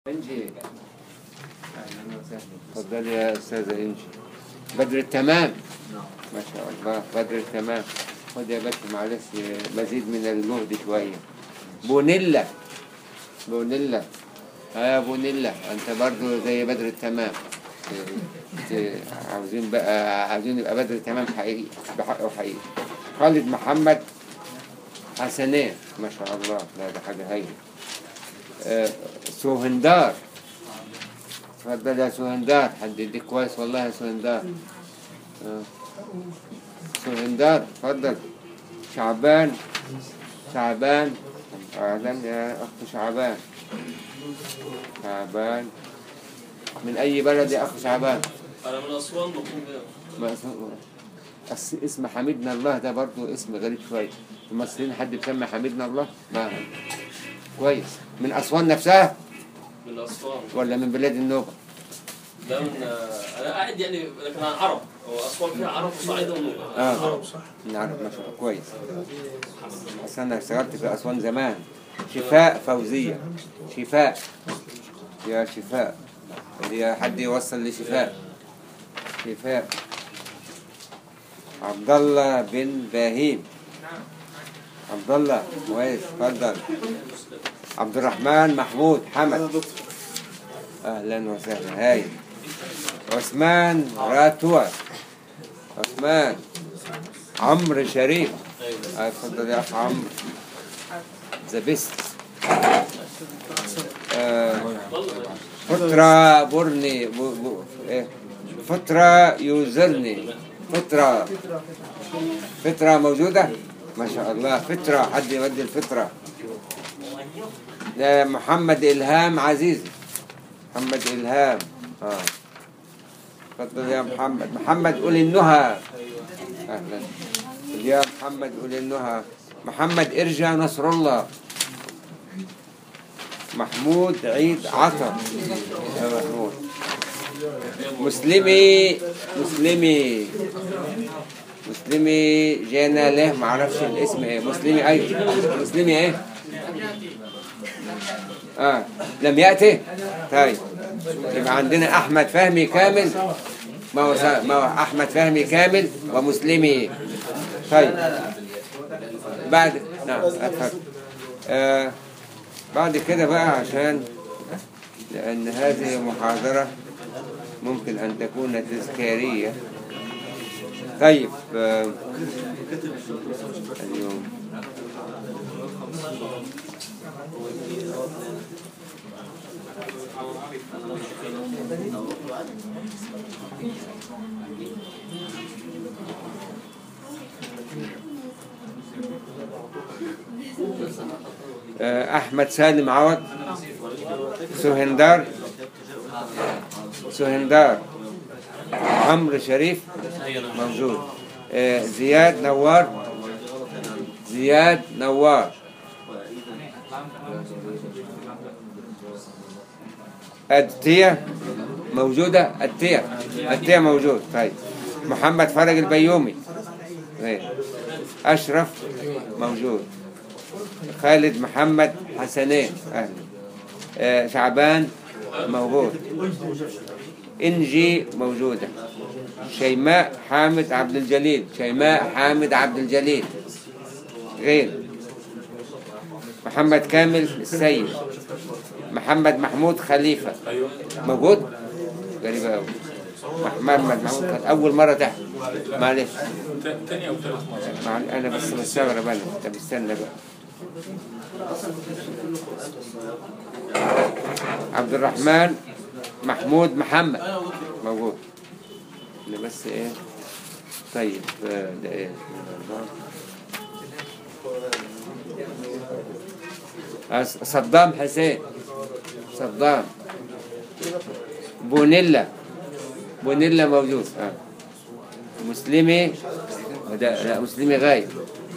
انجي اهلا وسهلا اتفضلي يا استاذه انجي بدر التمام ما شاء الله بدر التمام خد يا باشا معلش مزيد من الجهد شويه بونيلا بونيلا ها يا بونيلا انت برضو زي بدر التمام ت- ت- عاوزين بقى عاوزين يبقى بدر التمام حقيقي بحقه حقيقي خالد محمد حسنين ما شاء الله لا ده حاجه هايله آه، سوهندار اتفضل يا سوهندار حد يديك كويس والله يا سوهندار آه. سوهندار اتفضل شعبان شعبان اهلا يا اخت شعبان شعبان من اي بلد يا اخ شعبان انا من اسوان مقيم بها ما اسم- أس- اسم حميدنا الله ده برضو اسم غريب شويه المصريين حد بيسمي حميدنا الله ما كويس من اسوان نفسها من اسوان ولا من بلاد النوبه ده من انا قاعد يعني لكن انا عرب هو اسوان فيها عرب وصعيد ونوبه اه عرب صح نعرف ما شاء الله كويس اصل انا اشتغلت في اسوان زمان شفاء فوزيه شفاء يا شفاء يا حد يوصل لشفاء شفاء عبد الله بن باهيم عبد الله كويس اتفضل عبد الرحمن محمود حمد اهلا وسهلا هاي عثمان راتوا عثمان عمرو شريف آه، اتفضل يا اخ عمرو ذا بيست فترة برني بو بو إيه؟ فترة يوزرني فترة فترة موجودة ما شاء الله فترة حد يودي الفترة ده محمد إلهام عزيزي محمد إلهام اه اتفضل يا محمد محمد قول النهى اهلا يا محمد قول النهى محمد ارجع نصر الله محمود عيد عطا يا محمود مسلمي مسلمي مسلمي جانا له معرفش الاسم ايه مسلمي ايوه مسلمي ايه اه لم يأتي طيب يبقى عندنا احمد فهمي كامل ما هو سا- ما هو احمد فهمي كامل ومسلمي طيب بعد نعم اتفضل آه بعد كده بقى عشان لأن هذه محاضرة ممكن أن تكون تذكارية طيب آه اليوم آه، أحمد سالم عوض سهندار سهندار عمرو شريف موجود آه، زياد نوار زياد نوار أدتية موجودة أدتية أدتية موجود طيب محمد فرج البيومي طيب. أشرف موجود خالد محمد حسنين أهلا آه، شعبان موجود إنجي موجودة شيماء حامد عبد الجليل شيماء حامد عبد الجليل غير محمد كامل السيد محمد محمود خليفة موجود غريبة أوي محمد محمود كانت أول مرة تحت معلش تاني او ثالث مره معل- أنا بس مستغرب أنا طب استنى بقى عبد الرحمن محمود محمد موجود أنا بس إيه طيب آه، ده إيه آه، صدام حسين صدام بونيلا بونيلا موجود آه. مسلمي ده لا مسلمي غايب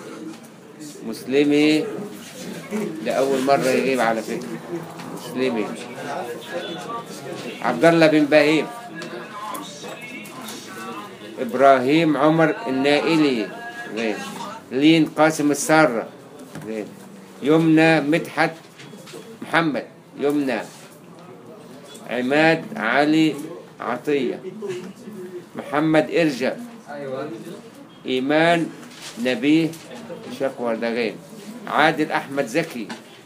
مسلمي لأول مرة يغيب على فكرة مسلمي عبد الله بن بهيم إبراهيم عمر النائلي غير لين قاسم السارة غير يمنى مدحت محمد يمنى عماد علي عطية محمد إرجع إيمان نبيه شاق وردغين عادل أحمد زكي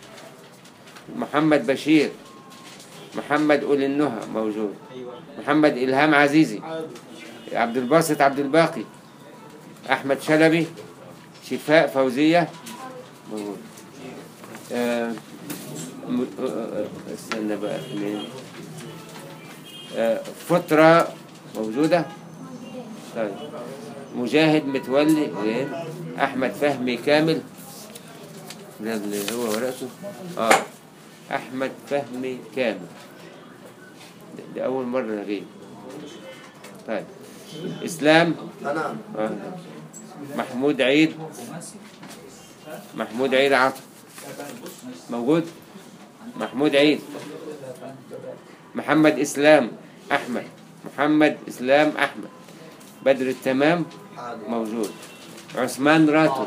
محمد بشير محمد أولي النهى موجود محمد إلهام عزيزي عبد الباسط عبد الباقي أحمد شلبي شفاء فوزية موجود آه، م- آه، آه، استنى بقى اثنين آه، فترة موجودة طيب مجاهد متولي وين أحمد فهمي كامل ده اللي هو ورقته اه أحمد فهمي كامل ده, ده أول مرة أجيب طيب إسلام أنا آه. محمود عيد محمود عيد عطا موجود محمود عيد محمد إسلام أحمد محمد إسلام أحمد بدر التمام حاضر موجود عثمان راتب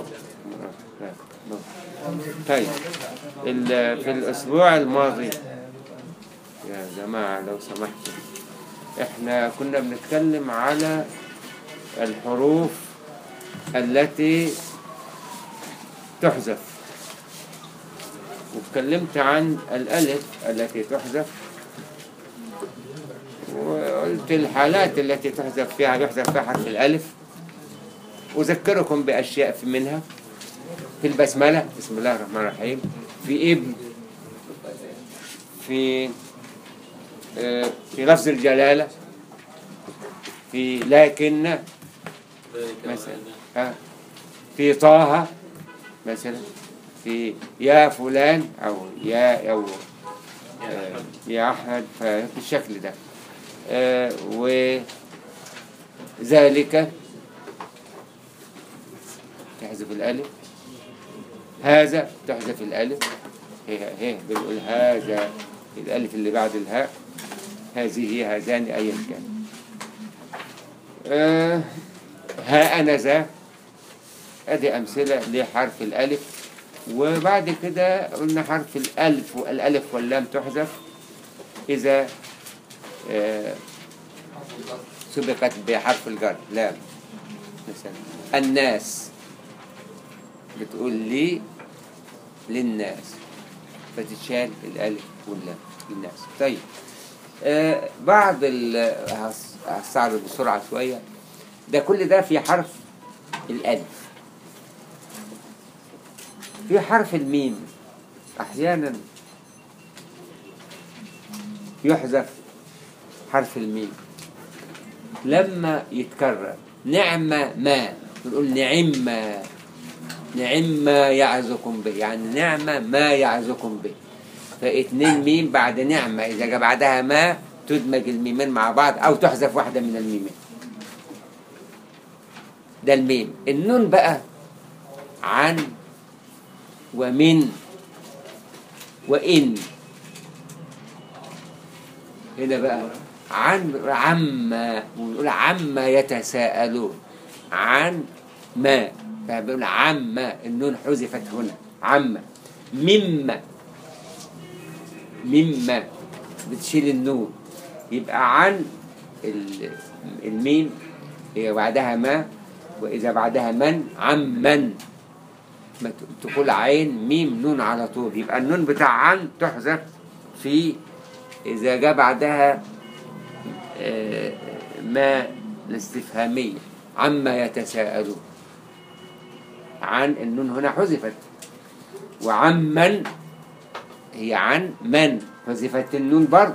طيب ال- في الأسبوع الماضي يا جماعة لو سمحتوا احنا كنا بنتكلم على الحروف التي تحذف واتكلمت عن الألف التي تحذف وقلت الحالات التي تحذف فيها يحذف فيها حرف الألف أذكركم بأشياء في منها في البسملة بسم الله الرحمن الرحيم في ابن في آه، في لفظ الجلالة في لكن ذلك مثلا وأن- ها في طه مثلا في يا فلان أو يا أو يا أحمد. يا أحمد بالشكل ده آه، وذلك تحذف الألف هذا تحذف الألف هي هي بنقول هذا الألف اللي بعد الهاء هذه هذان أيا كان آه، ها أنا ذا أدي أمثلة لحرف الألف وبعد كده قلنا حرف الألف والألف واللام تحذف إذا آه، سبقت بحرف الجر لام مثلا الناس بتقول لي للناس فتتشال الألف واللام للناس طيب آه بعض ال هس- هستعرض بسرعة شوية ده كل ده في حرف الألف في حرف الميم أحيانا يحذف حرف الميم لما يتكرر نعمة ما نقول نعمة نعمة يعزكم به يعني نعمة ما يعزكم به فاتنين ميم بعد نعمة إذا جاء بعدها ما تدمج الميمين مع بعض أو تحذف واحدة من الميمين ده الميم النون بقى عن ومن وإن هنا بقى عن عما ونقول عما يتساءلون عن ما فبنقول عما النون حذفت هنا عما مما مما بتشيل النون يبقى عن ال- الميم هي بعدها ما وإذا بعدها من عمن ما ت- تقول عين ميم نون على طول يبقى النون بتاع عن تحذف في إذا جاء بعدها آه، ما الاستفهامية عما يتساءلون عن النون هنا حذفت وعمن هي عن من حذفت النون برضه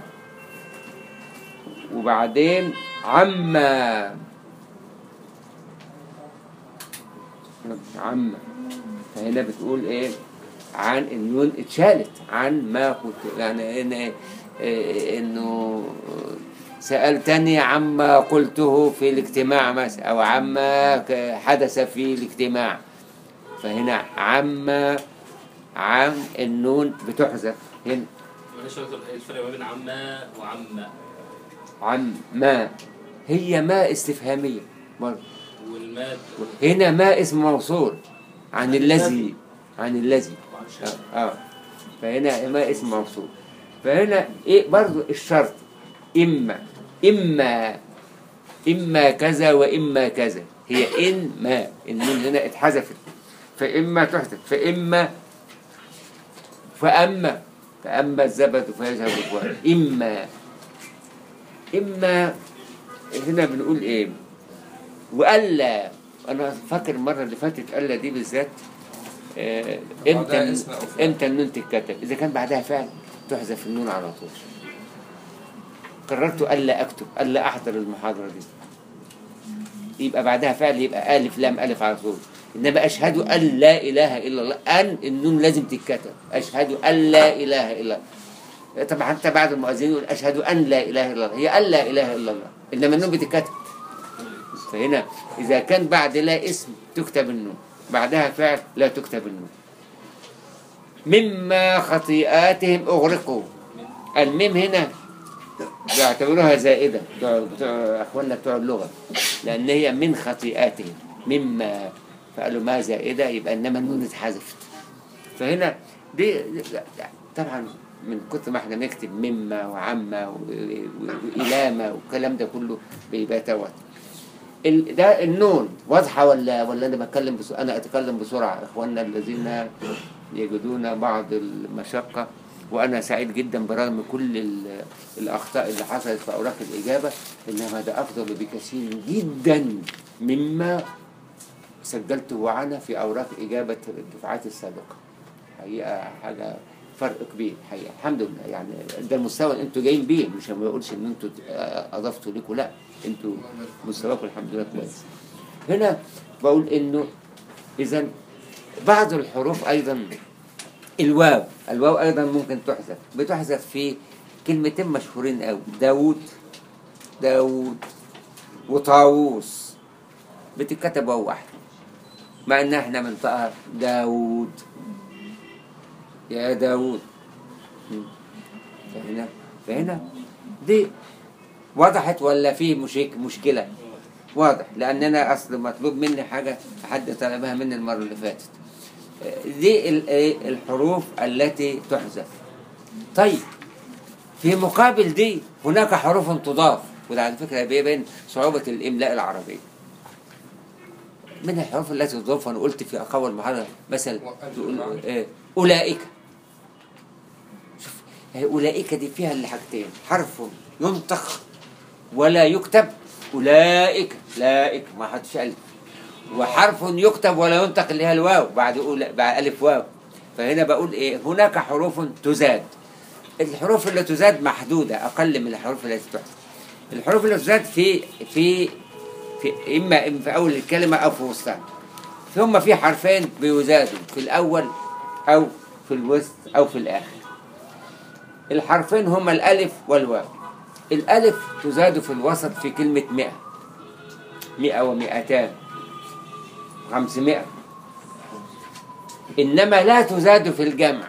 وبعدين عما عما فهنا بتقول ايه عن النون اتشالت عن ما كنت يعني إن إيه انه سألتني عما قلته في الاجتماع مثلا او عما ك- حدث في الاجتماع فهنا عما عن النون بتحذف هنا معلش يا دكتور الفرق ما بين عما وعما عن ما هي ما استفهامية برضه والماد هنا ما اسم موصول عن الذي عن الذي اه, آه. فهنا ما اسم موصول فهنا ايه برضو الشرط إما إما إما كذا وإما كذا هي إن ما النون هنا اتحذفت فإما تحذف فإما فأما فأما الزبد فيذهب الفؤاد إما إما هنا بنقول إيه وألا أنا فاكر المرة اللي فاتت ألا دي بالذات آه، بعدها امتى اسم أو فعل. امتى النون تتكتب اذا كان بعدها فعل تحذف النون على طول قررت الا اكتب الا احضر المحاضره دي يبقى بعدها فعل يبقى الف لام الف على طول انما اشهد ان لا اله الا الله ان النون لازم تتكتب اشهد ان لا اله الا الله طبعا حتى بعد المؤذنين يقول اشهد ان لا اله الا الله هي ان لا اله الا الله انما النون بتتكتب فهنا اذا كان بعد لا اسم تكتب النون بعدها فعل لا تكتب النون مما خطيئاتهم اغرقوا الميم هنا بيعتبروها زائده بتوع بتوع اخواننا بتوع اللغه لان هي من خطيئاتهم مما فقالوا ما زائده يبقى انما النون اتحذفت فهنا دي طبعا من كتر ما احنا بنكتب مما وعما و- و- وإلامة والكلام ده كله بيبقى توت ال- ده النون واضحة ولا ولا أنا بتكلم بس أنا أتكلم بسرعة إخواننا الذين يجدون بعض المشقة وأنا سعيد جدا برغم كل ال- الأخطاء اللي حصلت في أوراق الإجابة إنما ده أفضل بكثير جدا مما سجلته أنا في أوراق إجابة الدفعات السابقة حقيقة حاجة فرق كبير حقيقة الحمد لله يعني ده المستوى اللي انتوا جايين بيه مش ما بقولش ان انتوا اضفتوا لكم لا انتوا مستواكم الحمد لله كويس هنا بقول انه اذا بعض الحروف ايضا الواو الواو ايضا ممكن تحذف بتحذف في كلمتين مشهورين قوي داوود داوود وطاووس بتتكتب واو واحده مع ان احنا بنطقها داوود يا داوود مم. فهنا فهنا دي وضحت ولا في مشك مشكلة واضح لأن أنا أصل مطلوب مني حاجة حد طلبها مني المرة اللي فاتت دي ال- إيه الحروف التي تحذف طيب في مقابل دي هناك حروف تضاف وده على فكرة بيبين صعوبة الإملاء العربي من الحروف التي تضاف أنا قلت في أول محاضرة مثلا تقول إيه أولئك شوف هي أولئك دي فيها اللي حاجتين حرف ينطق ولا يكتب أولئك لائك ما حدش ألف وحرف يكتب ولا ينطق اللي هي الواو بعد أولى بعد ألف واو فهنا بقول إيه هناك حروف تزاد الحروف اللي تزاد محدودة أقل من الحروف التي تحذف الحروف اللي تزاد في في في إما إما في أول الكلمة أو في وسطها ثم في حرفين بيزادوا في الأول أو في الوسط أو في الآخر الحرفين هما الألف والواو الألف تزاد في الوسط في كلمة مئة مئة ومئتان خمسمائة إنما لا تزاد في الجمع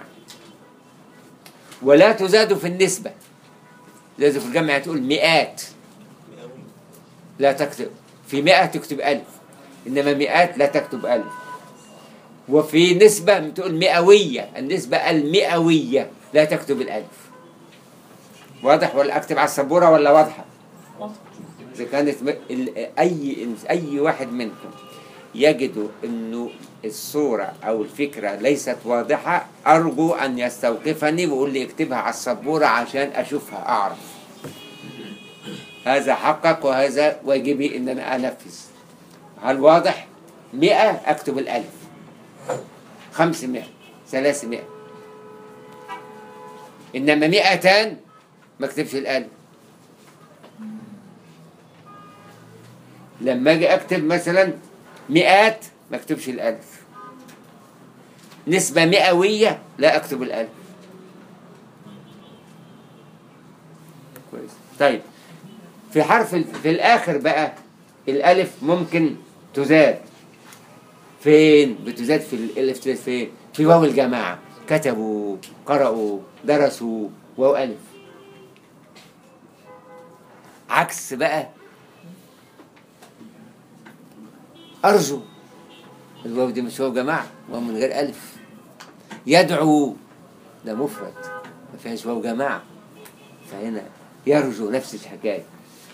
ولا تزاد في النسبة لازم في الجمع تقول مئات لا تكتب في مئة تكتب ألف إنما مئات لا تكتب ألف وفي نسبة تقول مئوية النسبة المئوية لا تكتب الألف واضح ولا أكتب على السبورة ولا واضحة إذا كانت م... ال... أي أي واحد منكم يجد إنه الصورة أو الفكرة ليست واضحة أرجو أن يستوقفني ويقول لي اكتبها على السبورة عشان أشوفها أعرف هذا حقك وهذا واجبي إن أنا أنفذ هل واضح؟ مئة أكتب الألف خمسمائة ثلاثمائة إنما مئتان ما اكتبش الألف لما أجي أكتب مثلا مئات ما اكتبش الألف نسبة مئوية لا أكتب الألف كويس طيب في حرف ال- في الآخر بقى الألف ممكن تزاد فين بتزاد في الألف تزاد فين في واو الجماعة كتبوا قرأوا درسوا واو ألف عكس بقى أرجو الواو دي مش واو جماعة واو من غير ألف يدعو ده مفرد ما فيهاش واو جماعة فهنا يرجو نفس الحكاية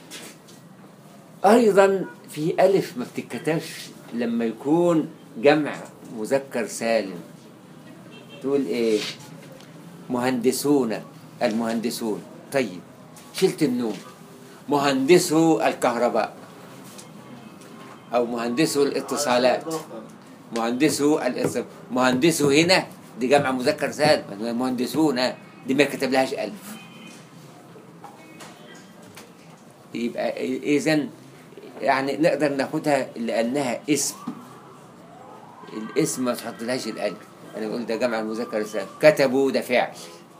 أيضا في ألف ما بتتكتبش لما يكون جمع مذكر سالم تقول إيه مهندسون المهندسون طيب شلت النون مهندسو الكهرباء أو مهندسو الاتصالات مهندسو الاتصال مهندسو هنا دي جمع مذكر سالم مهندسون دي ما كتب لهاش ألف يبقى إذا يعني نقدر ناخدها لأنها اسم الاسم ما تحطلهاش الألف أنا بقول ده جمع المذكر السالم كتبوا ده فعل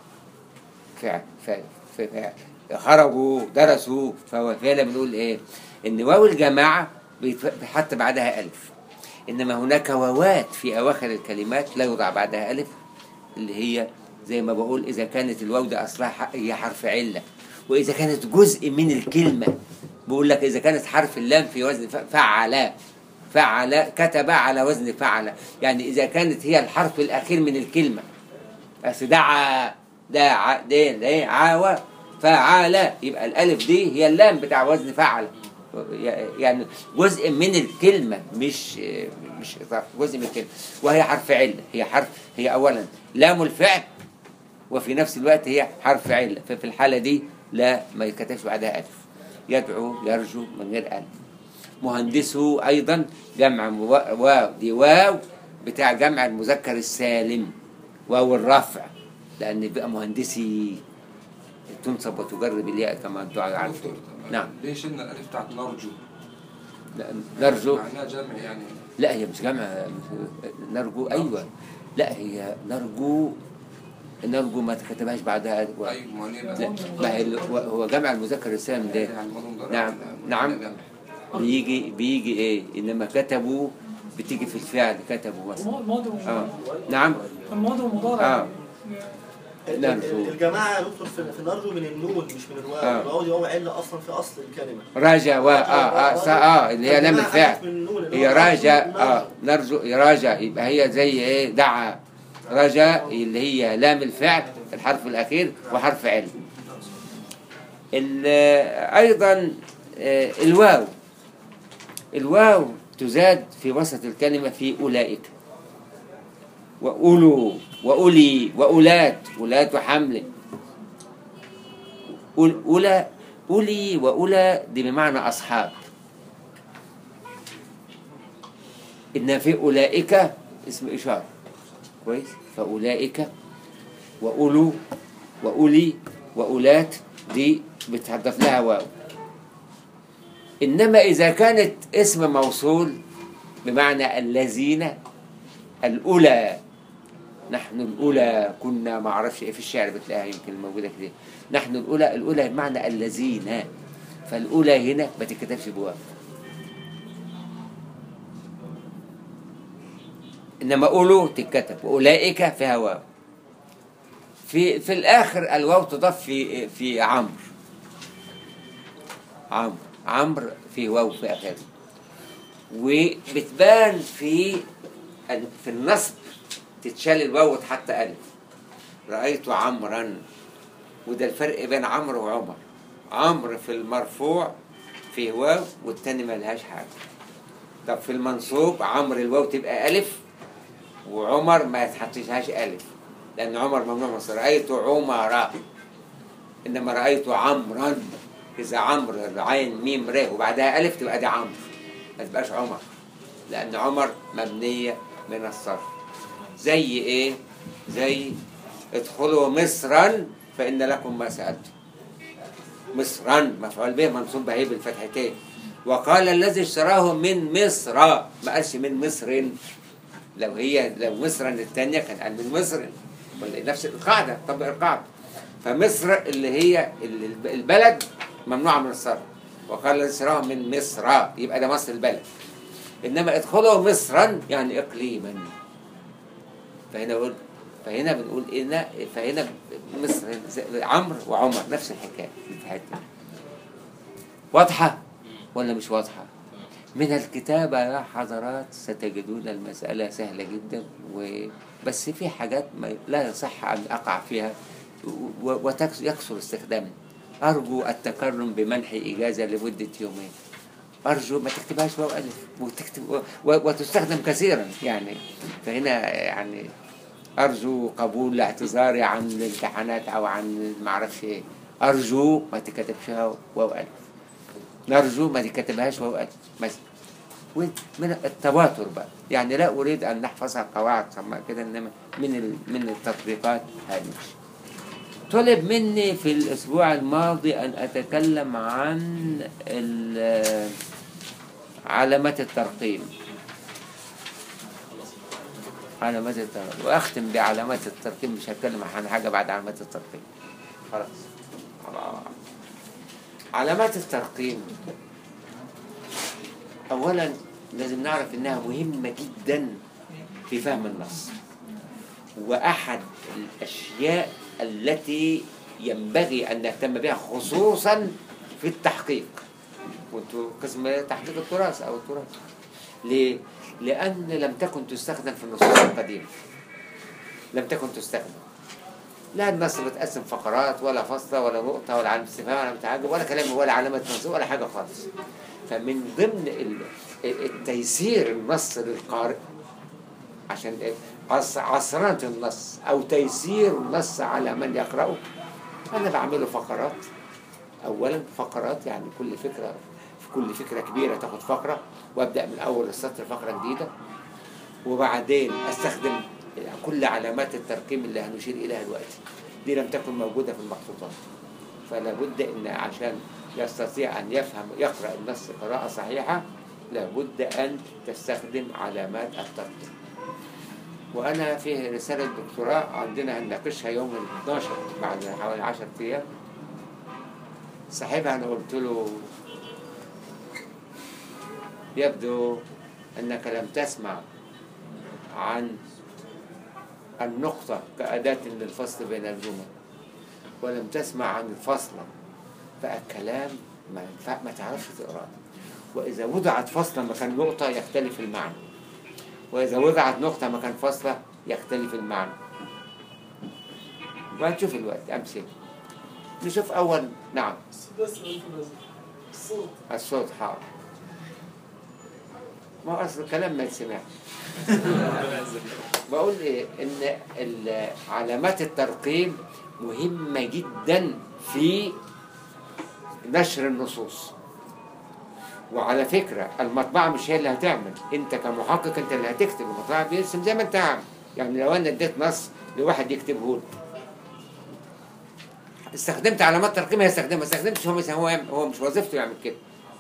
فعل فعل فعل خرجوا درسوا فهو فعلا بنقول إيه إن واو الجماعة بيتف- بيحط بعدها ألف إنما هناك واوات في أواخر الكلمات لا يوضع بعدها ألف اللي هي زي ما بقول إذا كانت الواو ده أصلها ح- هي حرف علة وإذا كانت جزء من الكلمة بقول لك إذا كانت حرف اللام في وزن ف- فعل فعل كتب على وزن فعل يعني إذا كانت هي الحرف الأخير من الكلمة بس دعا داع دين دين عاوى فعل يبقى الألف دي هي اللام بتاع وزن فعل يعني جزء من الكلمة مش مش إضافة جزء من الكلمة وهي حرف علة هي حرف هي أولا لام الفعل وفي نفس الوقت هي حرف علة ففي الحالة دي لا ما يتكتبش بعدها ألف يدعو يرجو من غير ألف مهندسه أيضا جمع موا- واو دي واو بتاع جمع المذكر السالم واو الرفع لأن بقى مهندسي تنصب وتجر بالياء كما أنتم عارفين دكتور نعم ليه شلنا الالف بتاعت نرجو؟ لا، نرجو معناها جمع يعني لا هي مش جمع نرجو أيوة لا هي نرجو نرجو ما تكتبهاش بعدها و... ايوه ما هو ليه لا بقى؟ ما هي ال- هو جمع المذكر السالم ده يعني الموضوع مضارع نعم ولا- نعم ولا جمع؟ بيجي بيجي ايه انما كتبوا بتيجي في الفعل كتبوا بس الماضي اه والمضارع نعم الماضي والمضارع اه نعم. الجماعة يا دكتور في في نرجو من النون مش من الواو آه. الواو دي واو علة أصلا في أصل الكلمة راجع و اه اه صا- اه اللي هي لام الجماعة الفعل حذف من النون اللي هي هو راجع نرجو. اه نرجو راجع يبقى هي زي ايه دعا رجا اللي هي لام الفعل الحرف الاخير وحرف علم ال- ايضا آه، الواو الواو تزاد في وسط الكلمة في أولئك وأولو وأولي وأولات أولات وحمل أول- أولى أولي وأولى دي بمعنى أصحاب إن في أولئك اسم إشارة كويس فأولئك وأولو وأولي وأولات دي بتحدث لها واو إنما إذا كانت اسم موصول بمعنى الذين الأولى نحن الأولى كنا ما أعرفش إيه في الشعر بتلاقيها يمكن موجودة كده نحن الأولى الأولى بمعنى الذين فالأولى هنا ما تتكتبش بواو إنما أولو تتكتب وأولئك فيها واو في في الآخر الواو تضاف في في عمرو عمرو عمرو في واو في آخره وبتبان في في النصب تتشال الواو وتحط ألف رأيت عمرا وده الفرق بين عمرو وعمر عمرو في المرفوع فيه واو والتاني ملهاش حاجة طب في المنصوب عمرو الواو تبقى ألف وعمر ما يتحطشهاش ألف لأن عمر ممنوع مصر رأيت عمر إنما رأيت عمرا إذا عمرو عين ميم ر وبعدها ألف تبقى دي عمرو ما تبقاش عمر لأن عمر مبنية من الصرف زي إيه؟ زي ادخلوا مصرا فإن لكم ما سألتم مصرا مفعول به منصوب به بالفتحتين وقال الذي اشتراه من مصر ما قالش من مصر لو هي لو مصر الثانية كان قال من مصر ولا نفس القاعدة طبق القاعدة فمصر اللي هي ال- البلد ممنوعة من الصرف وقال الذي اشتراه من مصر يبقى ده مصر البلد انما ادخلوا مصرا يعني اقليما فهنا بقول فهنا بنقول ان فهنا مصر زي- عمرو وعمر نفس الحكايه في الحته واضحه ولا مش واضحه من الكتابة يا حضرات ستجدون المسألة سهلة جدا و... بس في حاجات ما لا يصح أن أقع فيها ويكثر استخدامها أرجو التكرم بمنح إجازة لمدة يومين أرجو ما تكتبهاش واو ألف وتكتب و- وتستخدم كثيرا يعني فهنا يعني أرجو قبول اعتذاري عن الامتحانات أو عن ما أعرفش إيه أرجو ما تكتبش واو ألف نرجو ما تكتبهاش واو ألف مثلا ومن التواتر بقى يعني لا أريد أن نحفظها قواعد سماء كده إنما من ال- من التطبيقات هامش طلب مني في الأسبوع الماضي أن أتكلم عن ال- علامات الترقيم علامات الترقيم وأختم بعلامات الترقيم مش هتكلم عن حاجة بعد علامات الترقيم خلاص علامات الترقيم أولا لازم نعرف إنها مهمة جدا في فهم النص وأحد الأشياء التي ينبغي أن نهتم بها خصوصا في التحقيق وانتوا قسم تحقيق التراث أو التراث ليه؟ لأن لم تكن تستخدم في النصوص القديمة لم تكن تستخدم لا النص متقسم فقرات ولا فصلة ولا نقطة ولا علامة استفهام ولا متعجب ولا كلام ولا علامة منصوب ولا حاجة خالص فمن ضمن ال- التيسير النص للقارئ عشان إيه؟ عص- عصرنة النص أو تيسير النص على من يقرأه أنا بعمله فقرات أولا فقرات يعني كل فكرة في كل فكرة كبيرة تاخد فقرة وأبدأ من أول السطر فقرة جديدة وبعدين أستخدم كل علامات الترقيم اللي هنشير إليها دلوقتي دي لم تكن موجودة في المخطوطات فلا بد ان عشان يستطيع ان يفهم يقرا النص قراءه صحيحه لابد ان تستخدم علامات الترقيم وانا في رساله دكتوراه عندنا هنناقشها يوم ال 12 بعد حوالي 10 ايام صاحبها انا قلت له يبدو انك لم تسمع عن النقطه كاداه للفصل بين الجمل ولم تسمع عن الفصلة فالكلام ما, ينفع ما تعرفش تقراه وإذا وضعت فصلة مكان نقطة يختلف المعنى وإذا وضعت نقطة مكان فصلة يختلف المعنى وهنشوف الوقت أمثلة نشوف أول نعم بس الصوت الصوت حار ما هو أصل الكلام ما يتسمعش بقول إيه إن ال- علامات الترقيم مهمة جدا في نشر النصوص وعلى فكرة المطبعة مش هي اللي هتعمل انت كمحقق انت اللي هتكتب المطبعة بيرسم زي ما انت عامل يعني لو انا اديت نص لواحد يكتبه لي استخدمت علامات ترقيم هيستخدمها ما استخدمتش هو مش هو هو مش وظيفته يعمل كده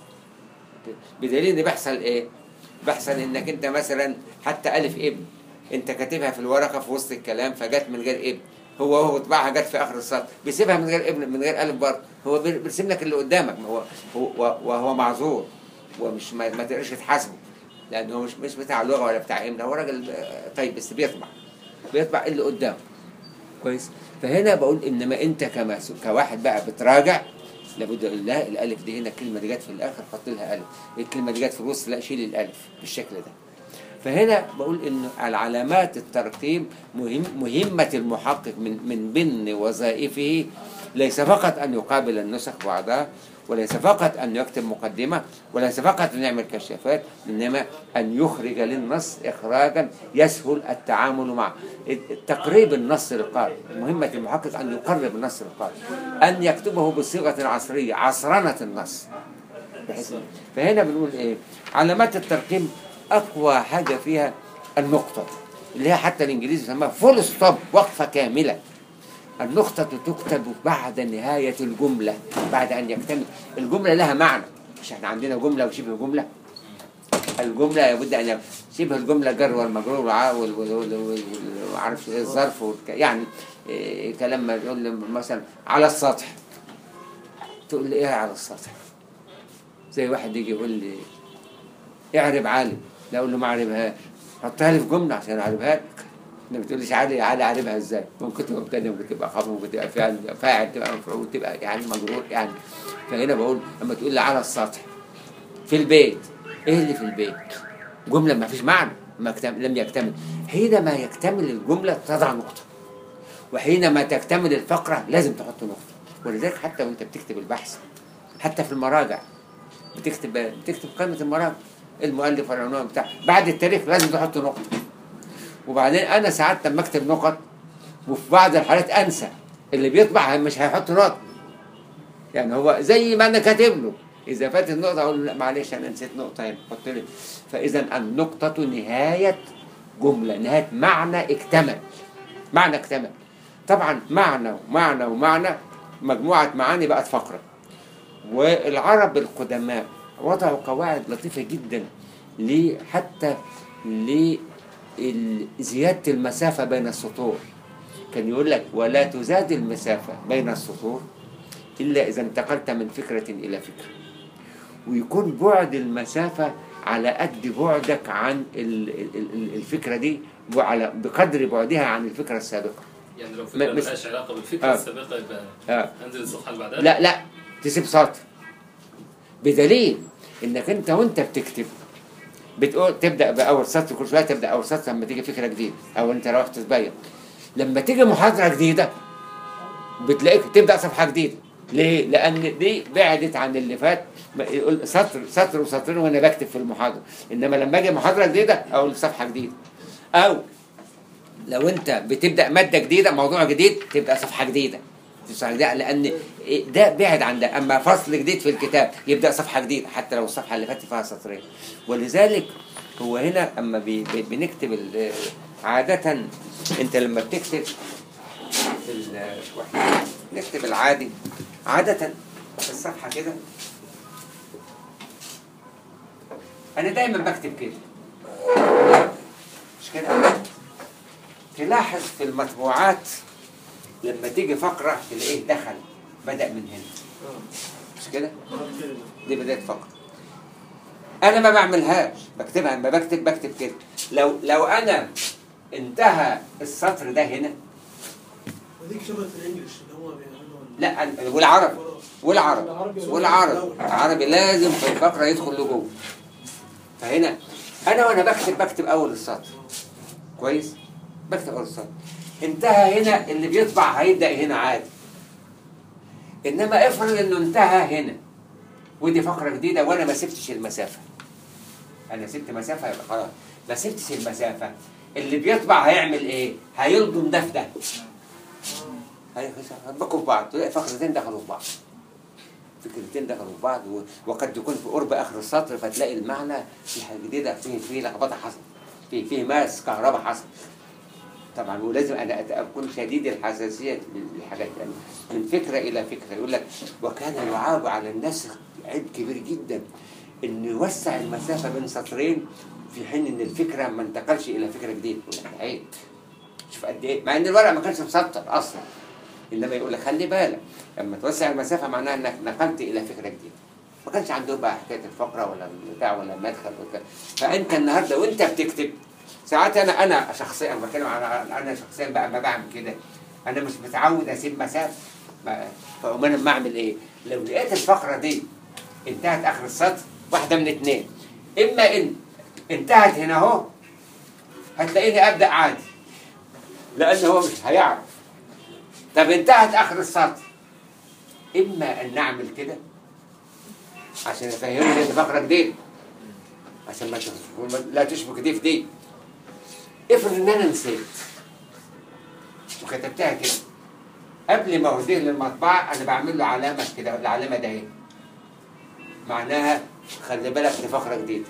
بدليل ان بيحصل ايه بيحصل انك انت مثلا حتى الف ابن انت كاتبها في الورقه في وسط الكلام فجت من غير ابن هو هو طبعها جت في اخر السطر بيسيبها من غير ابن من غير الف برضه هو بير- بيرسم لك اللي قدامك ما هو هو وهو معذور ومش ما, ما تقدرش تحاسبه لان هو مش مش بتاع لغه ولا بتاع املا هو راجل آه، طيب بس بيطبع بيطبع اللي قدامه كويس فهنا بقول انما انت كمسؤول كواحد بقى بتراجع لابد اقول لا الالف دي هنا الكلمه دي جت في الاخر حط لها الف الكلمه دي جت في الوسط لا شيل الالف بالشكل ده فهنا بقول ان العلامات الترقيم مهم مهمه المحقق من من ضمن وظائفه ليس فقط ان يقابل النسخ بعضها وليس فقط ان يكتب مقدمه وليس فقط ان يعمل كشافات انما ان يخرج للنص اخراجا يسهل التعامل معه تقريب النص للقارئ مهمه المحقق ان يقرب النص للقارئ ان يكتبه بصيغه العصريه عصرنه النص بحيث فهنا بنقول ايه علامات الترقيم اقوى حاجه فيها النقطه اللي هي حتى الانجليزي يسموها فول ستوب وقفه كامله النقطة تكتب بعد نهاية الجملة بعد أن يكتمل الجملة لها معنى مش احنا عندنا جملة وشبه جملة الجملة لابد أن يكون شبه الجملة جر والمجرور وع- وال- وال- وال- وال- وعارف ايه الظرف والك- يعني إيه كلام ما يقول لي مثلا على السطح تقول لي ايه على السطح زي واحد يجي يقول لي اعرب عالم لا اقول له ما اعربهاش حطها لي في جمله عشان اعربها لك انت بتقول لي عالي عالي اعربها ازاي ممكن تبقى مبتدا ممكن تبقى خبر ممكن تبقى فاعل فاعل تبقى مفعول تبقى يعني مجرور يعني فهنا بقول لما تقول لي على السطح في البيت ايه اللي في البيت جمله ما فيش معنى ما اكتمل لم يكتمل حينما يكتمل الجمله تضع نقطه وحينما تكتمل الفقره لازم تحط نقطه ولذلك حتى وانت بتكتب البحث حتى في المراجع بتكتب بتكتب قائمه المراجع المؤلف والعنوان بتاع بعد التاريخ لازم تحط نقطه وبعدين انا ساعات لما اكتب نقط وفي بعض الحالات انسى اللي بيطبع مش هيحط نقط يعني هو زي ما انا كاتب له اذا فاتت نقطه اقول له لا معلش انا نسيت نقطه هنا حط لي فاذا النقطه نهايه جمله نهايه معنى اكتمل معنى اكتمل طبعا معنى ومعنى ومعنى مجموعه معاني بقت فقره والعرب القدماء وضعوا قواعد لطيفه جدا ليه حتى لزياده المسافه بين السطور كان يقول لك ولا تزاد المسافه بين السطور إلا إذا انتقلت من فكرة إلى فكرة ويكون بعد المسافة على قد بعدك عن ال- ال- ال- الفكرة دي وعلى بقدر بعدها عن الفكرة السابقة يعني لو ما- فكره مش- ملهاش علاقه بالفكره آه. السابقه يبقى آه. انزل الصفحه اللي بعدها لا لا تسيب سطر بدليل انك انت وانت بتكتب بتقول تبدا باول سطر كل شويه تبدا اول سطر لما تيجي فكره جديده او انت رايح تتبين لما تيجي محاضره جديده بتلاقيك تبدا صفحه جديده ليه؟ لان دي بعدت عن اللي فات ما- يقول سطر سطر وسطرين وانا بكتب في المحاضره انما لما اجي محاضره جديده اقول صفحه جديده او لو انت بتبدا ماده جديده موضوع جديد تبدا صفحه جديده صفحه جديده لان ده بعد عن ده اما فصل جديد في الكتاب يبدا صفحه جديده حتى لو الصفحه اللي فاتت فيها سطرين ولذلك هو هنا اما بي بي بنكتب ال- عاده انت لما بتكتب ال- واحنا نكتب العادي عاده في الصفحه كده انا دايما بكتب كده مش كده تلاحظ في المطبوعات لما تيجي فقرة تلاقيه دخل بدأ من هنا مش كده؟ دي بداية فقرة أنا ما بعملهاش بكتبها لما بكتب بكتب كده لو لو أنا انتهى السطر ده هنا وديك شبه في الانجليش اللي هو بيعملوا لا أنا- والعربي والعربي والعربي العربي لازم في الفقرة يدخل لجوه فهنا أنا وأنا بكتب بكتب أول السطر كويس؟ بكتب أول السطر انتهى هنا اللي بيطبع هيبدأ هنا عادي إنما افرض إنه انتهى هنا ودي فقرة جديدة وأنا ما سبتش المسافة أنا سبت مسافة يبقى خلاص ما سبتش المسافة اللي بيطبع هيعمل إيه؟ هيلضم ده في ده هيطبقوا في بعض تلاقي فقرتين دخلوا في بعض فكرتين دخلوا في بعض و- وقد يكون في قرب اخر السطر فتلاقي المعنى في حاجه جديده فيه فيه لخبطه حصل فيه فيه ماس كهرباء حصل طبعا ولازم انا أت- اكون شديد الحساسيه للحاجات يعني من فكره الى فكره يقول لك وكان يعاب على الناس عيب كبير جدا انه يوسع المسافه بين سطرين في حين ان الفكره ما انتقلش الى فكره جديده يقول لك عيب شوف قد ايه مع ان الورق ما كانش مسطر اصلا انما يقول لك خلي بالك لما توسع المسافه معناها انك نقلت الى فكره جديده ما كانش عندهم بقى حكايه الفقره ولا البتاع ولا المدخل ولا فانت النهارده وانت بتكتب ساعات انا انا شخصيا أنا بتكلم عن انا شخصيا بقى ما بعمل كده انا مش متعود اسيب مسافه ما- فاقوم انا ما اعمل ايه؟ لو لقيت الفقره دي انتهت اخر السطر واحده من اتنين اما ان انتهت هنا اهو هتلاقيني ابدا عادي لان هو مش هيعرف طب انتهت اخر السطر اما ان نعمل كده عشان افهمه ان دي فقره جديده عشان ما تشبك لا تشبك دي في دي افرض ان انا نسيت وكتبتها كده قبل ما اوديه للمطبعه انا بعمل له علامه كده العلامه ده اهي معناها خلي بالك دي فقره جديده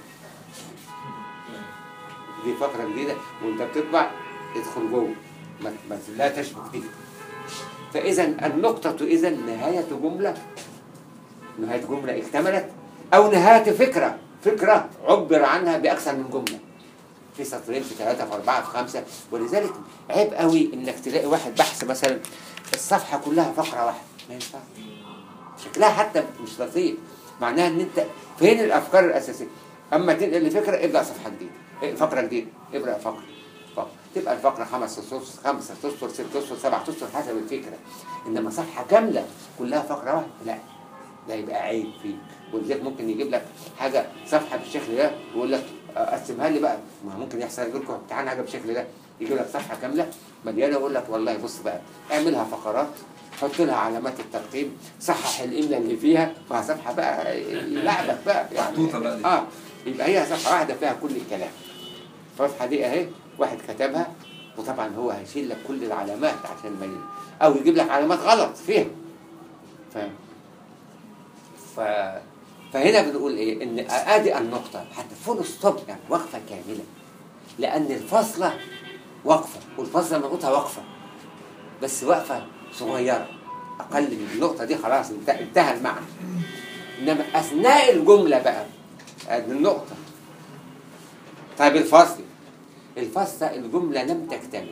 دي فقره جديده وانت بتطبع ادخل جوه ما ما- لا تشبك دي فإذا النقطة إذا نهاية جملة نهاية جملة اكتملت أو نهاية فكرة فكرة عبر عنها بأكثر من جملة في سطرين في ثلاثة في أربعة في خمسة ولذلك عيب قوي إنك تلاقي واحد بحث مثلا الصفحة كلها فقرة واحدة ما ينفعش شكلها حتى مش لطيف معناها إن أنت فين الأفكار الأساسية أما تنقل لفكرة ابدأ صفحة جديدة إيه، فقرة جديدة ابدأ فقرة فقرة. تبقى الفقرة خمس أسطر خمسة أسطر ست أسطر سبعة أسطر حسب الفكرة إنما صفحة كاملة كلها فقرة واحدة لا ده يبقى عيب فيه ولذلك ممكن يجيب لك حاجة صفحة بالشكل ده ويقول لك آه، قسمها لي بقى ما ممكن يحصل يقول لكم امتحان حاجة بالشكل ده يجيب لك صفحة كاملة مليانة ويقول لك والله بص بقى اعملها فقرات حط لها علامات الترقيم صحح الاملاء اللي فيها مع صفحه بقى يلعبك بقى يعني محطوطة بقى دي. اه يبقى هي صفحه واحده فيها كل الكلام الصفحه دي اهي واحد كتبها وطبعا هو هيشيل لك كل العلامات عشان ما ي... او يجيب لك علامات غلط فيها فاهم ف... فهنا بنقول ايه ان ادي النقطه حتى فول ستوب يعني وقفه كامله لان الفاصله وقفه والفاصله منقوطه وقفه بس وقفه صغيره اقل من النقطه دي خلاص انت- انتهى المعنى انما اثناء الجمله بقى ادي النقطه طيب الفصل الفصل الجمله لم تكتمل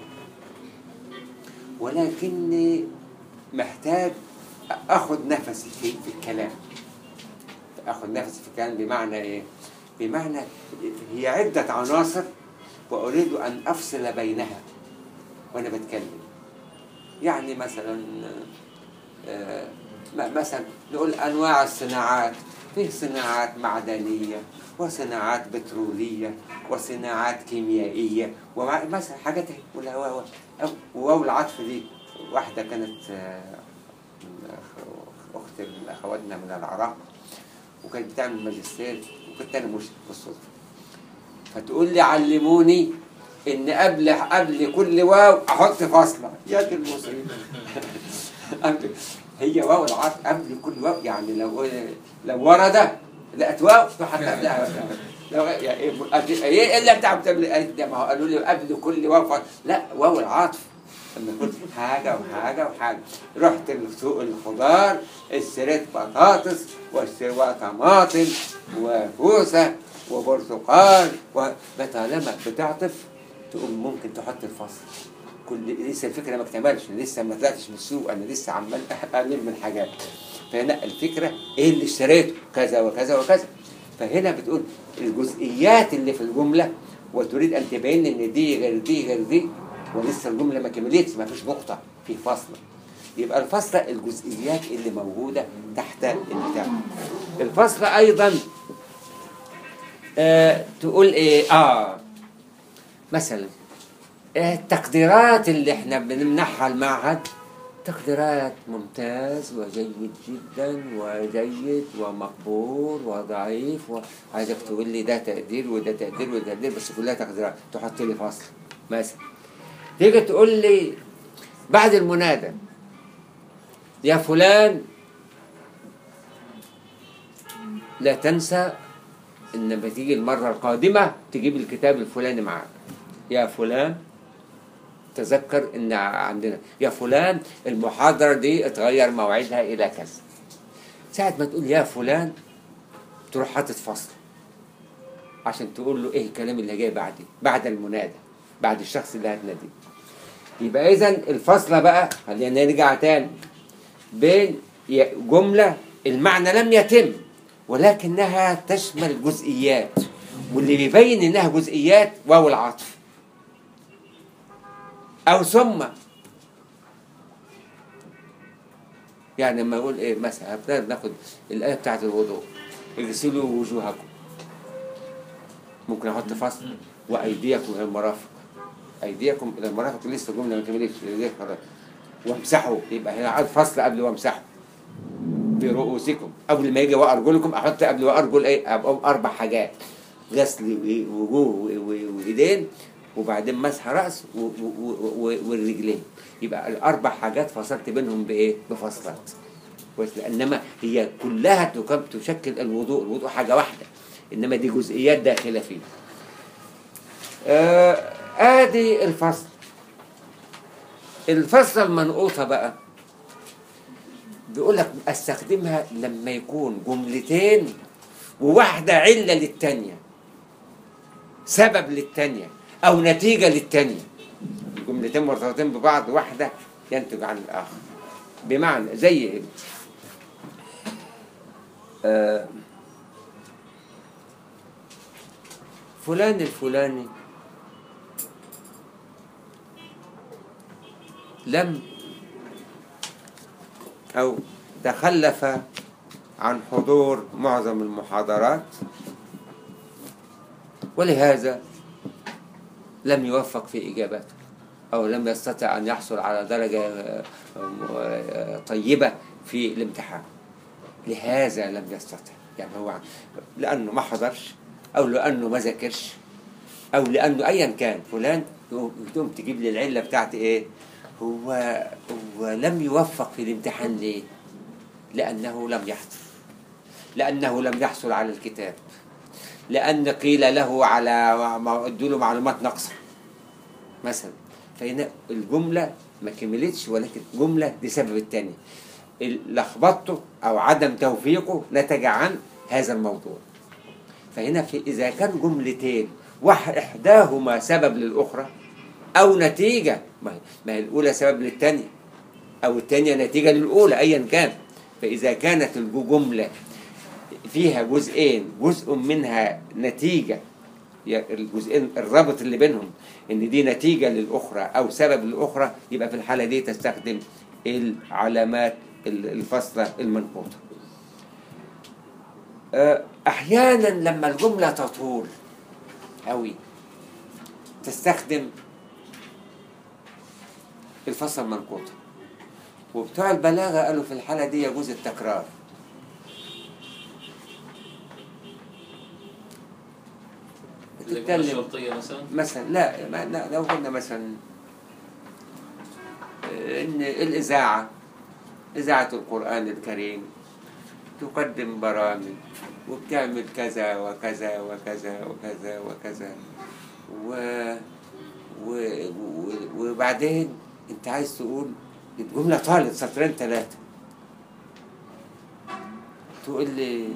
ولكني محتاج اخد نفسي في, في الكلام اخد نفسي في الكلام بمعنى ايه بمعنى هي عده عناصر واريد ان افصل بينها وانا بتكلم يعني مثلا آه، م- مثلا نقول انواع الصناعات في صناعات معدنيه وصناعات بتروليه وصناعات كيميائيه ومثلا حاجات هي ولا و- و- أو- وواو العطف دي واحده كانت آه، من أخ- اخت من اخواتنا من العراق وكانت بتعمل ماجستير وكنت انا مشرف بالصدفه فتقول لي علموني ان قبل قبل كل واو احط فاصله يا دي المصيبه قبل هي واو العطف قبل كل واو يعني لو لو ورد لقت واو تحط قبلها لو يعني ايه قبل- ايه اللي بتاع بتعمل إيه؟ ده ما هو قالوا لي قبل كل واو فاصلة. لا واو العطف لما كنت حاجه وحاجه وحاجه رحت لسوق الخضار اشتريت بطاطس واشتريت طماطم وكوسه وبرتقال وطالما بتعطف تقوم ممكن تحط الفصل كل لسه الفكره ما اكتملش لسه ما طلعتش من السوق انا لسه عمال الم من حاجات فهنا الفكره ايه اللي اشتريته كذا وكذا وكذا فهنا بتقول الجزئيات اللي في الجمله وتريد ان تبين ان دي غير دي غير دي ولسه الجمله ما كملتش ما فيش نقطه في فاصله يبقى الفاصله الجزئيات اللي موجوده تحت البتاع الفاصله ايضا آه تقول ايه اه مثلا آه، التقديرات اللي احنا بنمنحها المعهد تقديرات ممتاز وجيد جدا وجيد ومقبول وضعيف وعايزك تقول لي ده تقدير وده تقدير وده تقدير بس كلها تقديرات تحط لي فصل مثلا تيجي تقول لي بعد المنادى يا فلان لا تنسى ان لما تيجي المره القادمه تجيب الكتاب الفلاني معاك يا فلان تذكر ان عندنا يا فلان المحاضره دي اتغير موعدها الى كذا ساعه ما تقول يا فلان تروح حاطط فصل عشان تقول له ايه الكلام اللي جاي بعدي بعد المنادى بعد الشخص اللي هتناديه يبقى اذا الفصله بقى خلينا نرجع تاني بين ي- جمله المعنى لم يتم ولكنها تشمل جزئيات واللي بيبين انها جزئيات واو العطف او ثم يعني لما اقول ايه مثلا هبتدي بناخد الايه بتاعت الوضوء اغسلوا وجوهكم ممكن احط فصل وايديكم الى المرافق ايديكم الى المرافق لسه جمله ما كملتش ايديكم خلاص. وامسحوا يبقى هنا عاد فصل قبل وامسحوا برؤوسكم قبل ما يجي وارجلكم احط قبل وارجل ايه أبقى اربع حاجات غسل وإيه؟ وجوه و- و- وايدين وبعدين مسح راس و- و- و- والرجلين يبقى الاربع حاجات فصلت بينهم بايه بفصلات كويس انما هي كلها تكب- تشكل الوضوء الوضوء حاجه واحده انما دي جزئيات داخله فيه آه ادي الفصل الفصل المنقوطه بقى بيقول لك استخدمها لما يكون جملتين وواحده عله للتانيه سبب للتانيه او نتيجه للتانيه جملتين مرتبطين ببعض واحده ينتج عن الاخر بمعنى زي ايه آه فلان الفلاني لم أو تخلف عن حضور معظم المحاضرات ولهذا لم يوفق في إجاباته أو لم يستطع أن يحصل على درجة آه، آه، طيبة في الامتحان لهذا لم يستطع يعني هو لأنه ما حضرش أو لأنه ما ذاكرش أو لأنه أيا كان فلان تقوم تجيب لي العلة بتاعت إيه هو هو لم يوفق في الامتحان ليه لأنه لم يحضر لأنه لم يحصل على الكتاب لأن قيل له على ما ادوا له معلومات ناقصة مثلا فهنا الجملة ما كملتش ولكن جملة لسبب التاني لخبطته أو عدم توفيقه نتج عن هذا الموضوع فهنا في إذا كان جملتين واحد إحداهما سبب للأخرى أو نتيجة ما هي- ما هي الأولى سبب للتانية أو التانية نتيجة للأولى أيا كان فإذا كانت الجملة فيها جزئين جزء منها نتيجة يا- الجزئين الرابط اللي بينهم ان دي نتيجة للأخرى أو سبب للأخرى يبقى في الحالة دي تستخدم العلامات ال- الفاصلة المنقوطة آه، أحيانا لما الجملة تطول أوي تستخدم الفاصلة المنقوطة وبتوع البلاغة قالوا في الحالة دي يجوز التكرار الجملة بتتكلم الشرطية مثلا مثلا لا ما لا لو قلنا مثلا آه، ان الاذاعه اذاعه القران الكريم تقدم برامج وبتعمل كذا وكذا وكذا وكذا وكذا و... و... و... وبعدين انت عايز تقول الجمله طالت سطرين ثلاثه تقول لي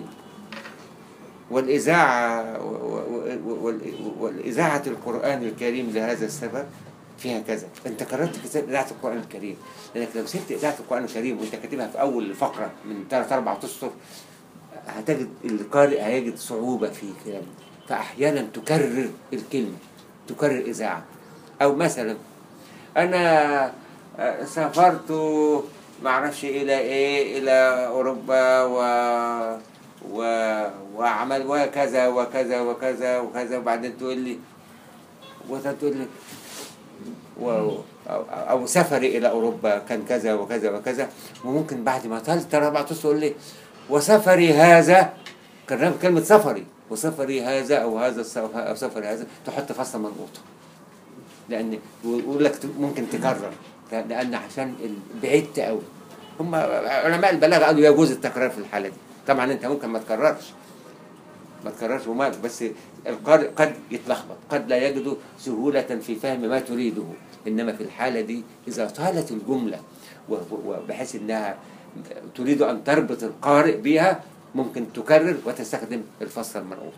والإذاعة و- و- وال- والإذاعة القرآن الكريم لهذا السبب فيها كذا أنت قررت كتاب إذاعة القرآن الكريم لأنك لو سبت إذاعة القرآن الكريم وأنت كاتبها في أول فقرة من ثلاث أربع أسطر هتجد القارئ هيجد صعوبة في كلام فأحيانا تكرر الكلمة تكرر إذاعة أو مثلا أنا آه، سافرت معرفش إلى إيه إلى أوروبا و و... وعمل وكذا وكذا وكذا وكذا وبعدين تقول لي وتقول لي و... أو... أو سفري إلى أوروبا كان كذا وكذا وكذا وممكن بعد ما ثالث رابع تقول لي وسفري هذا كان كلمة سفري وسفري هذا أو هذا الس- أو سفري هذا تحط فصل منقوطة لأن ويقول لك ممكن تكرر لأن عشان ال- بعدت قوي هم علماء البلاغة قالوا يجوز التكرار في الحالة دي طبعا أنت ممكن ما تكررش ما تكررش ومالك بس القارئ قد يتلخبط قد لا يجد سهولة في فهم ما تريده إنما في الحالة دي إذا طالت الجملة و- و- وبحيث إنها تريد أن تربط القارئ بها ممكن تكرر وتستخدم الفصل المنقوط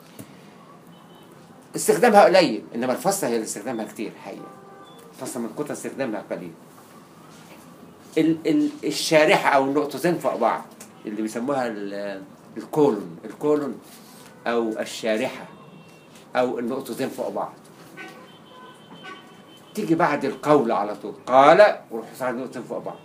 استخدامها قليل إنما الفصل هي اللي استخدامها كتير حقيقة الفصل المنقوطة استخدامها قليل ال ال الشارحة أو النقطتين فوق بعض اللي بيسموها ال- الكولون الكولون أو الشارحة أو النقطتين فوق بعض تيجي بعد القول على طول قال وروح صار نقطتين فوق بعض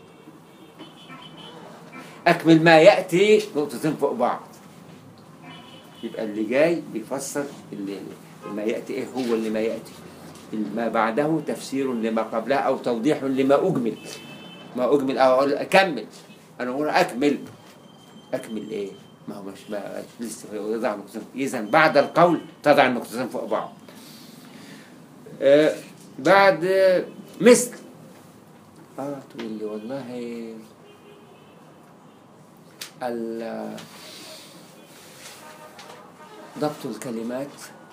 أكمل ما يأتي نقطتين فوق بعض يبقى اللي جاي بيفسر اللي ما يأتي إيه هو اللي ما يأتي ما بعده تفسير لما قبله أو توضيح لما أجمل ما أجمل أو أقول أكمل أنا أقول أكمل أكمل إيه ما هو مش ما لسه يضع نقطتين إذا بعد القول تضع النقطتين فوق بعض آه بعد آه، مثل اه تقول لي والله ال- ضبط الكلمات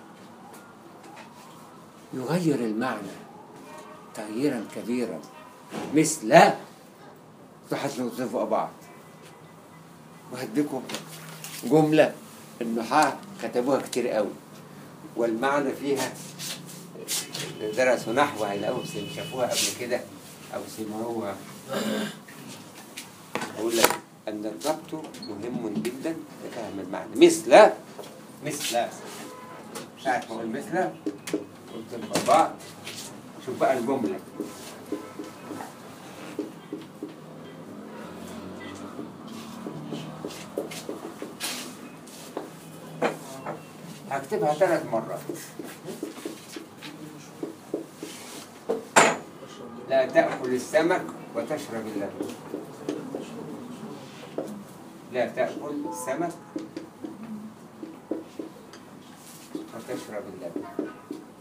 يغير المعنى تغييرا كبيرا مثل تحط نقطتين فوق بعض وهديكم جملة النحاة كتبوها كتير قوي والمعنى فيها اللي درسوا نحو هيلاقوهم سم- شافوها قبل كده أو سمعوها أقول لك أن الضبط مهم جدا لفهم المعنى مثل مثل ساعة ما أقول مثل قلت لكم بعض شوف بقى الجملة هكتبها ثلاث مرات لا تأكل السمك وتشرب اللبن لا تأكل السمك وتشرب اللبن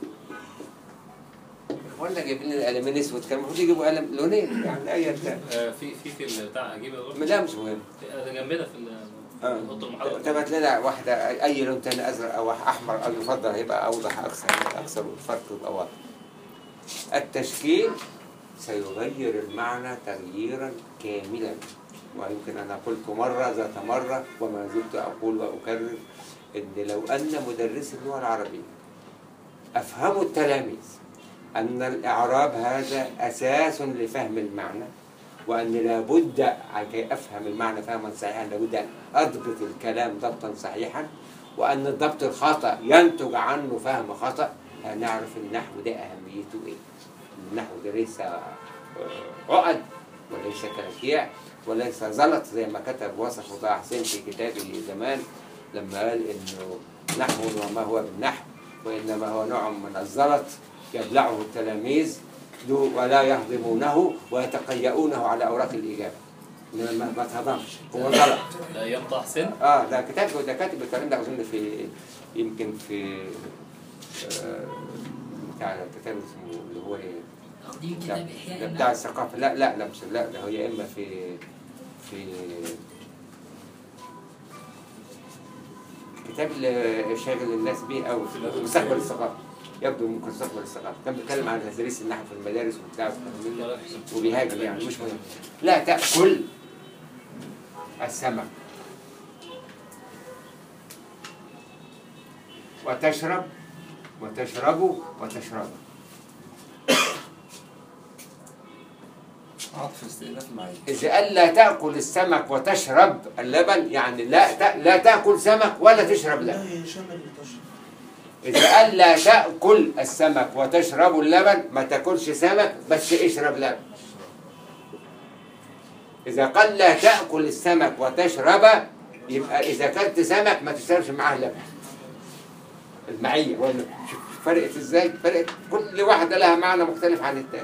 ولا جايبين القلمين اسود كان المفروض يجيبوا قلم لونين يعني اي بتاع آه، في في في البتاع اجيب لا مش مهم ده جنبنا في ال- آه. اوضه المحاضره تبعت لنا واحدة أي لون تاني أزرق أو أحمر أو يفضل هيبقى أوضح أكثر أكثر والفرق يبقى واضح. التشكيل سيغير المعنى تغييرا كاملا ويمكن أن قلت مرة ذات مرة وما زلت أقول وأكرر إن لو أن مدرس اللغة العربية أفهموا التلاميذ أن الإعراب هذا أساس لفهم المعنى وأن لابد كي أفهم المعنى فهما صحيحا لابد أن أضبط الكلام ضبطا صحيحا وأن الضبط الخطأ ينتج عنه فهم خطأ هنعرف النحو ده أهميته إيه النحو ده ليس آه، عقد وليس كلاكيع وليس زلط زي ما كتب وصف طه حسين في كتابه زمان لما قال إنه نحو وما هو بالنحو وإنما هو نوع من الزلط يبلعه التلاميذ دو- ولا يهضمونه ويتقيؤونه على أوراق الإجابة ما ما- ما تهضمش هو غلط ده ايام طه حسين اه ده كتاب ده كاتب الكلام ده اظن في يمكن في آه، بتاع كتاب اسمه اللي هو ايه تقديم لا، كتاب إحياء ده الناس. بتاع الثقافه لا لا لا مش لا ده هو يا اما في في كتاب اللي شاغل الناس به او في مستقبل الثقافه يبدو ممكن مستقبل الثقافه كان بيتكلم عن تدريس النحو في المدارس وبتاع والكلام من ده. وبيهاجم يعني مش مهم لا تأكل السمك وتشرب وتشرب وتشرب عطف استئناف معين إذا قال لا تأكل السمك وتشرب اللبن يعني لا ت- لا تأكل سمك ولا تشرب لبن لا يشمل التشرب إذا قال لا تأكل السمك وتشرب اللبن ما تاكلش سمك بس اشرب لبن إذا قال لا تأكل السمك وتشرب يبقى إذا أكلت سمك ما تشربش معاه لبن المعية ولا شوف فرقت إزاي فرقت كل واحدة لها معنى مختلف عن التاني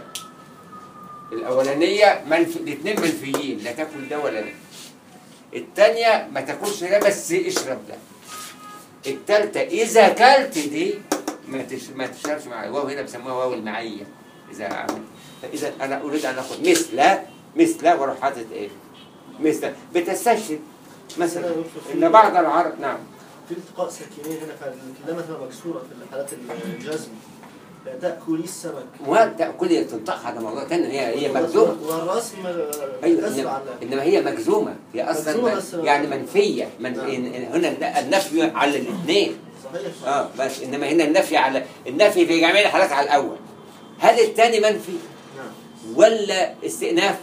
الأولانية منفي الاثنين منفيين لا تاكل ده ولا ده التانية ما تاكلش ده بس اشرب ده التالتة إذا كلت دي ما تش... ما تشربش معايا واو هنا بيسموها واو المعية إذا عملت فإذا أنا أريد أن آخذ مثل مثل وأروح حاطط إيه؟ مثل بتستشهد مثلا إن بعض العرب نعم في التقاء ساكنين هنا فالكلمة تبقى مكسورة في حالات الجزم لا تأكلي السمك وتأكل تنطقها ده موضوع تاني هي هي مجزومة والرسم ايوه كسر انما, على إنما هي مجزومه هي اصلا مجزومة من- بس- يعني منفيه من نعم. إن- إن هنا النفي على الاثنين صحيح اه بس انما هنا النفي على النفي في جميع الحالات على الاول هل الثاني منفي نعم ولا استئناف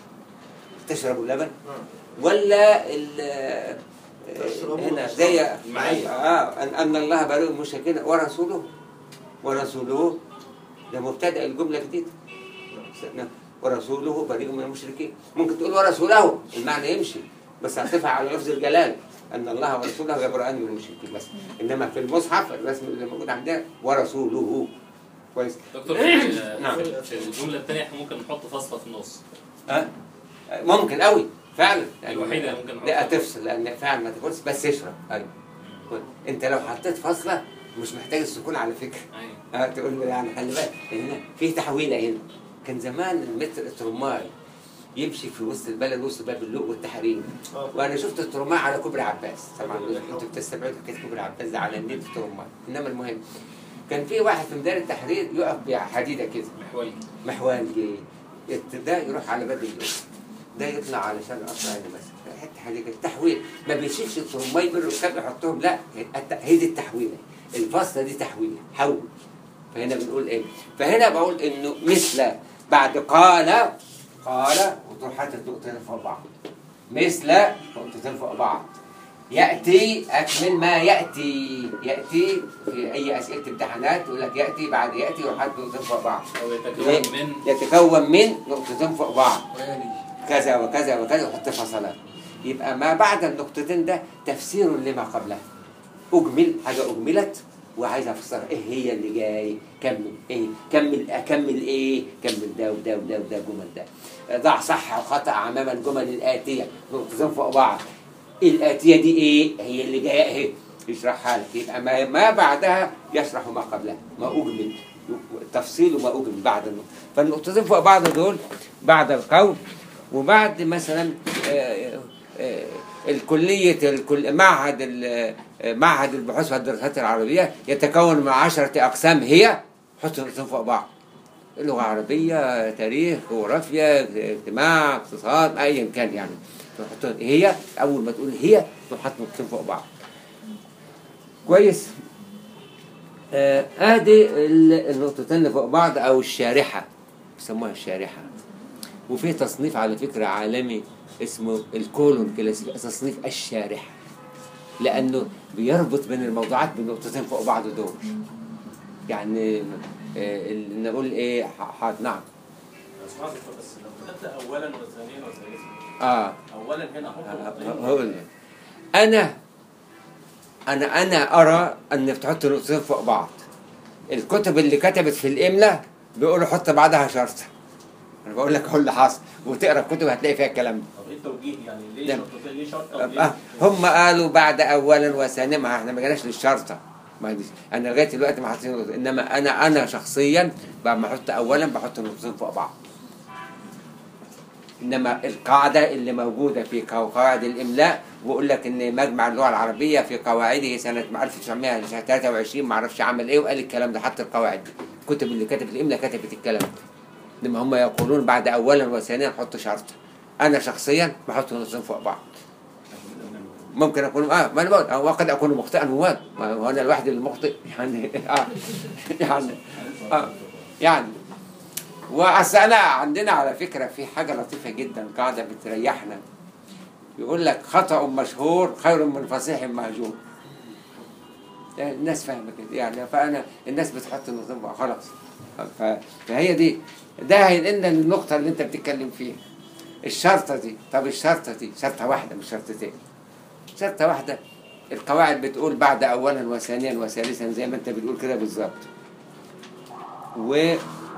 تشرب اللبن نعم ولا ال تشربوا هنا وتشربوا. زي المعية. اه ان ان الله بريء من مشركين ورسوله ورسوله ده مبتدا الجمله جديده نعم. ورسوله بريء من المشركين ممكن تقول ورسوله المعنى يمشي بس هتفع على لفظ الجلال ان الله ورسوله يبرأان من المشركين بس انما في المصحف الرسم اللي موجود عندنا ورسوله كويس دكتور في ال- نعم. في- في الجمله الثانيه احنا ممكن نحط فاصله في النص ها ممكن قوي فعلا لأن- الوحيدة اللي ممكن نحطها. لا تفصل لان فعلا ما تاكلش بس اشرب ايوه انت لو حطيت فاصله مش محتاج السكون على فكره ايوه اه تقول له يعني خلي بالك هنا في تحويله هنا كان زمان المتر الترماي يمشي في وسط البلد وسط باب اللوق والتحرير آه. وانا شفت الترماي على كوبري عباس طبعا انتوا بتستبعدوا حكايه كوبري عباس ده على النيل الترماي انما المهم كان في واحد في ميدان التحرير يقف بحديده كده محوري محوال يت- ده يروح على باب اللوق ده يطلع على شارع القصرين مثلا حته حاجه كده تحويل ما بيشيلش الترماي بالركاب يحطهم لا الت- هي دي التحويله الفاصله دي تحويله حول فهنا بنقول ايه فهنا بقول انه مثل بعد قال قال وتروح حاطط نقطتين فوق بعض مثل نقطتين فوق بعض ياتي اكمل ما ياتي ياتي في اي اسئله امتحانات يقول لك ياتي بعد ياتي وحط نقطتين فوق بعض او ليه؟ يتكون من يتكون من نقطتين فوق بعض ويلي كذا وكذا وكذا وحط فصلات يبقى ما بعد النقطتين ده تفسير لما قبلها أجمل حاجة أجملت وعايز افسرها ايه هي اللي جاي كمل ايه كمل اكمل ايه كمل ده وده وده وده جمل ده ضع صح وخطا امام الجمل الاتيه نقطتين فوق بعض الاتيه دي ايه هي اللي جايه اهي يشرحها لك يبقى ما, ما بعدها يشرح ما قبلها ما اجمل تفصيل وما اجمل بعد النقطه فالنقطتين فوق بعض دول بعد القول وبعد مثلا آه، آه، الكلية الكل معهد ال- معهد البحوث والدراسات العربية يتكون من عشرة أقسام هي حط نقطتين فوق بعض لغة عربية تاريخ جغرافيا اجتماع اقتصاد أيا كان يعني تحط هي أول ما تقول هي تحط نقطتين فوق بعض كويس آه، ادي ال- النقطتين اللي فوق بعض او الشارحه بيسموها الشارحه وفي تصنيف على فكره عالمي اسمه الكولون كلاسيك تصنيف الشارحه لانه بيربط بين الموضوعات بنقطتين فوق بعض دول يعني آه، ال- نقول ايه ح- ح- نعم اسمع دكتور بس لو كتبت اولا وثانيا وثالثا اه اولا هنا احط نقطتين. هقول لك. انا انا انا ارى ان تحط نقطتين فوق بعض الكتب اللي كتبت في الاملاء بيقولوا حط بعدها شرطه انا بقول لك هو اللي حصل وتقرا الكتب هتلاقي فيها الكلام ده طب ايه التوجيه يعني ليه ده- شرطتين ليه شرطه آه، وليه هم قالوا بعد اولا وثانيا ما احنا ما جيناش للشرطه ما دي انا لغايه دلوقتي ما حطيت نقطة. انما انا انا شخصيا بعد ما احط اولا بحط نقطتين فوق بعض انما القاعده اللي موجوده في قو- قواعد الاملاء بيقول لك ان مجمع اللغه العربيه في قواعده سنه 1923 ما اعرفش عمل ايه وقال الكلام ده حط القواعد دي الكتب اللي كتبت الاملاء كتبت الكلام ده انما هم يقولون بعد اولا وثانيا حط شرطه انا شخصيا بحط نقطتين فوق بعض ممكن اكون اه ما انا بقول أو قد اكون مخطئا هو ما هو انا الواحد المخطئ يعني اه يعني اه يعني واصل انا عندنا على فكره في حاجه لطيفه جدا قاعده بتريحنا يقول لك خطا مشهور خير من فصيح مهجور يعني الناس فاهمه كده يعني فانا الناس بتحط النظام بقى خلاص ف- فهي دي ده هينقلنا للنقطه اللي انت بتتكلم فيها الشرطه دي طب الشرطه دي شرطه واحده مش شرطتين شرطه واحده القواعد بتقول بعد اولا وثانيا وثالثا زي ما انت بتقول كده بالظبط و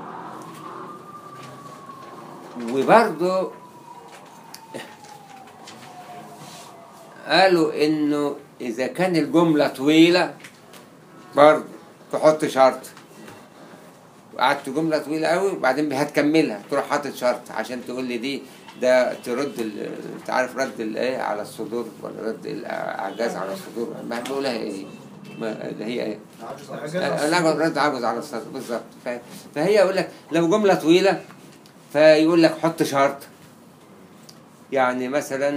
وبرضه قالوا انه اذا كان الجمله طويله برضه تحط شرط وقعدت جمله طويله قوي وبعدين هتكملها تروح حاطط شرط عشان تقول لي دي ده ترد ال- انت عارف رد الايه على الصدور ولا رد الاعجاز على الصدور ما هتقولها ايه ما اللي هي ايه لا رد عجز على الصدر بالظبط ف- فهي يقول لك لو جمله طويله فيقول لك حط شرط يعني مثلا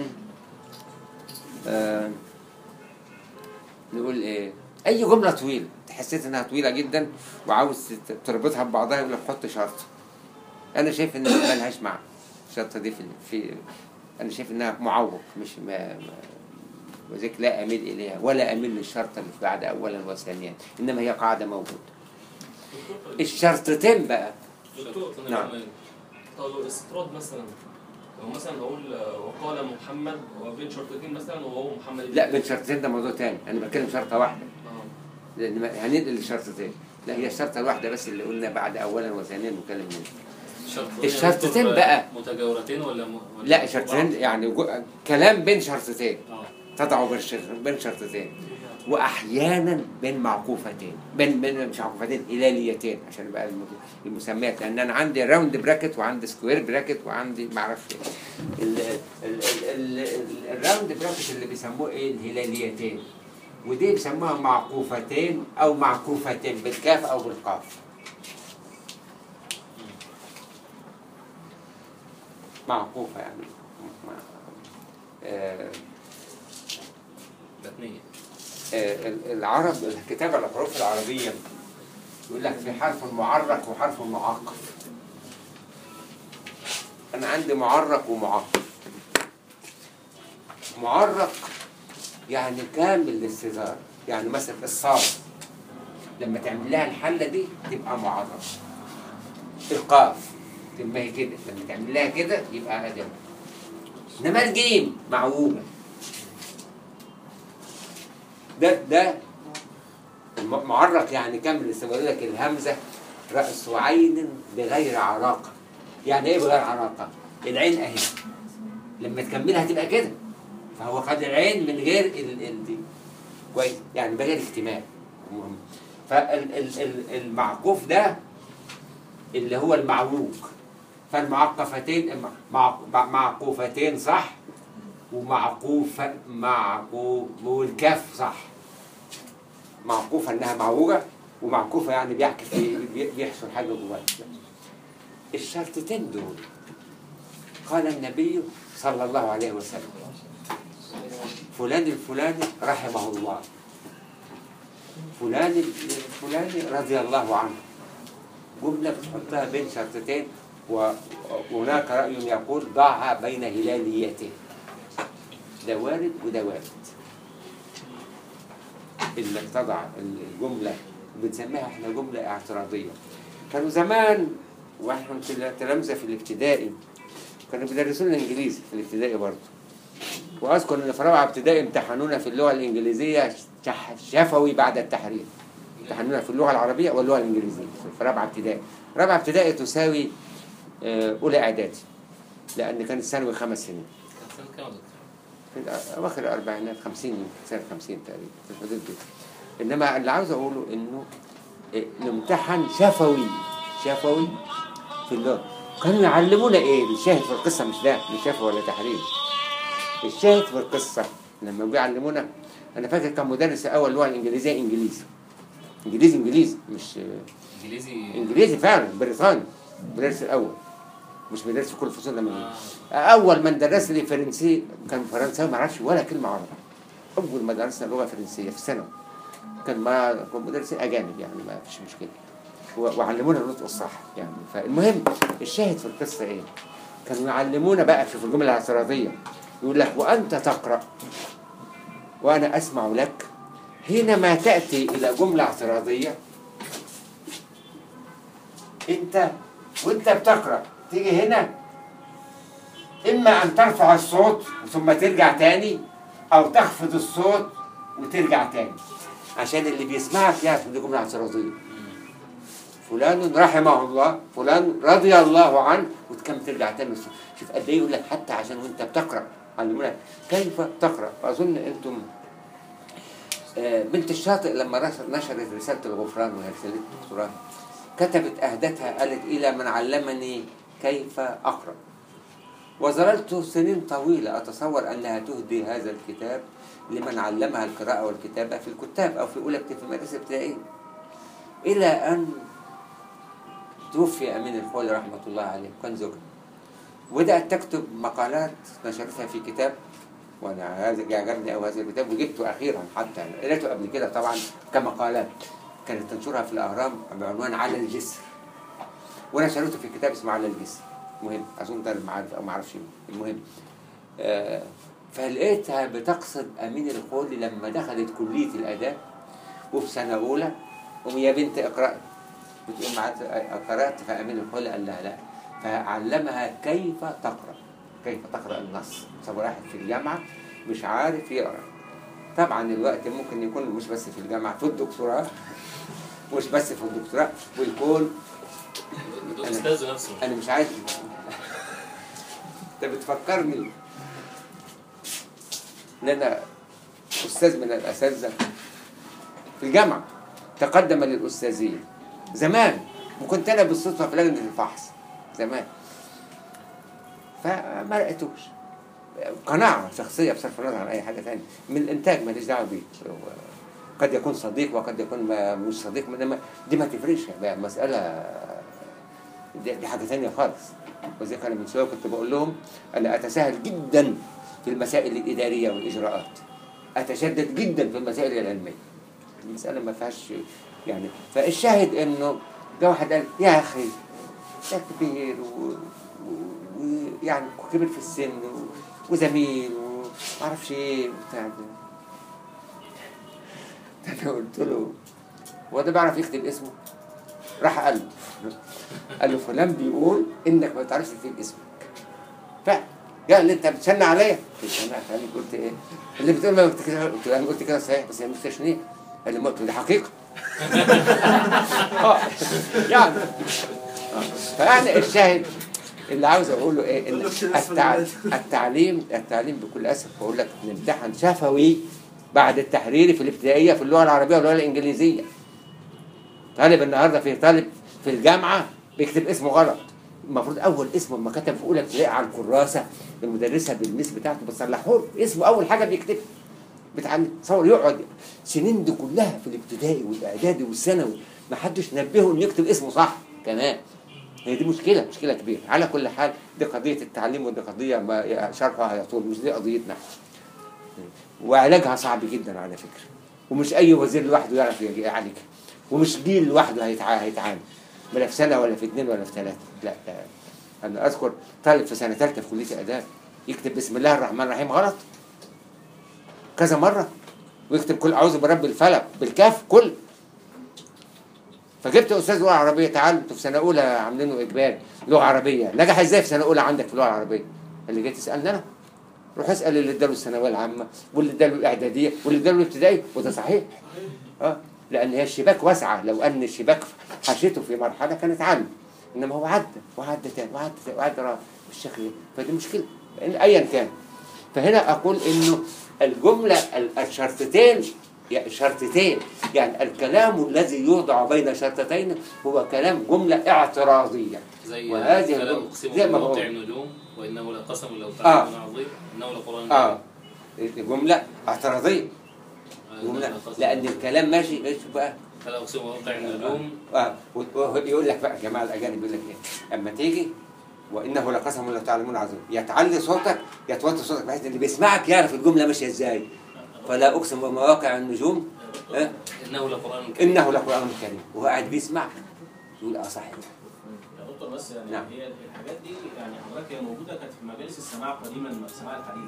آه نقول ايه اي جمله طويله حسيت انها طويله جدا وعاوز تت- تربطها ببعضها يقول لك حط شرط انا شايف ان ملهاش معنى الشرطه دي في في انا شايف انها معوق مش ما, ما وذلك لا اميل اليها ولا اميل للشرطه اللي بعد اولا وثانيا انما هي قاعده موجوده الشرطتين بقى دكتور نعم. نعم طب لو استطراد مثلا لو مثلا هقول آه، وقال محمد وبين شرطتين مثلا وهو محمد لا بين شرطتين ده موضوع تاني انا بتكلم شرطه واحده آه. لان ما- هننقل لشرطتين لا هي الشرطه الواحده بس اللي قلنا بعد اولا وثانيا نتكلم منها شرطتين الشرطتين يا دكتور، بقى. متجاورتين ولا م... ولا لا شرطتين يعني جو- كلام بين شرطتين اه تضع بين شر- بين شرطتين واحيانا بين معقوفتين بين بين مش معقوفتين هلاليتين عشان بقى الم- المسميات لان انا عندي راوند براكت وعندي سكوير براكت وعندي ما اعرفش ايه ال- ال- ال- ال- الراوند براكت اللي بيسموه ايه الهلاليتين ودي بيسموها معقوفتين او معكوفتين بالكاف او بالقاف معقوفه يعني مع- آه، الاثنين آه، ال- العرب الكتابة الحروف العربية يقول لك في حرف معرق وحرف معقف أنا عندي معرق ومعقف معرق يعني كامل الاستدار يعني مثلا الصاد لما تعمل لها الحلة دي تبقى معرق القاف تبقى هي كده لما تعمل لها كده يبقى أدم إنما الجيم معوجة ده ده الم- م- معرق يعني كمل لسه بقول لك الهمزه راس عين بغير عراقه يعني ايه بغير عراقه العين اهي لما تكملها تبقى كده فهو خد العين من غير ال ال دي كويس يعني بغير اكتمال فالمعقوف ده اللي هو المعوج فالمعقفتين مع- مع- معقوفتين صح ومعقوفة معقوف والكاف صح معقوفة انها معوجة ومعكوفة يعني بيعكس بي- بيحصل حاجة جواها الشرطتين دول قال النبي صلى الله عليه وسلم فلان الفلاني رحمه الله فلان الفلاني رضي الله عنه جملة بتحطها بين شرطتين وهناك رأي يقول ضعها بين هلاليتين ده وارد وده وارد انك تضع الجملة بنسميها احنا جملة اعتراضية كانوا زمان واحنا تل- تلامذة في الابتدائي كانوا بيدرسوا لنا انجليزي في الابتدائي برضه واذكر ان في رابعه ابتدائي امتحنونا في اللغه الانجليزيه شح- شفوي بعد التحرير امتحنونا في اللغه العربيه واللغه الانجليزيه في رابعه ابتدائي رابعه ابتدائي تساوي آه، اولى اعدادي لان كان الثانوي خمس سنين كان سنة كام يا دكتور؟ في اواخر الاربعينات 50 سنه 50 تقريبا في الحدود دي انما اللي عاوز اقوله انه إيه، نمتحن شفوي شفوي في اللغه كانوا يعلمونا ايه الشاهد في القصه مش ده مش شفوي ولا تحرير الشاهد في القصه لما بيعلمونا انا فاكر كان مدرس اول لغه الانجليزيه انجليزي انجليزي انجليزي مش انجليزي انجليزي فعلا بريطاني المدرس الاول مش بيدرس في كل الفصول لما اول من درس لي فرنسي كان فرنساوي ما عرفش ولا كلمه عربي اول ما درسنا لغه فرنسيه في ثانوي كان ما كان مدرسين اجانب يعني ما فيش مشكله و- وعلمونا النطق الصح يعني فالمهم الشاهد في القصه ايه؟ كانوا يعلمونا بقى في الجمله الاعتراضيه يقول لك وانت تقرا وانا اسمع لك حينما تاتي الى جمله اعتراضيه انت وانت بتقرا تيجي هنا اما ان ترفع الصوت ثم ترجع تاني او تخفض الصوت وترجع تاني عشان اللي بيسمعك يعرف إن دي جمله اعتراضيه فلان رحمه الله فلان رضي الله عنه وتكمل ترجع تاني الصوت شوف قد ايه يقول لك حتى عشان وانت بتقرا علمونا كيف تقرا واظن انتم آه، بنت الشاطئ لما رس- نشرت رساله الغفران وهي رساله الدكتوراه كتبت أهدتها قالت إلى من علمني كيف أقرأ وظللت سنين طويلة أتصور أنها تهدي هذا الكتاب لمن علمها القراءة والكتابة في الكتاب أو في أولى ابت- في المدرسة الابتدائية إلى أن توفي أمين الخولي رحمة الله عليه كان زوجها وبدأت تكتب مقالات نشرتها في كتاب وانا هذا عجبني أو هذا الكتاب وجبته اخيرا حتى أنا قريته قبل كده طبعا كمقالات كانت تنشرها في الاهرام بعنوان على الجسر وانا شريته في كتاب اسمه على الجسر مهم اظن ده ما عارف او ما اعرفش مين. المهم آه فلقيتها بتقصد امين الخولي لما دخلت كليه الاداب وفي سنه اولى قوم يا بنت اقراي بتقول معاها قرات فامين الخولي قال لها لا فعلمها كيف تقرا كيف تقرا النص طب واحد في الجامعه مش عارف يقرا طبعا الوقت ممكن يكون مش بس في الجامعه في الدكتوراه مش بس في الدكتوراه ويكون ده استاذ نفسه انا مش عايز انت بتفكرني ان انا استاذ من الاساتذه في الجامعه تقدم للاستاذيه زمان وكنت انا بالصدفه في لجنه الفحص زمان فما لقيتوش قناعه شخصيه بصرف النظر عن اي حاجه ثانيه من الانتاج ماليش دعوه بيه قد يكون صديق وقد يكون ما مش صديق انما دي ما تفرقش بقى مساله دي, دي حاجه ثانيه خالص وزي انا من شويه كنت بقول لهم انا اتساهل جدا في المسائل الاداريه والاجراءات اتشدد جدا في المسائل العلميه المساله ما فيهاش يعني فالشاهد انه ده واحد قال يا اخي ده كبير ويعني كبير في السن و... وزميل ومعرفش ايه وبتاع ده انا قلت له هو ده بيعرف يكتب اسمه راح قال له قال له فلان بيقول انك ما بتعرفش تكتب اسمك فعلا قال لي انت بتشن عليا قلت له انا عليك قلت ايه اللي بتقول ما بتكتب قلت له انا قلت كده صحيح بس هي مش تشنيع قال لي ما قلت له دي حقيقه آه، يعني آه. فيعني الشاهد اللي عاوز اقوله ايه ان التع... التعليم التعليم بكل اسف بقول لك نمتحن شفوي بعد التحريري في الابتدائيه في اللغه العربيه واللغه الانجليزيه طالب النهارده في طالب في الجامعه بيكتب اسمه غلط المفروض اول اسمه لما كتب في اولى ابتدائي على الكراسه المدرسه بالميس بتاعته بتصلحه له اسمه اول حاجه بيكتبها بتعلم تصور يقعد سنين دي كلها في الابتدائي والاعدادي والثانوي ما حدش نبهه انه يكتب اسمه صح كمان هي دي مشكله مشكله كبيره على كل حال دي قضيه التعليم ودي قضيه ما شرحها يطول مش دي قضيتنا وعلاجها صعب جدا على فكره ومش اي وزير لوحده يعرف يعالجها ومش جيل لوحده هيتع- هيتعامل ولا في سنه ولا في اثنين ولا في ثلاثه لا لا. انا اذكر طالب في سنه ثالثه في كليه اداب يكتب بسم الله الرحمن الرحيم غلط كذا مره ويكتب كل اعوذ برب الفلق بالكاف كل فجبت استاذ لغه عربيه تعال انتوا في سنه اولى عاملينه اجباري لغه عربيه نجح ازاي في سنه اولى عندك في اللغه العربيه اللي جاي تسالني انا روح اسال اللي اداله الثانويه العامه واللي اداله الاعداديه واللي اداله الابتدائي وده صحيح اه لان هي الشباك واسعه لو ان الشباك حشيته في مرحله كانت عنه انما هو عدى وعدى تاني وعدى تاني وعدى رابع بالشكل ده فدي مشكله لأن ايا كان فهنا اقول انه الجمله ال- الشرطتين يعني شرطتين يعني الكلام الذي يوضع بين شرطتين هو كلام جمله اعتراضيه زي وهذه فلا الجملة- اقسم زي ما بموقع بقول. النجوم وانه لقسم لو آه. تعلمون عظيم انه لقران اه جمله اعتراضيه كريم. جمله إنه لقسم. لان الكلام ماشي ايش بقى فلا اقسم بموقع النجوم اه ويقول لك بقى جماعه الاجانب يقول لك ايه اما تيجي وانه لقسم لو تعلمون عظيم يا تعلي صوتك يا توطي صوتك بحيث اللي بيسمعك يعرف الجمله ماشيه ازاي فلا اقسم بمواقع النجوم آه انه لقران كريم انه لقران كريم وهو قاعد بيسمع يقول اه صحيح يا دكتور بس يعني نعم. هي الحاجات دي يعني حضرتك هي موجوده كانت في مجالس السماع قديما سماع الحديث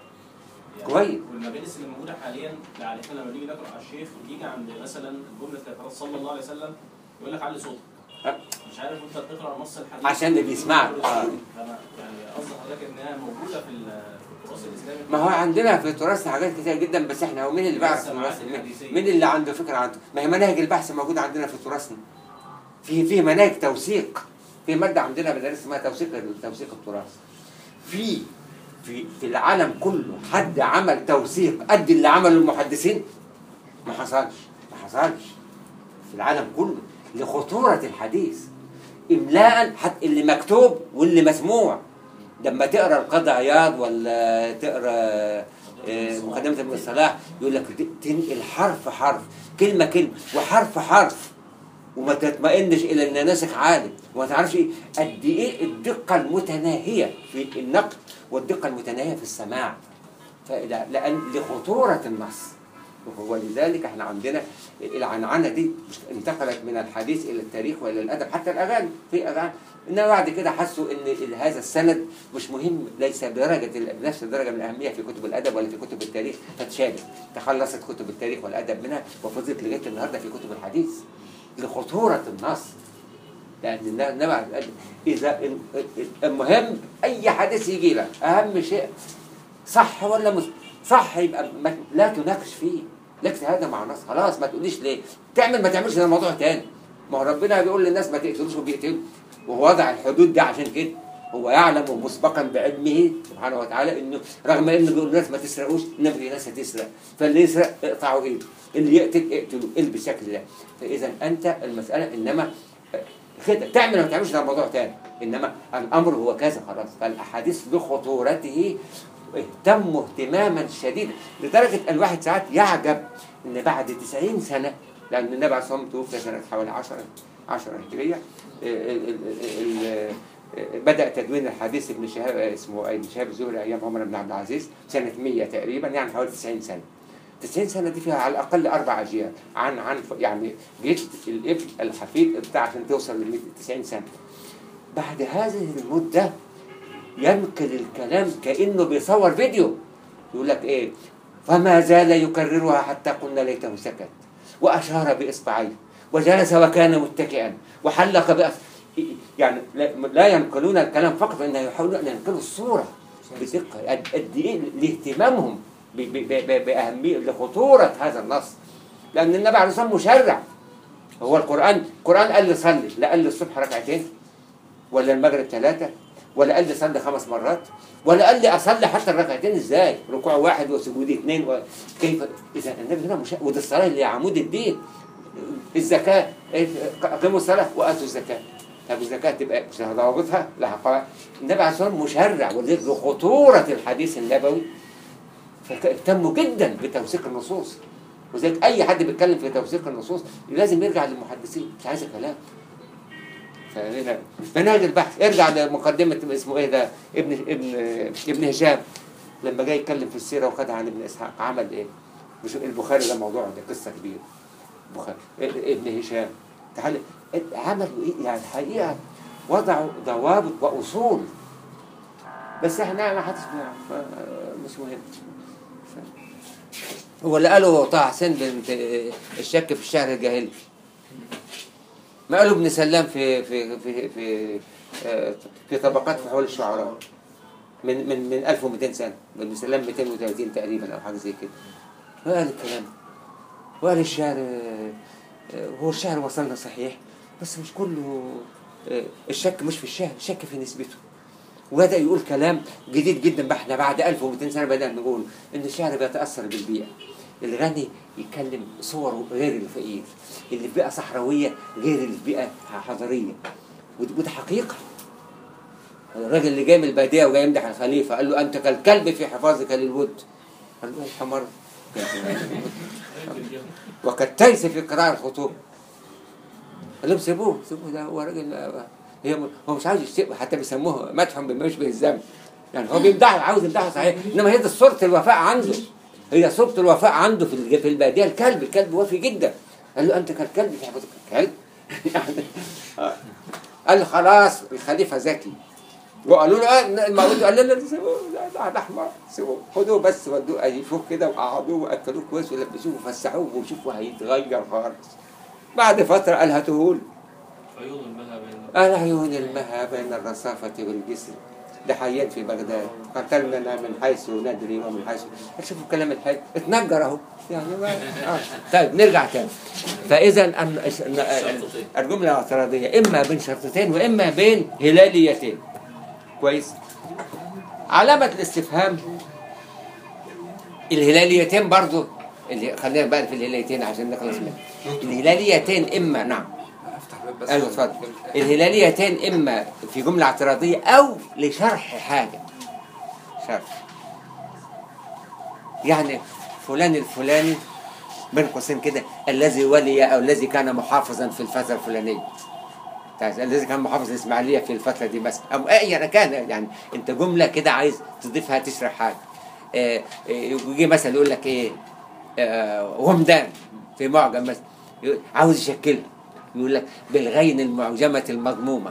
يعني كويس. والمجالس اللي موجوده حاليا يعني احنا لما نيجي نقرا على الشيخ يجي عند مثلا جمله الرسول صلى الله عليه وسلم يقول لك علي صوتك أه. مش عارف انت بتقرا نص الحديث عشان اللي بيسمعك. آه. فانا يعني قصدي حضرتك انها موجوده في ال- في التراث الاسلامي ما هو عندنا في تراثنا حاجات كتير جدا بس احنا هو مين اللي بيعرف السماعات التراث مين- الحديثية. مين اللي عنده فكره عنده ما هي مناهج البحث موجوده عندنا في تراثنا في في مناهج توثيق في ماده عندنا بدرس اسمها توثيق توثيق التراث في في في العالم كله حد عمل توثيق قد اللي عمله المحدثين ما حصلش ما حصلش في العالم كله لخطورة الحديث إملاء حتى اللي مكتوب واللي مسموع لما تقرا القاضي عياض ولا تقرا آه، مقدمة ابن الصلاح يقول لك ت- تنقل حرف حرف كلمة كلمة وحرف حرف وما تطمئنش الى ان ناسك عالم وما تعرفش إيه قد ايه الدقه المتناهيه في النقد والدقه المتناهيه في السماع فلا لان لخطوره النص ولذلك احنا عندنا العنعنه دي مش انتقلت من الحديث الى التاريخ والى الادب حتى الاغاني في اغاني انما بعد كده حسوا ان هذا السند مش مهم ليس بدرجه بنفس الدرجه من الاهميه في كتب الادب ولا في كتب التاريخ فتشابه تخلصت كتب التاريخ والادب منها وفضلت لغايه النهارده في كتب الحديث لخطوره النص لان النبي اذا المهم اي حديث يجي لك اهم شيء صح ولا مش صح يبقى ما لا تناقش فيه لك هذا مع الناس خلاص ما تقوليش ليه تعمل ما تعملش ده موضوع تاني ما هو ربنا بيقول للناس ما تقتلوش وبيقتلوا وهو وضع الحدود دي عشان كده هو يعلم مسبقا بعلمه سبحانه وتعالى انه رغم انه بيقول للناس ما تسرقوش انما في ناس هتسرق فاللي يسرق اقطعوا ايده اللي يقتل اقتلوا ايه بالشكل ده فاذا انت المساله انما كده تعمل ولا ما تعملش ده موضوع تاني انما الامر هو كذا خلاص فالاحاديث بخطورته اهتموا اهتماما شديدا لدرجه الواحد ساعات يعجب ان بعد 90 سنه لان النبي عليه الصلاه والسلام توفي سنه حوالي 10 10 هجريه ال- ال- ال- بدا تدوين الحديث ابن شهاب اسمه ابن شهاب الزهري ايام عمر بن عبد العزيز سنه 100 تقريبا يعني حوالي 90 سنه 90 سنه دي فيها على الاقل اربع اجيال عن عن يعني جد الابن الحفيد بتاع عشان توصل ل 90 سنه بعد هذه المده ينقل الكلام كانه بيصور فيديو يقول لك ايه فما زال يكررها حتى قلنا ليته سكت واشار باصبعيه وجلس وكان متكئا وحلق بأس يعني لا- لا ينقلون الكلام فقط انهم يحاولون ان ينقلوا الصوره بدقه قد قد ايه لاهتمامهم ب- ب- ب- باهميه لخطوره هذا النص لان النبي عليه الصلاه والسلام مشرع هو القران القران قال لي صلي لا قال لي الصبح ركعتين ولا المغرب ثلاثه ولا قال لي صلي خمس مرات ولا قال لي اصلي حتى الركعتين ازاي ركوع واحد وسجود اثنين و... كيف اذا النبي هنا مش ودي الصلاه اللي هي عمود الدين الزكاه إيه؟ اقيموا الصلاه واتوا الزكاه طب الزكاه تبقى مش ضوابطها لها قواعد النبي عليه الصلاه والسلام مشرع ولذلك لخطوره الحديث النبوي فاهتموا جدا بتوثيق النصوص وذلك اي حد بيتكلم في توثيق النصوص لازم يرجع للمحدثين مش عايز كلام فهنا منهج البحث ارجع لمقدمه اسمه ايه ده ابن ابن ابن هشام لما جاي يتكلم في السيره وخدها عن ابن اسحاق عمل ايه؟ مش البخاري ده موضوع ده قصه كبيره البخاري ابن هشام تعال عملوا ايه يعني الحقيقه وضعوا ضوابط واصول بس احنا ما حدش بيعرف مش مهم هو اللي قاله طه حسين بنت الشك في الشعر الجاهلي ما قاله ابن سلام في في في في آه، في طبقات في حول الشعراء من من من 1200 سنه ابن سلام 230 تقريبا او حاجه زي كده وقال الكلام ده. وقال الشعر آه، آه، هو الشعر وصلنا صحيح بس مش كله آه، الشك مش في الشعر الشك في نسبته وبدأ يقول كلام جديد جدا بقى احنا بعد 1200 سنة بدأنا نقول إن الشعر بيتأثر بالبيئة الغني يتكلم صوره غير الفقير اللي في بيئة صحراوية غير اللي في بيئة حضرية ودي وده حقيقة الراجل اللي جاي من البادية وجاي يمدح الخليفة قال له أنت كالكلب في حفاظك للود قال له الحمار وكالتيس في قراءة الخطوب قال لهم سيبوه سيبوه ده هو راجل هي هو مش عاوز يشتكي حتى بيسموه مدح بما يشبه الذنب يعني هو بيمدحه عاوز يمدحه صحيح انما هي دي صوره الوفاء عنده هي صوره الوفاء عنده في الج- في الباديه الكلب الكلب وفي جدا قال له انت كالكلب في حفظك الكلب يعني آه. قال له خلاص الخليفه ذكي وقالوا له آه، المولود قال له لا سيبوه ده- ده ده احمر سيبوه خدوه بس ودوه يشوف كده وقعدوه واكلوه كويس ولبسوه وفسحوه وشوفوا هيتغير خالص بعد فتره قال هاتوه عيون المها بين العيون المها بين الرصافة والجسر ده حيات في بغداد قتلنا من حيث ندري ومن حيث شوفوا كلام الحي اتنجر اهو يعني ما... آه. طيب نرجع تاني فاذا أن... شرطتين. الجمله الاعتراضيه اما بين شرطتين واما بين هلاليتين كويس علامه الاستفهام الهلاليتين برضو اللي خلينا بقى في الهلاليتين عشان نخلص منها الهلاليتين اما نعم افتح باب بس ايوه اتفضل الهلاليتين اما في جمله اعتراضيه او لشرح حاجه شرح يعني فلان الفلاني بين قوسين كده الذي ولي او الذي كان محافظا في الفتره الفلانيه تعرف، الذي كان محافظ الاسماعيليه في الفتره دي مثلا او اي كان يعني انت جمله كده عايز تضيفها تشرح حاجه آه، آه، يجي مثلا يقول لك ايه آه، غمدان في معجم مثلا يقول- عاوز يشكلها يقول لك بالغين المعجمه المضمومه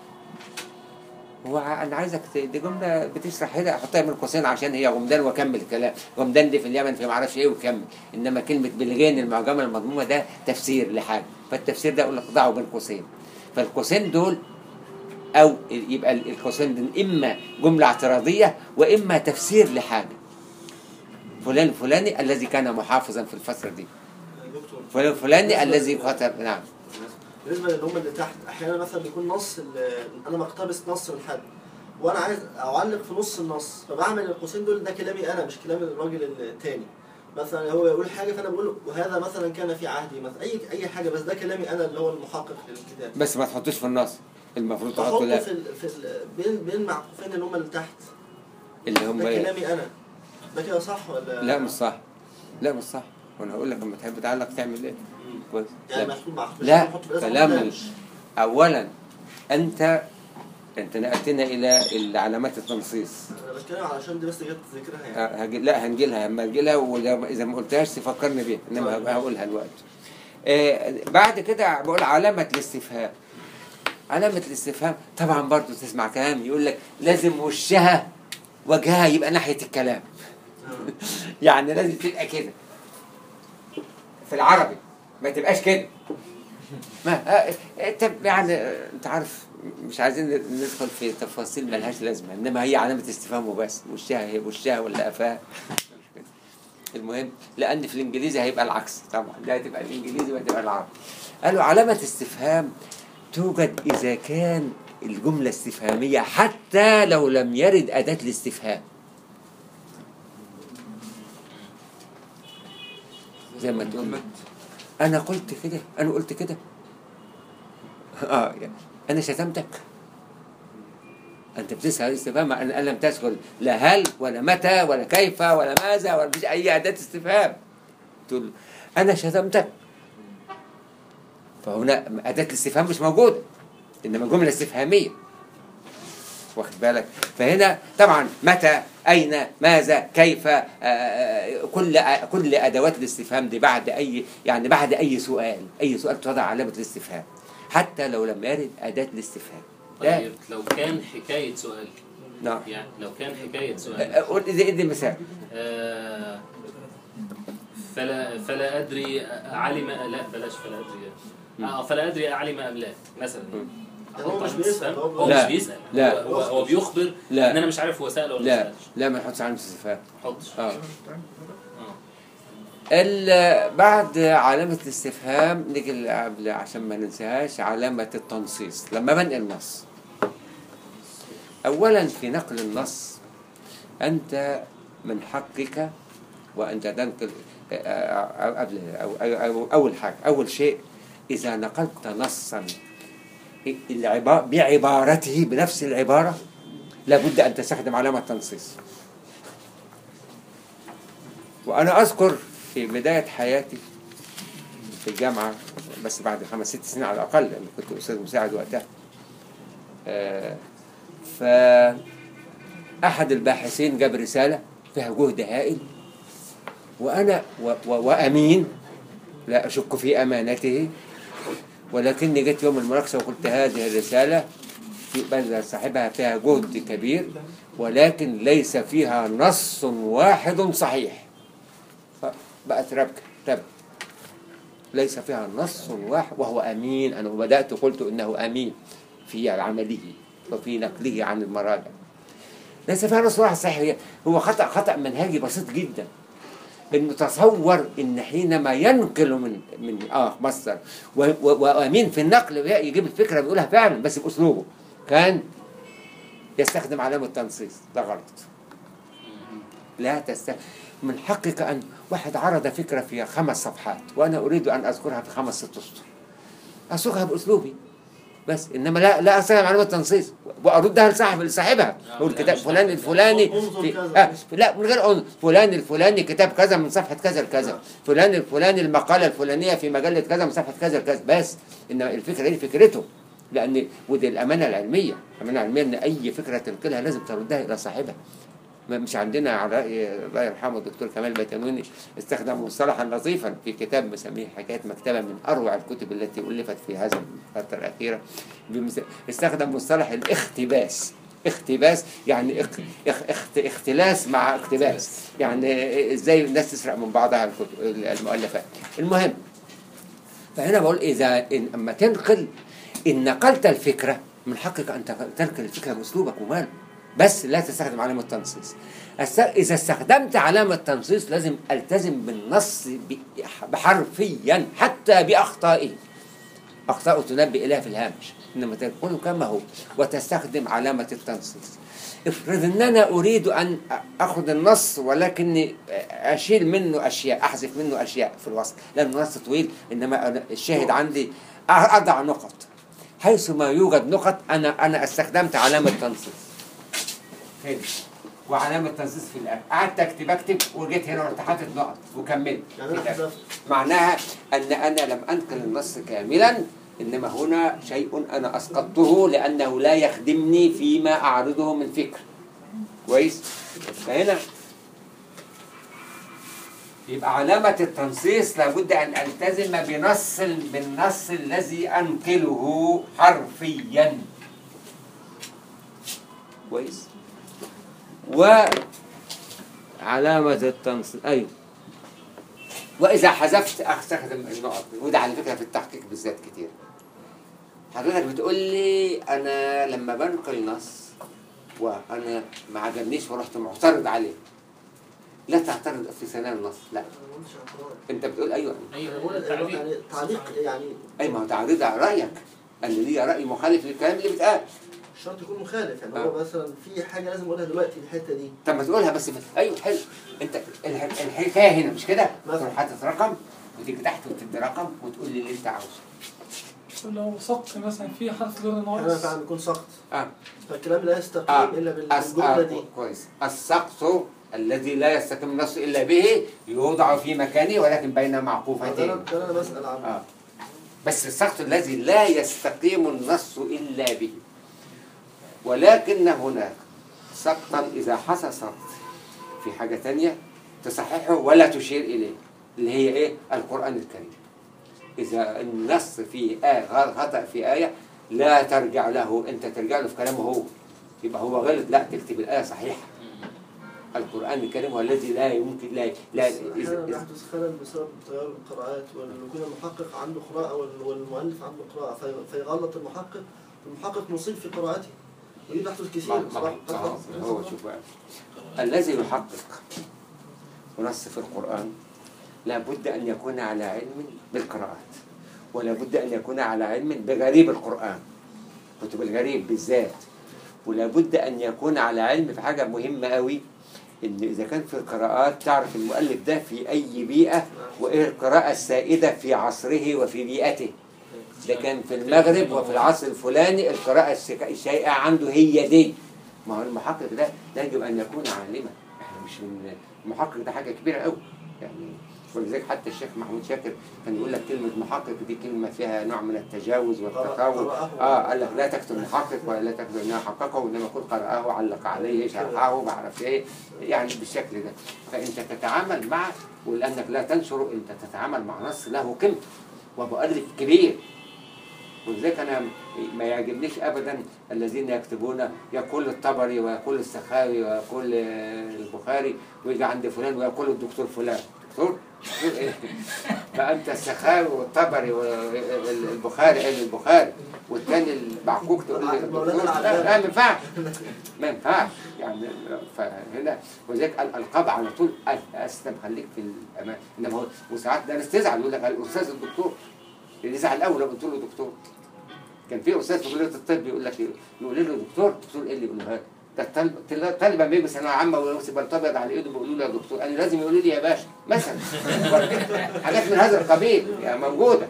هو ع- انا عايزك ت- دي جمله بتشرح هنا احطها من قوسين عشان هي غمدان واكمل الكلام غمدان دي في اليمن في معرفش ايه وكمل انما كلمه بالغين المعجمه المضمومه ده تفسير لحاجه فالتفسير ده اقول لك ضعه بين قوسين فالقوسين دول او يبقى ال- القوسين دول اما جمله اعتراضيه واما تفسير لحاجه فلان الفلاني الذي كان محافظا في الفتره دي دكتور فلان الفلاني الذي قتل نعم بالنسبه للي هم اللي تحت احيانا مثلا بيكون نص ال- انا مقتبس نص من حد وانا عايز اعلق في نص النص فبعمل القوسين دول ده كلامي انا مش كلام الراجل التاني مثلا هو يقول حاجه فانا بقول وهذا مثلا كان في عهدي مثلا اي اي حاجه بس ده كلامي انا اللي هو المحقق للكتاب بس ما تحطوش في النص المفروض تحطه بحطه لا في ال في ال بين بين معقوفين اللي هم اللي تحت اللي هم ده إيه؟ كلامي انا ده كده صح ولا لا مش صح لا مش صح وانا هقول لك لما تحب تعلق تعمل ايه كويس يعني لا, محطوط معقوف مش لا. محطوط بالاسم كلام ده. ال- اولا انت انت نقلتنا الى علامات التنصيص انا بتكلم علشان دي بس جت ذكرها يعني ه- هجي لا هنجي لها اما اجي لها ولو- اذا ما قلتهاش تفكرني بيها انما طيب. هقولها الوقت آه بعد كده بقول علامه الاستفهام علامه الاستفهام طبعا برضو تسمع كلام يقول لك لازم وشها وجهها يبقى ناحيه الكلام يعني لازم تبقى كده في العربي ما تبقاش كده ما آه، انت يعني آه، انت عارف مش عايزين ندخل في تفاصيل ملهاش لازمه انما هي علامه استفهام وبس وشها هي وشها ولا قفاها المهم لان في الانجليزي هيبقى العكس طبعا ده هتبقى الانجليزي وهتبقى العربي قالوا علامه استفهام توجد اذا كان الجمله استفهاميه حتى لو لم يرد اداه الاستفهام زي ما تقول انا قلت كده انا قلت كده اه يعني انا شتمتك انت بتسال استفهام انا أنا لم تدخل لا هل ولا متى ولا كيف ولا ماذا ولا مفيش اي اداه استفهام تقول انا شتمتك فهنا اداه الاستفهام مش موجوده انما جمله استفهاميه واخد بالك فهنا طبعا متى اين ماذا كيف آه، آه، كل كل ادوات الاستفهام دي بعد اي يعني بعد اي سؤال اي سؤال تضع علامه الاستفهام حتى لو لم يرد اداه الاستفهام ده طيب لو كان حكاية سؤال نعم يعني لو كان حكاية سؤال آه، قول ادي ادي مثال آه، فلا فلا ادري علم لا بلاش فلا ادري اه فلا ادري علم ام لا مثلا يعني هو مش بيسأل هو هو لا. مش بيسال لا. هو, هو بيخبر لا. ان انا مش عارف هو سال ولا ما لا سالش لا ما نحطش علامه استفهام ما حطش اه اه ال- بعد علامة الاستفهام نيجي ل- قبل- عشان ما ننساهاش علامة التنصيص لما بنقل نص أولا في نقل النص أنت من حقك وأنت تنقل آه، آه، قبل أو أو أول حاجة أول شيء إذا نقلت نصا العبا- بعبارته بنفس العبارة لابد أن تستخدم علامة تنصيص وأنا أذكر في بداية حياتي في الجامعة بس بعد خمس ست سنين على الأقل لأن كنت أستاذ مساعد وقتها آه، فأحد الباحثين جاب رسالة فيها جهد هائل وأنا و و وأمين لا أشك في أمانته ولكني جيت يوم المناقشة وقلت هذه الرسالة في بل صاحبها فيها جهد كبير ولكن ليس فيها نص واحد صحيح بقت ربكة ربكة ليس فيها نص واحد وهو أمين أنا بدأت قلت إنه أمين في عمله وفي نقله عن المراجع ليس فيها نص واحد صحيح هو خطأ خطأ منهجي بسيط جدا انه تصور ان حينما ينقل من من اه مصدر و- و- وامين في النقل يجيب الفكره بيقولها فعلا بس باسلوبه كان يستخدم علامه تنصيص ده غلط لا تست من حقك ان واحد عرض فكره في خمس صفحات وانا اريد ان اذكرها في خمس ست اسطر اذكرها باسلوبي بس انما لا لا استخدم علامه تنصيص واردها لصاحب لصاحبها نعم، اقول لا، كتاب مش فلان تعمل الفلاني انظر في كذا. آه لا من غير أنظر فلان الفلاني كتاب كذا من صفحه كذا لكذا فلان الفلاني المقاله الفلانيه في مجله كذا من صفحه كذا لكذا بس انما الفكره دي فكرته لان ودي الامانه العلميه الامانه العلميه ان اي فكره تنقلها لازم تردها الى صاحبها ما- مش عندنا على رأي الله يرحمه الدكتور كمال بيتنوني استخدم مصطلحا لطيفا في كتاب مسميه حكاية مكتبة من أروع الكتب التي ألفت في هذا الفترة الأخيرة بمس- استخدم مصطلح الاختباس اختباس يعني اخ اخ اخت اختلاس مع اقتباس يعني ازاي الناس تسرق من بعضها الكتب المؤلفات المهم فهنا بقول اذا إن اما تنقل ان نقلت الفكره من حقك ان تنقل الفكره باسلوبك وماله بس لا تستخدم علامه تنصيص الس- اذا استخدمت علامه تنصيص لازم التزم بالنص ب- بحرفيا حتى باخطائه اخطاء تنبئ اليها في الهامش انما تقول كما هو وتستخدم علامه التنصيص افرض ان انا اريد ان اخذ النص ولكني اشيل منه اشياء احذف منه اشياء في الوصف لان النص طويل انما أنا الشاهد عندي اضع نقط حيث ما يوجد نقط انا انا استخدمت علامه تنصيص هنا وعلامه تنصيص في الاخر قعدت اكتب اكتب وجيت هنا ورحت حاطط نقط وكملت يعني انا كده. حذفت معناها أن أنا لم أنقل النص كاملا إنما هنا شيء أنا أسقطته لأنه لا يخدمني فيما أعرضه من فكر كويس فهنا يبقى علامة التنصيص لابد أن ألتزم بنص بالنص الذي أنقله حرفيا كويس وعلامة التنصيص أيوه واذا حذفت استخدم النقط وده على فكره في التحقيق بالذات كتير حضرتك بتقول لي انا لما بنقل نص وانا ما عجبنيش ورحت معترض عليه لا تعترض في ثناء النص لا أنا ما قلتش اعتراض. انت بتقول ايوه أنا ايوه بقول تعليق. يعني تعليق يعني اي ما هو تعريض على رايك ان ليا راي مخالف للكلام اللي بيتقال مش شرط يكون مخالف يعني آه. هو مثلا في حاجه لازم اقولها دلوقتي في الحته دي طب ما تقولها بس ايوه حلو انت الح- الحكايه هنا مش كده؟ مثلا. تروح حاطط رقم وتيجي تحت وتدي رقم وتقول لي اللي انت عاوزه لو سقط مثلا في حرف غير احيانا ناقص فعلا بيكون سقط اه فالكلام لا يستقيم آه. الا بال- أس... بالجمله آه. دي كويس السقط الذي لا يستقيم النص الا به يوضع في مكانه ولكن بين ده انا معقوفتين ده انا بسال عنه آه. بس السقط الذي لا يستقيم النص إلا به ولكن هناك سقطا إذا حصل سقط في حاجة تانية تصححه ولا تشير إليه اللي هي إيه القرآن الكريم إذا النص فيه آية غ- خطأ في آية لا ترجع له أنت ترجع له في كلامه هو يبقى هو غلط لا تكتب الآية صحيحة القرآن الكريم هو الذي لا يمكن لا لا بس إذا- احيانا إذا- يحدث خلل بسبب تغير القراءات ويكون المحقق عنده قراءه وال- والمؤلف عنده قراءه في- فيغلط المحقق المحقق مصيب في قراءته ودي تحدث كثير ما- ما- بصراحه ما هو- هو شوف بقى الذي يحقق ونص في القرآن لابد أن يكون على علم بالقراءات ولا بد أن يكون على علم بغريب القرآن كتب الغريب بالذات ولا بد أن يكون على علم في حاجة مهمة قوي إن إذا كان في القراءات تعرف المؤلف ده في أي بيئة وإيه القراءة السائدة في عصره وفي بيئته ده كان في المغرب وفي العصر الفلاني القراءة السك- الشائعة عنده هي دي ما هو المحقق ده يجب أن يكون عالما احنا مش من المحقق ده حاجة كبيرة قوي يعني ولذلك حتى الشيخ محمود شاكر كان يقول لك كلمة محقق دي كلمة فيها نوع من التجاوز والتطاول اه قال لك لا تكتب محقق ولا لا تكتب انها حققه وانما كل قرأه علق عليه شرحه ما اعرفش ايه يعني بالشكل ده فانت تتعامل مع ولانك لا تنشره انت تتعامل مع نص له قيمته ومؤلف كبير ولذلك انا ما يعجبنيش ابدا الذين يكتبون يقول الطبري ويقول السخاوي ويقول آه، البخاري ويجي عند فلان ويقول الدكتور فلان دكتور دكتور ايه فانت السخاوي والطبري والبخاري قال البخاري والثاني المعكوك تقول لي الدكتور لا لا ما ينفعش ما ينفعش يعني فهنا وذلك الالقاب على طول اسلم خليك في الامان انما هو وساعات ده ناس تزعل يقول لك الاستاذ الدكتور اللي يزعل قوي لو قلت له دكتور كان في استاذ في كليه الطب يقول لك يقول له دكتور دكتور ايه اللي يقول له ده الطالب طالب لما بيجي ثانويه عامه ويمسك بلطو ابيض على ايده بيقولوا له يا دكتور انا لازم يقولوا لي يا باشا مثلا حاجات من هذا القبيل يعني موجوده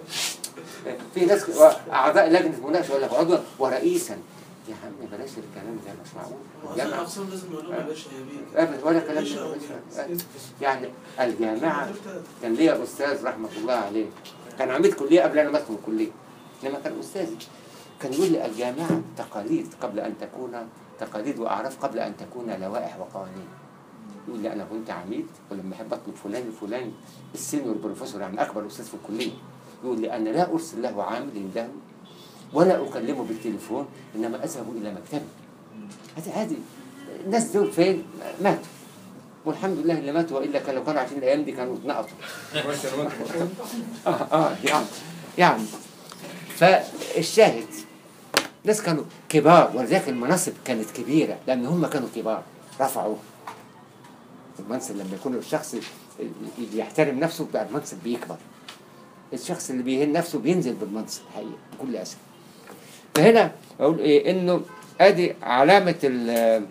في ناس اعضاء لجنه مناقشه يقول لك عضوا ورئيسا يا عم بلاش الكلام ده مش معقول اصل جامعة. الاقسام لازم نقول لهم يا باشا يا بيه أبدا ولا كلام باشا ده أو باشا. بيه. يعني الجامعه كان ليا استاذ رحمه الله عليه كان عميد كليه قبل انا ما ادخل الكليه لما كان استاذ كان يقول لي الجامعه تقاليد قبل ان تكون تقاليد واعراف قبل ان تكون لوائح وقوانين يقول لي انا كنت عميد ولما احب اطلب فلان الفلاني السينيور بروفيسور يعني اكبر استاذ في الكليه يقول لي انا لا ارسل له عامل عنده ولا اكلمه بالتليفون انما اذهب الى مكتبه هذه هذه الناس دول فين ماتوا والحمد لله اللي ماتوا والا كانوا كانوا عشان الايام دي كانوا اتنقطوا اه اه يعني يعني فالشاهد ناس كانوا كبار ولذلك المناصب كانت كبيرة لأن هم كانوا كبار رفعوا المنصب لما يكون الشخص اللي يحترم نفسه بقى المنصب بيكبر الشخص اللي بيهين نفسه بينزل بالمنصب حقيقة بكل أسف فهنا أقول إيه إنه أدي علامة ال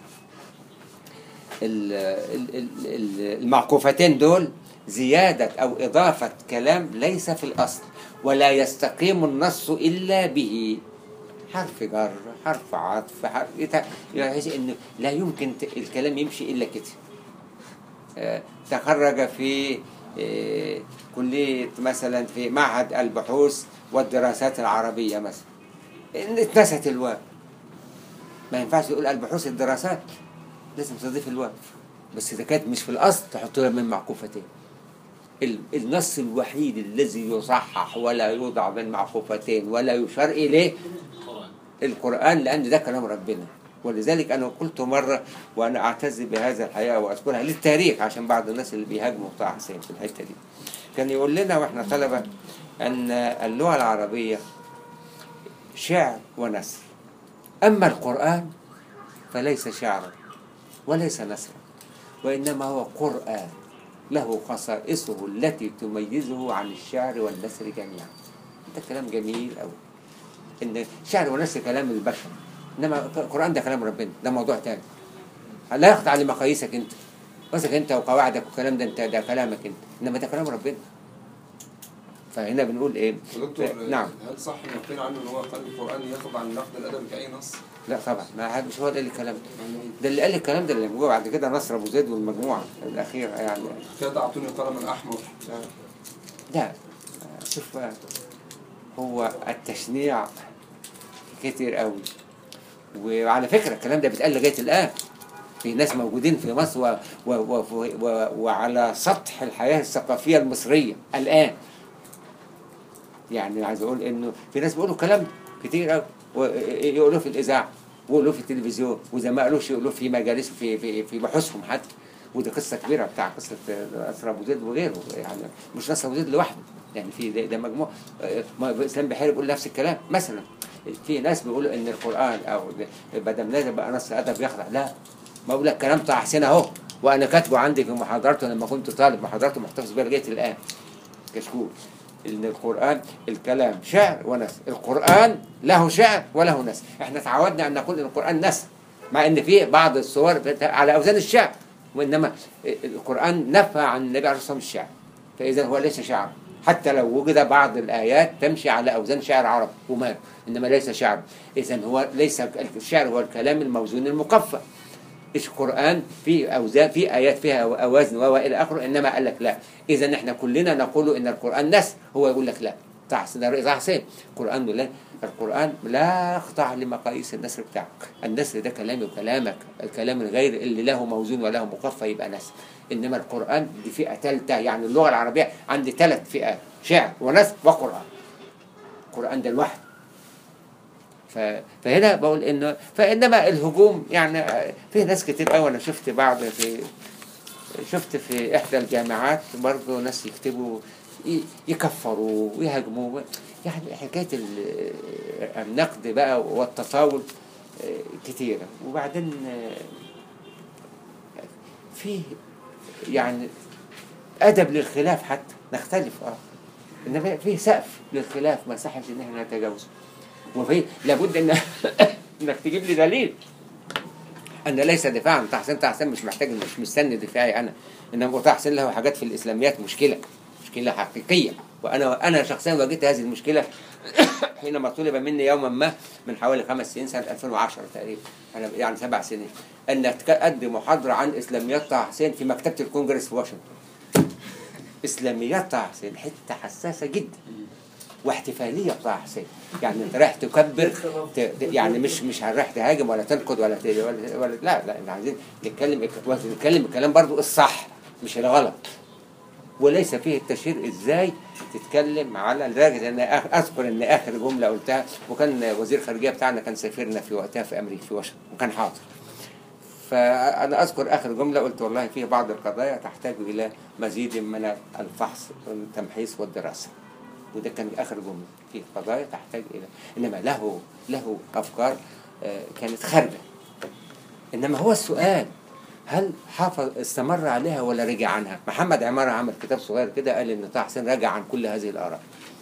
ال- ال- ال- ال- المعكوفتين دول زيادة أو إضافة كلام ليس في الأصل ولا يستقيم النص إلا به حرف جر حرف عطف حرف يت- يعني إنه لا يمكن ت- الكلام يمشي إلا كده آه، تخرج في آه، كلية مثلا في معهد البحوث والدراسات العربية مثلا إن اتنست الواو ما ينفعش يقول البحوث الدراسات لازم تضيف الواو بس إذا كانت مش في الأصل تحط لها من معكوفتين ال- النص الوحيد الذي يصحح ولا يوضع من معكوفتين ولا يشار إليه القرآن القرآن لأن ده كلام ربنا ولذلك أنا قلت مرة وأنا أعتز بهذا الحقيقة وأذكرها للتاريخ عشان بعض الناس اللي بيهاجموا طه حسين في الحتة دي كان يقول لنا وإحنا طلبة أن اللغة العربية شعر ونثر أما القرآن فليس شعرا وليس نثرا وإنما هو قرآن له خصائصه التي تميزه عن الشعر والنثر جميعا ده كلام جميل أوي إن الشعر والنثر كلام البشر إنما القرآن ده كلام ربنا ده موضوع تاني لا يخضع لمقاييسك أنت قصدك أنت وقواعدك والكلام ده أنت ده كلامك أنت إنما ده كلام ربنا فهنا بنقول إيه دكتور نعم هل صح ان قيل عنه ان هو قال القران يخضع للنقد الادبي كاي نص؟ لا طبعا ما مش هو اللي قال الكلام ده ده اللي قال الكلام ده اللي جوه بعد كده نصر ابو زيد والمجموعه الاخيره يعني كاد اعطوني قلما احمر لا شوف بقى، هو التشنيع كتير قوي وعلى فكره الكلام ده بيتقال لغايه الان في ناس موجودين في مصر و و و و وعلى سطح الحياه الثقافيه المصريه الان يعني عايز اقول انه في ناس بيقولوا كلام كتير قوي ويقولوه في الاذاعه ويقولوه في التلفزيون واذا ما قالوش يقولوه في مجالس في في في بحوثهم حتى ودي قصه كبيره بتاع قصه نصر ابو زيد وغيره يعني مش نصر ابو زيد لوحده يعني في ده, ده مجموعه آه، ما اسلام بحيري بيقول نفس الكلام مثلا في ناس بيقولوا ان القران او بدل نازل بقى نص ادب يخضع لا ما بقول لك كلام طه حسين اهو وانا كاتبه عندي في محاضرته لما كنت طالب محاضرته محتفظ بيها لغايه الان كشكول ان القران الكلام شعر ونثر القران له شعر وله نثر احنا تعودنا ان نقول ان القران نثر مع ان في بعض الصور بت- على اوزان الشعر وانما القران نفى عن النبي عليه الصلاه والسلام الشعر فاذا هو ليس شعر حتى لو وجد بعض الايات تمشي على اوزان شعر عرب وماله انما ليس شعر اذا هو ليس الشعر هو الكلام الموزون المقفى القرآن في أوزان في آيات فيها أوازن وإلى آخره إنما قال لك لا إذا إحنا كلنا نقول إن القرآن نسر هو يقول لك لا طه حسين ده رأي طه حسين القرآن لا القرآن لا يخضع لمقاييس النسر بتاعك النسر ده كلامي وكلامك الكلام الغير اللي له موزون وله مقفى يبقى نسر إنما القرآن دي فئة ثالثة يعني اللغة العربية عندي ثلاث فئات شعر ونسر وقرآن القرآن ده لوحده ف- فهنا بقول انه فانما الهجوم يعني في ناس كتير قوي انا شفت بعض في شفت في احدى الجامعات برضه ناس يكتبوا ي- يكفروا ويهاجموا يعني حكايه ال- النقد بقى والتطاول آه، كتيره وبعدين آه، في يعني ادب للخلاف حتى نختلف اه انما في سقف للخلاف ما صحش ان احنا نتجاوزه وفي لابد ان انك تجيب لي دليل ان ليس دفاعا عن تحسين تحسين مش محتاج مش مستني دفاعي انا انما تحسين له حاجات في الاسلاميات مشكله مشكله حقيقيه وانا انا شخصيا واجهت هذه المشكله حينما طلب مني يوما ما من حوالي خمس سنين سنه 2010 تقريبا انا يعني سبع سنين ان أتك- ادي محاضره عن اسلاميات طه حسين في مكتبه الكونجرس في واشنطن اسلاميات طه حسين حته حساسه جدا واحتفاليه بطه حسين يعني انت رايح تكبر ت- ت- يعني مش مش رايح تهاجم ولا تنقد ولا ت- ولا, ولا لا لا احنا عايزين نتكلم نتكلم الكلام برضو الصح مش الغلط وليس فيه التشهير ازاي تتكلم على لدرجه ان آخ- اذكر ان اخر جمله قلتها وكان وزير الخارجيه بتاعنا كان سفيرنا في وقتها في امريكا في واشنطن وكان حاضر فانا اذكر اخر جمله قلت والله في بعض القضايا تحتاج الى مزيد من الفحص والتمحيص والدراسه وده كان اخر جمله في قضايا تحتاج الى انما له له افكار آه، كانت خارجه انما هو السؤال هل حافظ استمر عليها ولا رجع عنها؟ محمد عمارة عمل كتاب صغير كده قال ان طه حسين رجع عن كل هذه الاراء.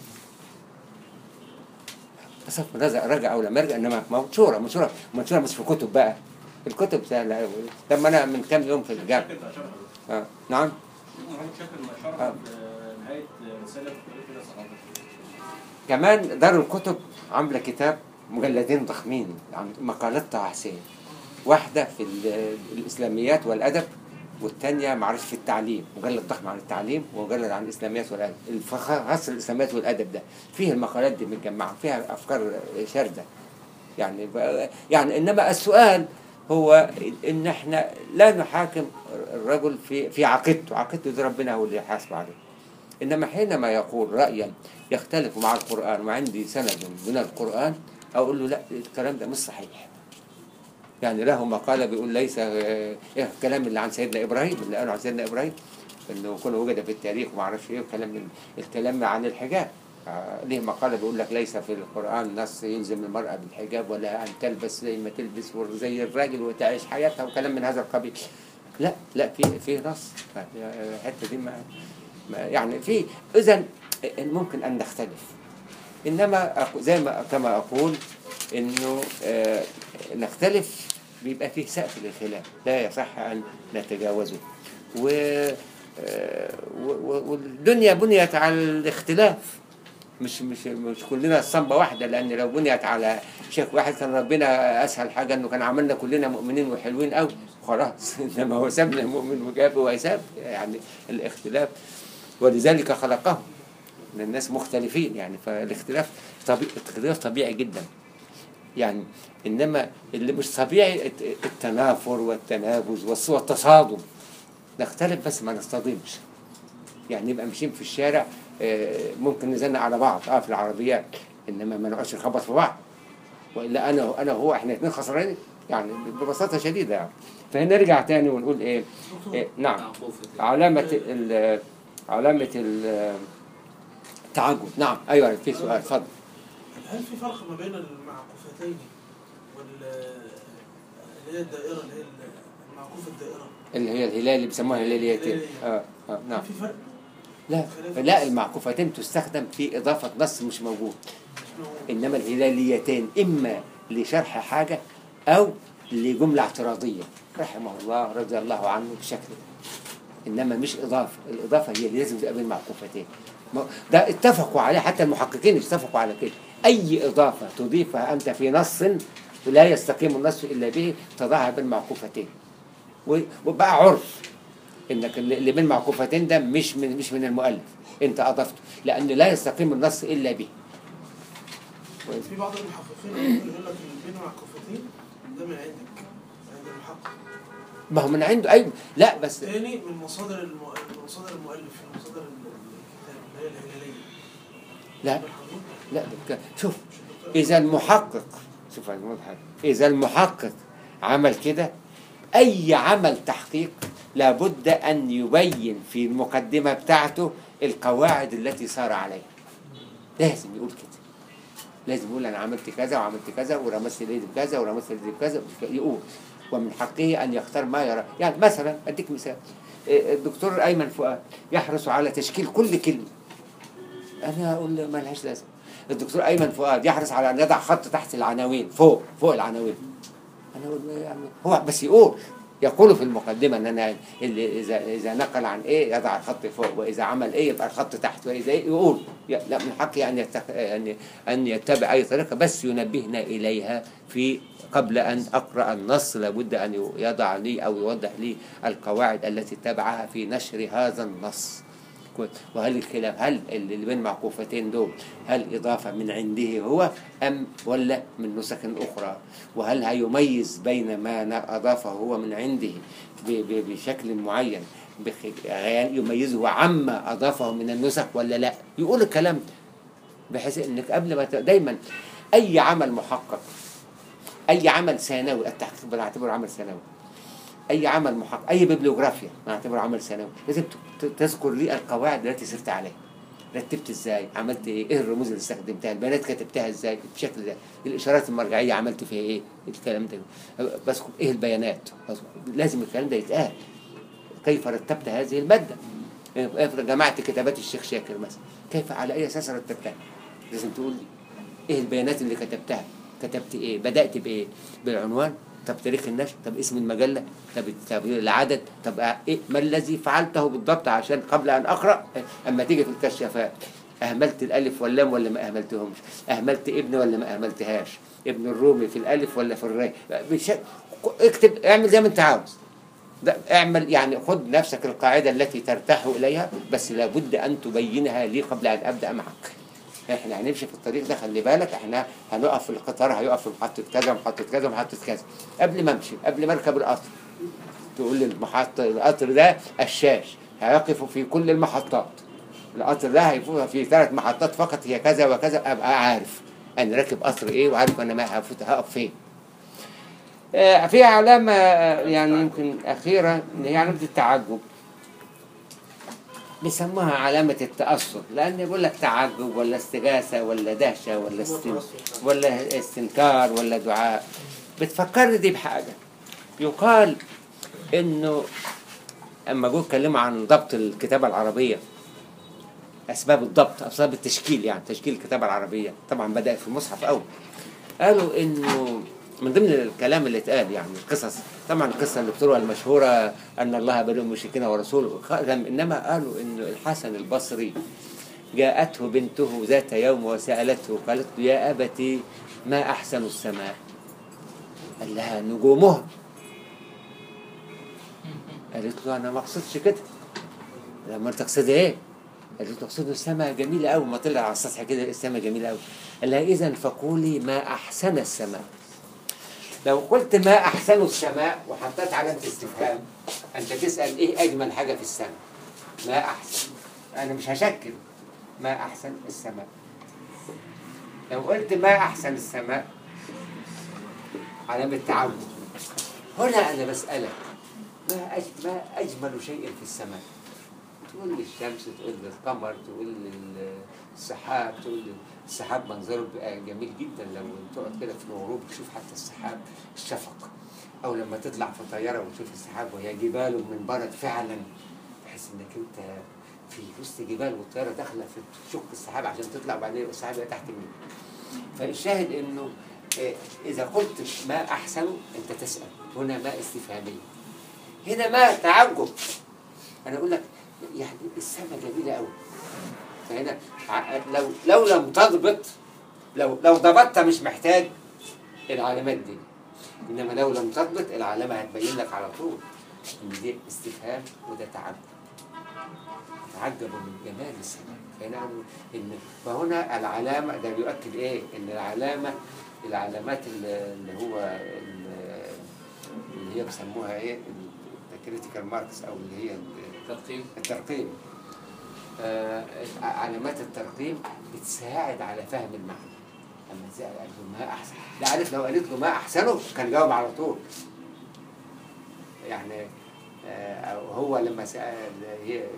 بصرف النظر رجع او لم يرجع انما منشوره منشوره منشوره مش في كتب بقى. الكتب سهله قوي. طب ما انا من كام يوم في الجامعه. شاكر نشرها آه. نعم محمد شاكر نشرها في نهايه رساله كده صحابه كمان دار الكتب عامله كتاب مجلدين ضخمين عن مقالات طه حسين واحده في ال- الاسلاميات والادب والثانيه معرفش في التعليم مجلد ضخم عن التعليم ومجلد عن الاسلاميات والادب الخاص الاسلاميات والادب ده فيه المقالات دي متجمعه فيها افكار شارده يعني ب- يعني انما السؤال هو ان احنا لا نحاكم الرجل في في عقيدته عقيدته دي ربنا هو اللي يحاسب عليه انما حينما يقول رايا يختلف مع القران وعندي سند من القران اقول له لا الكلام ده مش صحيح يعني له مقاله بيقول ليس آه، ايه الكلام اللي عن سيدنا ابراهيم اللي قالوا عن سيدنا ابراهيم انه كله وجد في التاريخ وما اعرفش ايه الكلام من الكلام عن الحجاب آه، ليه مقاله بيقول لك ليس في القران نص يلزم المراه بالحجاب ولا ان تلبس زي ما تلبس زي الراجل وتعيش حياتها وكلام من هذا القبيل لا لا في في نص الحته دي ما ما- يعني في اذا ممكن ان نختلف انما أقو- زي ما كما اقول انه آه، نختلف بيبقى فيه سقف للخلاف لا يصح ان نتجاوزه و آه، و- و- والدنيا بنيت على الاختلاف مش مش مش كلنا الصنبة واحدة لأن لو بنيت على شيخ واحد كان ربنا أسهل حاجة إنه كان عملنا كلنا مؤمنين وحلوين أوي خلاص إنما هو سابنا مؤمن وجاب ويساب يعني الاختلاف ولذلك خلقهم إن الناس مختلفين يعني فالاختلاف طبيعي الاختلاف طبيعي جدا يعني إنما اللي مش طبيعي الت- التنافر والتنابز والص- والتصادم نختلف بس ما نصطدمش يعني نبقى ماشيين في الشارع آه، ممكن نزنق على بعض اه في العربيات انما ما نقعدش نخبط في بعض والا انا انا وهو احنا اثنين خسرانين يعني ببساطه شديده يعني فنرجع تاني ونقول ايه, إيه نعم معقوفة علامه ال علامه ال- التعجب نعم ايوه في سؤال اتفضل هل في فرق ما بين المعكوفتين وال اللي هي الدائرة اللي هي المعكوفة الدائرة؟ اللي هي الهلال اللي بيسموها هلاليتين اه اه نعم في فرق لا لا المعكوفتين تستخدم في اضافه نص مش موجود شنو هو؟ إنما الهلاليتين إما لشرح حاجة أو لجملة اعتراضية رحمه الله رضي الله عنه بشكل ده إنما مش إضافة الإضافة هي اللي لازم تبقى بين معكوفتين ما- ده اتفقوا عليه حتى المحققين اتفقوا على كده أي إضافة تضيفها أنت في نص لا يستقيم النص إلا به تضعها بين معكوفتين و- وبقى عرف انك اللي اللي بين معكوفتين ده مش من مش من المؤلف انت اضفته لان لا يستقيم النص الا به في بعض المحققين يقول لك اللي بين معكوفتين ده من عندك عند المحقق ما هو من عنده اي لا بس تاني من مصادر الم... من مصادر المؤلف من مصادر الكتاب اللي هي الهلالية لا لا ده ك- شوف اذا المحقق شوف يا جماعة حاجة. اذا المحقق عمل كده اي عمل تحقيق لابد ان يبين في المقدمه بتاعته القواعد التي سار عليها لازم يقول كده لازم يقول انا عملت كذا وعملت كذا ورمست اليد بكذا ورمست اليد بكذا يقول ومن حقه ان يختار ما يرى يعني مثلا اديك مثال إيه، الدكتور ايمن فؤاد يحرص على تشكيل كل كلمه انا اقول له ملهاش لازمه الدكتور ايمن فؤاد يحرص على ان يضع خط تحت العناوين فوق فوق العناوين انا اقول له يعني هو بس يقول يقول في المقدمه ان انا اللي اذا اذا نقل عن ايه يضع الخط فوق واذا عمل ايه يبقى الخط تحت واذا ايه يقول ي- لا من حقي ان يتخ... ان ان يتبع اي طريقه بس ينبهنا اليها في قبل ان اقرا النص لابد ان يضع لي او يوضح لي القواعد التي اتبعها في نشر هذا النص كويس. وهل الخلاف هل اللي بين معكوفتين دول هل إضافة من عنده هو أم ولا من نسخ أخرى وهل هيميز بين ما ن- أضافه هو من عنده ب- ب- بشكل معين بخ- يعني يميزه عما أضافه من النسخ ولا لا يقول الكلام ده بحيث انك قبل ما ت- دايما اي عمل محقق اي عمل ثانوي التحقيق بنعتبره عمل ثانوي اي عمل محقق اي بيبليوغرافيا نعتبره عمل ثانوي لازم ت- ت- تذكر لي القواعد التي سرت عليها رتبت ازاي عملت ايه ايه الرموز اللي استخدمتها البيانات كتبتها ازاي بالشكل ده الاشارات المرجعيه عملت فيها ايه الكلام ده بذكر ايه البيانات بذكر. لازم الكلام ده يتقال كيف رتبت هذه الماده افرض جمعت كتابات الشيخ شاكر مثلا كيف على اي اساس رتبتها لازم تقول لي ايه البيانات اللي كتبتها كتبت ايه بدات بايه بالعنوان طب تاريخ النشر طب اسم المجله طب طب العدد طب ايه ما الذي فعلته بالضبط عشان قبل ان اقرا اما تيجي في الكشافات اهملت الالف واللام ولا ما اهملتهمش اهملت ابن ولا ما اهملتهاش ابن الرومي في الالف ولا في الراء بش- اكتب اعمل زي ما انت عاوز ده اعمل يعني خد نفسك القاعدة التي ترتاح إليها بس لابد أن تبينها لي قبل أن أبدأ معك احنا هنمشي في الطريق ده خلي بالك احنا هنقف في القطار هيقف في محطة كذا محطة كذا محطة كذا قبل ما امشي قبل ما اركب القطر تقول لي المحطة القطر ده الشاش هيقف في كل المحطات القطر ده هيفوت في ثلاث محطات فقط هي كذا وكذا ابقى عارف انا راكب قطر ايه وعارف انا ما هفوت هقف فين آه، في علامة آه، يعني يمكن أخيرة إن هي علامة التعجب بيسموها علامة التأثر لأن يقول لك تعجب ولا استغاثة ولا دهشة ولا استن... ولا استنكار ولا دعاء بتفكرني دي بحاجة يقال انه اما جو اتكلموا عن ضبط الكتابه العربيه اسباب الضبط اسباب التشكيل يعني تشكيل الكتابه العربيه طبعا بدا في المصحف اول قالوا انه من ضمن الكلام اللي اتقال يعني القصص طبعا القصه اللي بتروى المشهوره ان الله بلو المشركين ورسوله خ- انما قالوا انه الحسن البصري جاءته بنته ذات يوم وسالته قالت له يا ابتي ما احسن السماء قال لها نجومها قالت له انا ما اقصدش كده لما تقصدي ايه قالت له تقصد السماء جميله قوي ما طلع على السطح كده السماء جميله قوي قال لها اذا فقولي ما احسن السماء لو قلت ما احسن السماء وحطيت علامه استفهام انت تسال ايه اجمل حاجه في السماء ما احسن انا مش هشكل ما احسن السماء لو قلت ما احسن السماء علامه تعود هنا انا بسالك ما أج- ما اجمل شيء في السماء تقول لي الشمس تقول لي القمر تقول لي ال- السحاب تقول لي السحاب منظره بيبقى جميل جدا لو تقعد كده في الغروب تشوف حتى السحاب الشفق او لما تطلع في طياره وتشوف السحاب وهي جبال من برد فعلا تحس انك انت في وسط جبال والطياره داخله في تشق السحاب عشان تطلع وبعدين يبقى السحاب يبقى تحت منك فالشاهد انه آه، اذا قلت ما احسن انت تسال هنا ما استفهاميه هنا ما تعجب انا اقول لك يعني السماء جميله قوي فهنا ع- لو لو لم تضبط لو لو ضبطت مش محتاج العلامات دي انما لو لم تضبط العلامه هتبين لك على طول ان دي استفهام وده تعجب تعجبوا من جمال السماء فهنا ان فهنا العلامه ده بيؤكد ايه ان العلامه العلامات اللي اللي هو ال- اللي هي بيسموها ايه الكريتيكال ماركس او اللي هي ال- ترقيم الترقيم آه علامات الترقيم بتساعد على فهم المعنى اما ازاي قال له ما احسن ده عارف لو قالت له ما احسنه كان جاوب على طول يعني آه أو هو لما سال هي آه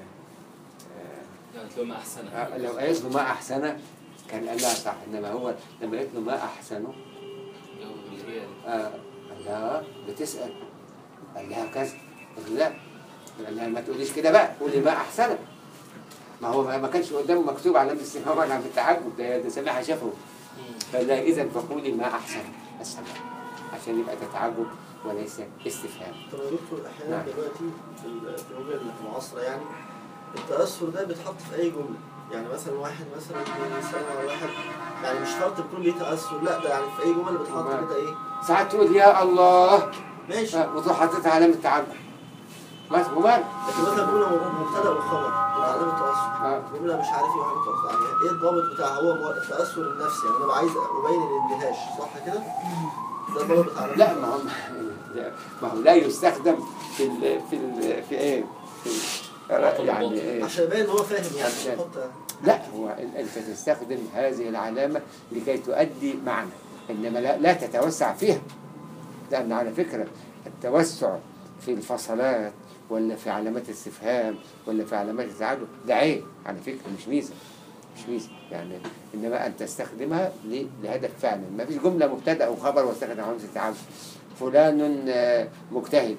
قالت له ما احسن آه لو قالت له ما احسنه كان قال لها صح انما هو لما قالت له ما احسنه جاوب اللي هي آه قال لها بتسال قال لها كذا قال لا قال لها ما تقوليش كده بقى قولي ما احسنك ما هو ما كانش قدامه مكتوب علامه الاستفهام ولا في التعجب ده ده سامعها شافه قال لها اذا فقولي ما احسن السماء عشان يبقى تتعجب وليس استفهام طب يا دكتور احيانا نعم. دلوقتي في ال- في الجمله المعاصره يعني التاثر ده بيتحط في اي جمله يعني مثلا واحد مثلا بيسلم على واحد يعني مش شرط يكون ليه تاثر لا ده يعني في اي جمله بتحط نعم. كده ايه ساعات تقول يا الله ماشي آه، وتروح حاططها علامه تعجب بس ومال لكن مثلا جمله مبتدا وخبر علامه تاثر آه. جمله مش عارف ايه وعلامه تاثر يعني ايه الضابط بتاع هو مو- التاثر النفسي يعني انا بقى عايز ابين الاندهاش صح كده؟ ده الضابط بتاع علامة لا ما هو ما هو لا يستخدم في ال في ال في ايه في ال- يعني ايه عشان يبين ان هو فاهم يعني عشان- يحط لا هو ال- انت تستخدم هذه العلامه لكي تؤدي معنى انما لا, لا تتوسع فيها لان على فكره التوسع في الفصلات ولا في علامات الاستفهام ولا في علامات التعجب ده عيب على فكره مش ميزه مش ميزه يعني انما ان تستخدمها ل- لهدف فعلا ما فيش جمله مبتدا وخبر واستخدم علامه التعجب فلان آه، مجتهد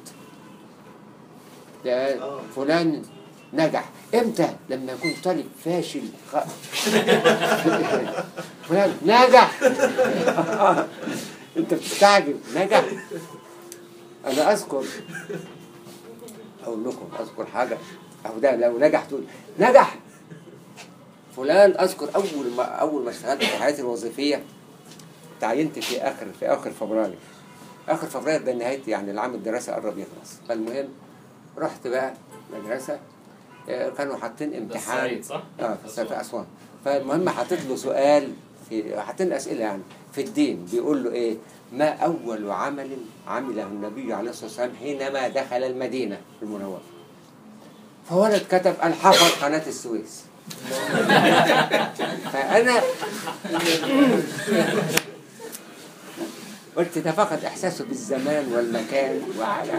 ده آه. فلان نجح امتى لما يكون طالب فاشل خ... فلان نجح انت بتستعجب نجح انا اذكر اقول لكم اذكر حاجه او ده لو نجح تقول نجح فلان اذكر اول ما اول ما اشتغلت في حياتي الوظيفيه تعينت في اخر في اخر فبراير اخر فبراير ده نهايه يعني العام الدراسي قرب يخلص فالمهم رحت بقى مدرسه آه، كانوا حاطين ده امتحان الصعيد صح؟ اه في في اسوان فالمهم حاطط له سؤال في حاطين اسئله يعني في الدين بيقول له ايه ما اول عمل عمله النبي عليه الصلاه والسلام حينما دخل المدينه المنوره فولد كتب الحفر قناه السويس فانا قلت ده فقط احساسه بالزمان والمكان وعلى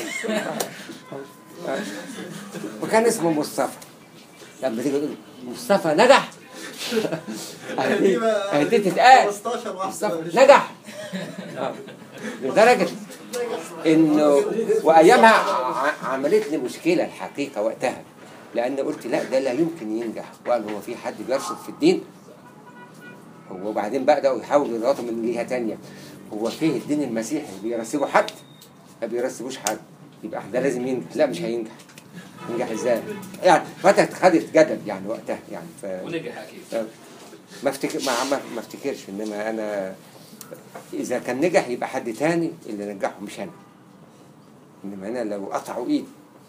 وكان اسمه مصطفى لما تيجي تقول مصطفى نجح دي بقى- دي تتقال 15 واحده مصطفى مش- نجح آه. لدرجة انه وايامها ع- عملت لي مشكله الحقيقه وقتها لان قلت لا ده لا يمكن ينجح وقال هو في حد بيرصد في الدين هو وبعدين بداوا يحاولوا يضغطوا من جهه تانية هو فيه الدين المسيحي بيرسبوا حد ما بيرسبوش حد يبقى ده لازم ينجح لا مش هينجح ينجح ازاي يعني فتره خدت جدل يعني وقتها يعني ف... ونجح اكيد ما افتكر ما ما ما افتكرش انما انا اذا كان نجح يبقى حد تاني اللي نجحه مش انا انما انا لو قطعوا ايدي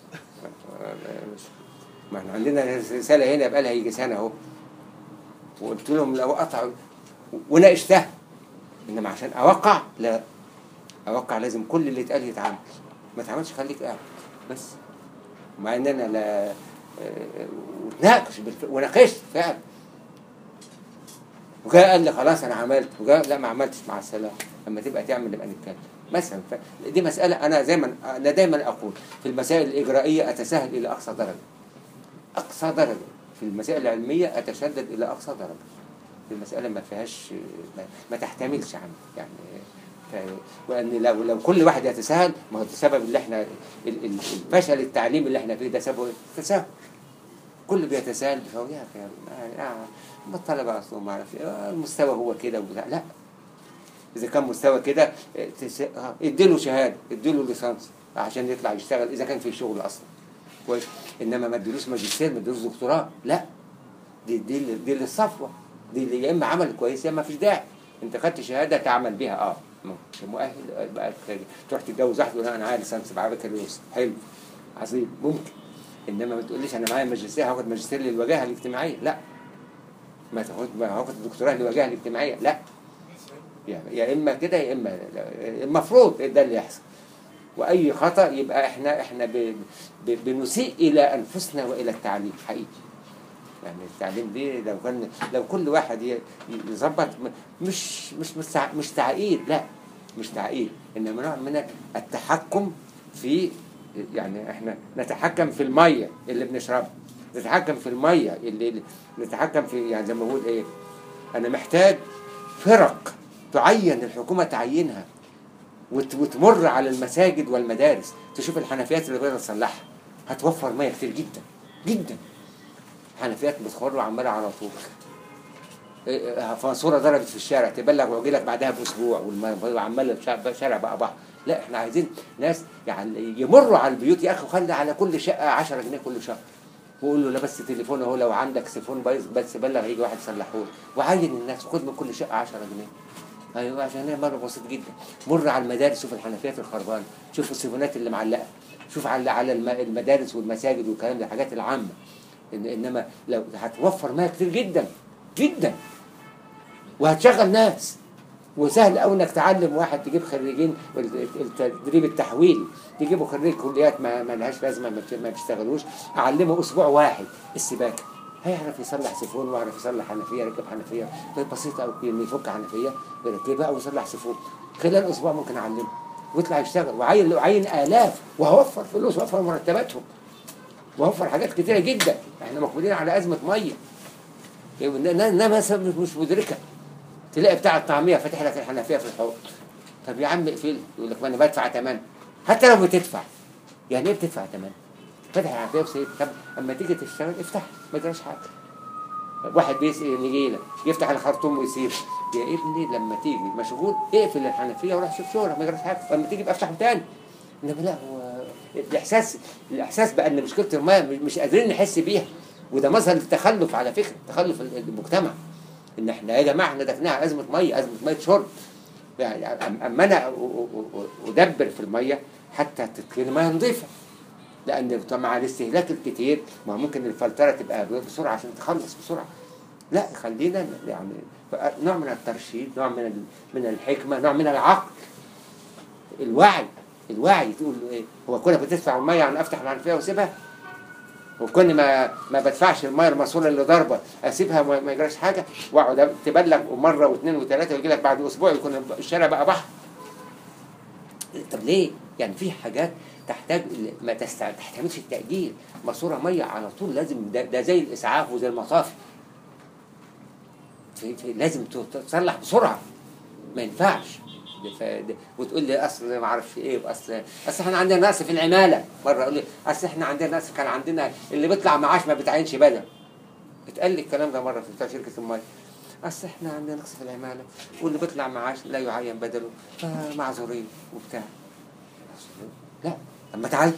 ما احنا عندنا رساله هنا بقى لها يجي سنه اهو وقلت لهم لو قطعوا وناقشتها انما عشان اوقع لا اوقع لازم كل اللي اتقال يتعمل ما تعملش خليك قاعد بس مع ان انا لا آه، وناقش بالف- وناقشت فعلا وجاء قال لي خلاص انا عملت وجاء لا ما عملتش مع السلامه لما تبقى تعمل نبقى نتكلم مثلا ف... دي مساله انا زي ما انا دايما اقول في المسائل الاجرائيه اتساهل الى اقصى درجه اقصى درجه في المسائل العلميه اتشدد الى اقصى درجه في المساله ما فيهاش ما, ما تحتملش عنه يعني ف... وان لو لو كل واحد يتساهل ما هو السبب اللي احنا ال- ال- الفشل التعليمي اللي احنا فيه ده سببه التساهل كل بيتساهل بفوقها يعني آه ما الطلبة أصلا ما أعرف إيه، آه، المستوى هو كده وبتاع لا إذا كان مستوى كده آه، تس- آه، اديله شهادة اديله ليسانس عشان يطلع يشتغل إذا كان في شغل أصلا كويس إنما ما اديلوش ماجستير ما اديلوش دكتوراه لا دي دي اللي- دي للصفوة دي اللي يا إما عمل كويس يا إما فيش داعي أنت خدت شهادة تعمل بيها أه ممكن مؤهل آه، بقى تروح تتجوز واحد ولا أنا عايز ليسانس بعد بكالوريوس حلو عظيم ممكن انما ما تقوليش انا معايا ماجستير هاخد ماجستير للوجاهه الاجتماعيه لا ما تاخد ما هاخد دكتوراه للوجاهه الاجتماعيه لا يعني يا اما كده يا اما لا. المفروض ده اللي يحصل واي خطا يبقى احنا احنا ب... ب... بنسيء الى انفسنا والى التعليم حقيقي يعني التعليم دي لو كان لو كل واحد ي- يظبط م- مش مش مش تع- مش تعقيد لا مش تعقيد انما نوع من التحكم في يعني احنا نتحكم في الميه اللي بنشربها نتحكم في الميه اللي اللي- نتحكم في يعني زي ما بقول ايه انا محتاج فرق تعين الحكومه تعينها وت- وتمر على المساجد والمدارس تشوف الحنفيات اللي بدها تصلحها هتوفر ميه كتير جدا جدا حنفيات بتخر وعماله على طول إيه إيه، فاسوره ضربت في الشارع تبلغ ويجي بعدها باسبوع والميه عماله الشارع بقى بحر لا احنا عايزين ناس يعني يمروا على البيوت يا اخي خلي على كل شقه 10 جنيه كل شهر وقول له لا بس تليفون اهو لو عندك تليفون بايظ بس بلغ يجي واحد يصلحه لك وعين الناس خد من كل شقه 10 جنيه ايوه عشان هي مره بسيط جدا مر على المدارس شوف الحنفيات الخربانه شوف السيفونات اللي معلقه شوف على على الم- المدارس والمساجد والكلام ده الحاجات العامه إن انما لو هتوفر ميه كتير جدا جدا وهتشغل ناس وسهل قوي انك تعلم واحد تجيب خريجين التدريب التحويلي تجيبوا خريج كليات ما, ما لهاش لازمه ما بت- ما بيشتغلوش اعلمه اسبوع واحد السباكه هيعرف يصلح سيفون ويعرف يصلح حنفيه يركب حنفيه بسيطه قوي انه يفك حنفيه يركبها او يصلح سيفون خلال اسبوع ممكن اعلمه ويطلع يشتغل وعين وعين الاف وهوفر فلوس وهوفر مرتباتهم وهوفر حاجات كتيره جدا احنا مقبولين على ازمه ميه انما مش مش مدركه تلاقي بتاع الطعميه فاتح لك الحنفيه في الحوض طب يا عم اقفل يقول لك ما انا بدفع ثمن حتى لو بتدفع يعني ايه بتدفع ثمن فتح الحنفيه وسيب طب اما تيجي تشتغل افتح ما يجراش حاجه واحد بيسأل يجي لك يفتح الخرطوم ويسيب يا ابني لما تيجي مشغول اقفل الحنفيه وروح شوف شغلك ما يجراش حاجه لما تيجي بقى افتحه تاني انما لا هو الاحساس الاحساس بان مشكله الميه مش قادرين نحس بيها وده مظهر التخلف على فكره تخلف المجتمع ان احنا يا جماعه احنا داخلين على ازمه ميه ازمه ميه شرب يعني أم- اما انا أ- أ- أ- ادبر في الميه حتى تدخل ميه نظيفه لان مع الاستهلاك الكتير ما ممكن الفلتره تبقى بسرعه عشان تخلص بسرعه لا خلينا يعني نوع من الترشيد نوع من ال- من الحكمه نوع من العقل الوعي الوعي تقول ايه هو كنا بتدفع الميه يعني افتح الحنفيه واسيبها وكل ما ما بدفعش الميه الماسوره اللي ضاربه اسيبها وما ما يجراش حاجه واقعد تبلغ مره واثنين وثلاثه ويجي لك بعد اسبوع يكون الشارع بقى بحر طب ليه؟ يعني في حاجات تحتاج ما تستع- تحتملش التأجيل ماسورة مية على طول لازم ده, ده زي الإسعاف وزي المطافي في- في- لازم تصلح بسرعة ما ينفعش ف- وتقول لي اصل ما اعرفش ايه واصل اصل احنا عندنا نقص في العماله مره اقول لي اصل احنا عندنا نقص كان عندنا اللي بيطلع معاش ما بتعينش بدل اتقال لي الكلام ده مره في بتاع شركه الميه اصل احنا عندنا نقص في العماله واللي بيطلع معاش لا يعين بدله فمعذورين وبتاع لا طب ما تعين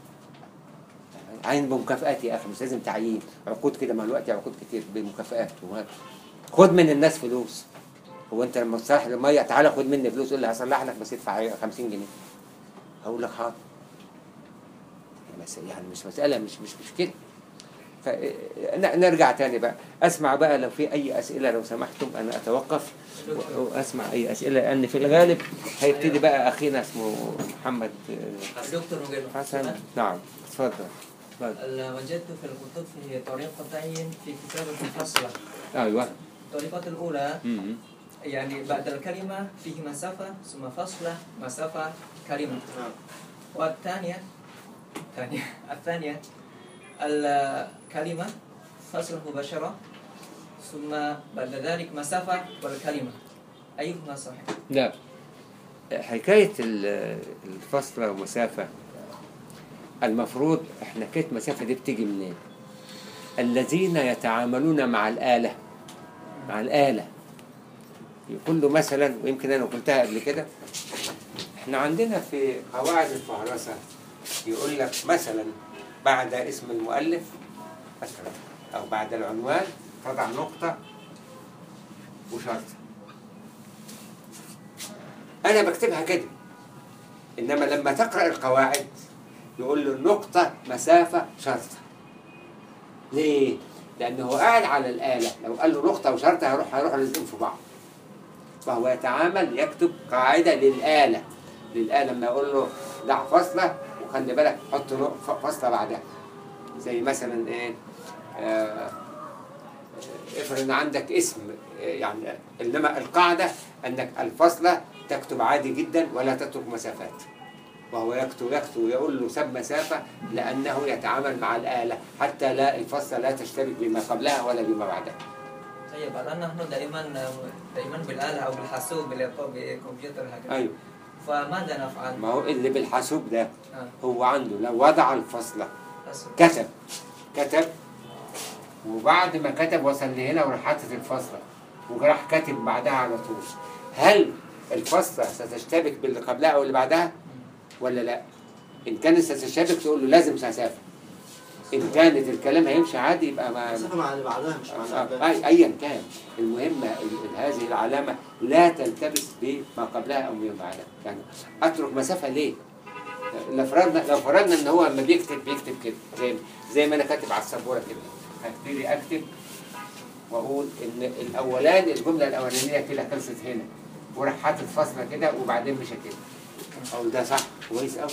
عين بمكافآت يا اخي مش لازم تعيين عقود كده مع الوقت عقود كتير بمكافآت وهات. خد من الناس فلوس هو انت لما تصلح لي الميه تعالى خد مني فلوس قول لي هصلح لك بس ادفع 50 جنيه هقول لك حاضر بس يعني مش مساله مش مش مشكله فنرجع تاني بقى اسمع بقى لو في اي اسئله لو سمحتم انا اتوقف و- واسمع اي اسئله لان في الغالب هيبتدي بقى اخينا اسمه محمد آه، دكتور مجد حسن نعم اتفضل اتفضل ال- وجدت في الكتب فيه طريقتين في كتابة الفصلة ايوه الطريقة الأولى مم. يعني بعد الكلمة فيه مسافة ثم فصلة مسافة كلمة نعم. والثانية الثانية الثانية الكلمة فصل مباشرة ثم بعد ذلك مسافة والكلمة أيهما صحيح؟ لا حكاية ال- الفصلة ومسافة المفروض احنا حكاية مسافة دي بتيجي منين؟ الذين يتعاملون مع الآلة مع الآلة يقول له مثلا ويمكن أنا قلتها قبل كده احنا عندنا في قواعد الفهرسة يقول لك مثلا بعد اسم المؤلف مثلا أو بعد العنوان تضع نقطة وشرط أنا بكتبها كده إنما لما تقرأ القواعد يقول له النقطة مسافة شرطة ليه؟ لأنه هو قاعد على الآلة لو قال له نقطة وشرطة هيروح هيروح لازقين في بعض فهو يتعامل يكتب قاعدة للآلة للآلة لما يقول له دع فاصلة وخلي بالك حط نق- ف- فاصلة بعدها زي مثلا إيه آه افرض ان عندك اسم آه، يعني انما القاعده انك الفاصله تكتب عادي جدا ولا تترك مسافات وهو يكتب يكتب يقول له سب مسافه لانه يتعامل مع الاله حتى لا الفاصله لا تشتبك بما قبلها ولا بما بعدها طيب الآن نحن دائما دائما بالآلة أو بالحاسوب باللابتوب بالكمبيوتر هكذا ايوه فماذا نفعل؟ ما هو اللي بالحاسوب ده آه. هو عنده لو وضع الفاصله حاسوب. كتب كتب وبعد ما كتب وصل لهنا وراح حاطط الفاصله وراح كاتب بعدها على طول هل الفاصله ستشتبك باللي قبلها او اللي بعدها ولا لا ان كانت ستشتبك تقول له لازم مسافه ان كانت الكلام هيمشي عادي يبقى ما مسافة مع اللي بعدها مش مع اللي قبلها. آه، ايا كان المهم ال- هذه العلامه لا تلتبس بما قبلها او ما بعدها يعني اترك مسافه ليه لو فرضنا لو فرضنا ان هو لما بيكتب بيكتب كده زي زي ما انا كاتب على السبوره كده هبتدي اكتب واقول ان الاولاني الجمله الاولانيه كده خلصت هنا وراح حاطط فاصله كده وبعدين مشى كده اقول ده صح كويس قوي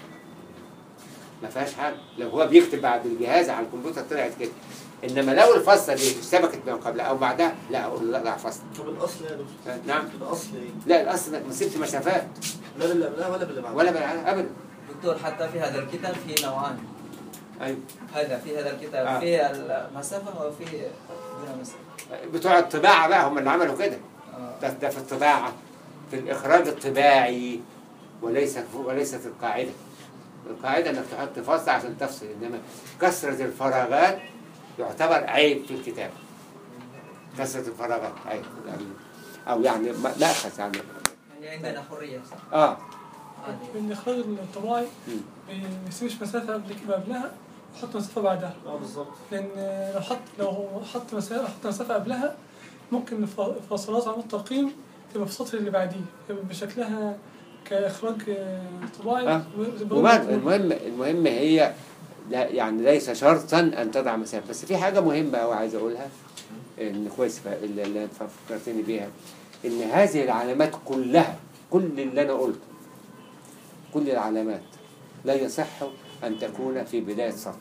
ما فيهاش حاجه لو هو بيكتب بعد الجهاز على الكمبيوتر طلعت كده انما لو الفاصله دي اشتبكت ما قبلها او بعدها لا اقول له لا لا فاصله طب الأصل إيه يا دكتور؟ نعم الأصل إيه؟ لا الاصل ما تسيبش مسافات لا باللي قبلها ولا باللي بعدها ولا بالعكس ابدا دكتور حتى في هذا الكتاب في نوعان ايوه هذا في هذا الكتاب آه. في المسافة وفي دون مسافة بتوع الطباعه بقى هم اللي عملوا كده آه. ده, ده في الطباعه في الاخراج الطباعي وليس وليست القاعده القاعده انك تحط فاصله عشان تفصل انما كثره الفراغات يعتبر عيب في الكتاب كثره الفراغات عيب يعني او يعني ما- ماخذ يعني يعني عندنا حرية صح؟ اه عادي. الإخراج الطباعي مم. ما يسيبش مسافة قبل كده قبلها ويحط مسافة بعدها اه بالظبط لأن لو حط لو هو حط مسافة حط مسافة قبلها ممكن الف- الفاصلات على الترقيم تبقى في السطر اللي بعديه يبقى بشكلها كإخراج آه، طباعي آه. ويبقى وما مضبوط. المهم المهم هي لا يعني ليس شرطا ان تضع مسافه بس في حاجه مهمه قوي عايز اقولها ان كويس ف- اللي اللي فكرتني بيها ان هذه العلامات كلها كل اللي انا قلته كل العلامات لا يصح ان تكون في بدايه سطر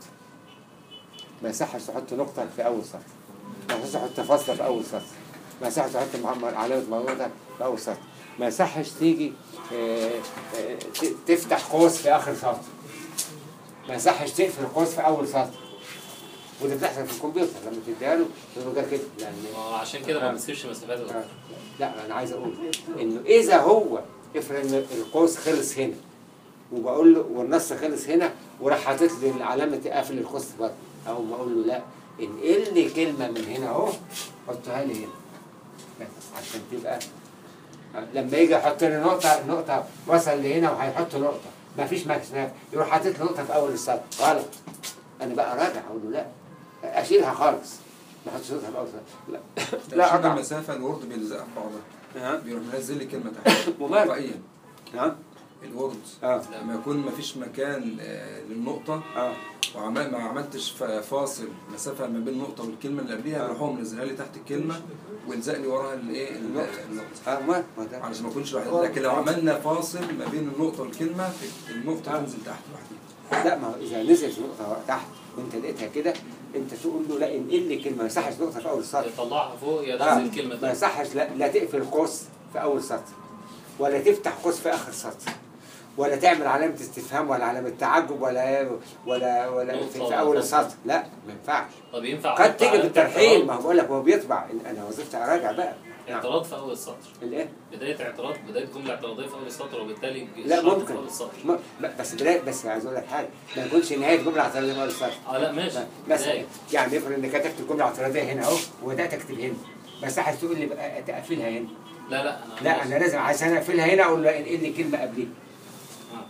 ما يصحش تحط نقطه في اول سطر ما يصحش تحط فاصله في اول سطر ما يصحش تحط مع- علامه مربوطه في اول سطر ما يصحش تيجي آه، آه، ت- تفتح قوس في اخر سطر ما يصحش تقفل قوس في اول سطر وده بتحصل في الكمبيوتر لما تديها له يقول له ده كده لان عشان كده ما آه. بنسيبش مسافات آه. الأرض. لا انا عايز اقول انه اذا هو افرض ان القوس خلص هنا وبقول له والنص خلص هنا وراح حاطط لي علامه قافل القوس برضه او ما اقول له لا انقل لي كلمه من هنا اهو حطها لي هنا بس عشان تبقى لما يجي يحط لي نقطه النقطه وصل لهنا وهيحط نقطه ما فيش مكسنات يروح حاطط لي نقطه في اول السطر غلط انا بقى راجع اقول له لا اشيلها خالص ما احطش نقطه في اول السطر لا لا لا عشان أضع. المسافه الورد بيلزقها في بعضها ها؟ بيروح منزل لي كلمه تحت ومال؟ تلقائيا ها؟ الورد اه لما يكون مفيش مكان آه، للنقطه اه وعمال ما عملتش ف- فاصل مسافه ما بين النقطه والكلمه اللي قبليها آه. يروح هو منزلها لي تحت الكلمه ويلزق لي وراها الايه النقطة. النقطه اه ما ما ده علشان ما اكونش لوحدي لكن لو عملنا فاصل ما بين النقطه والكلمه النقطه آه. تنزل تحت لوحدها لا ما هو اذا نزلت نقطه تحت وانت لقيتها كده انت تقول له لا انقل لي كلمه ما يصحش نقطه في اول السطر يطلعها فوق يا آه، نزل كلمة ما تانية. يصحش لا, لا تقفل قوس في اول سطر ولا تفتح قوس في اخر سطر ولا تعمل علامه استفهام ولا علامه تعجب ولا ولا ولا في, نقطة في اول ولا السطر لا ما ينفعش طب ينفع قد أحط تيجي علامة بالترحيل اعتراض- ما هو بقول لك هو بيطبع انا وظيفتي اراجع بقى اعتراض في أول السطر الايه بداية اعتراض بداية جملة اعتراضية في أول السطر وبالتالي لا شرط ممكن في أول السطر ما- ما- بس بداية بس عايز اقول لك حاجه ما يكونش نهايه جمله اعتراضيه في اول السطر اه لا ماشي مثلا بداية. يعني افرض انك كتبت الجمله اعتراضيه هنا اهو وبدات اكتب هنا بس عايز تقول لي بقى تقفلها هنا لا لا أنا لا انا لازم عشان اقفلها هنا اقول له انقل لي كلمه قبليها آه.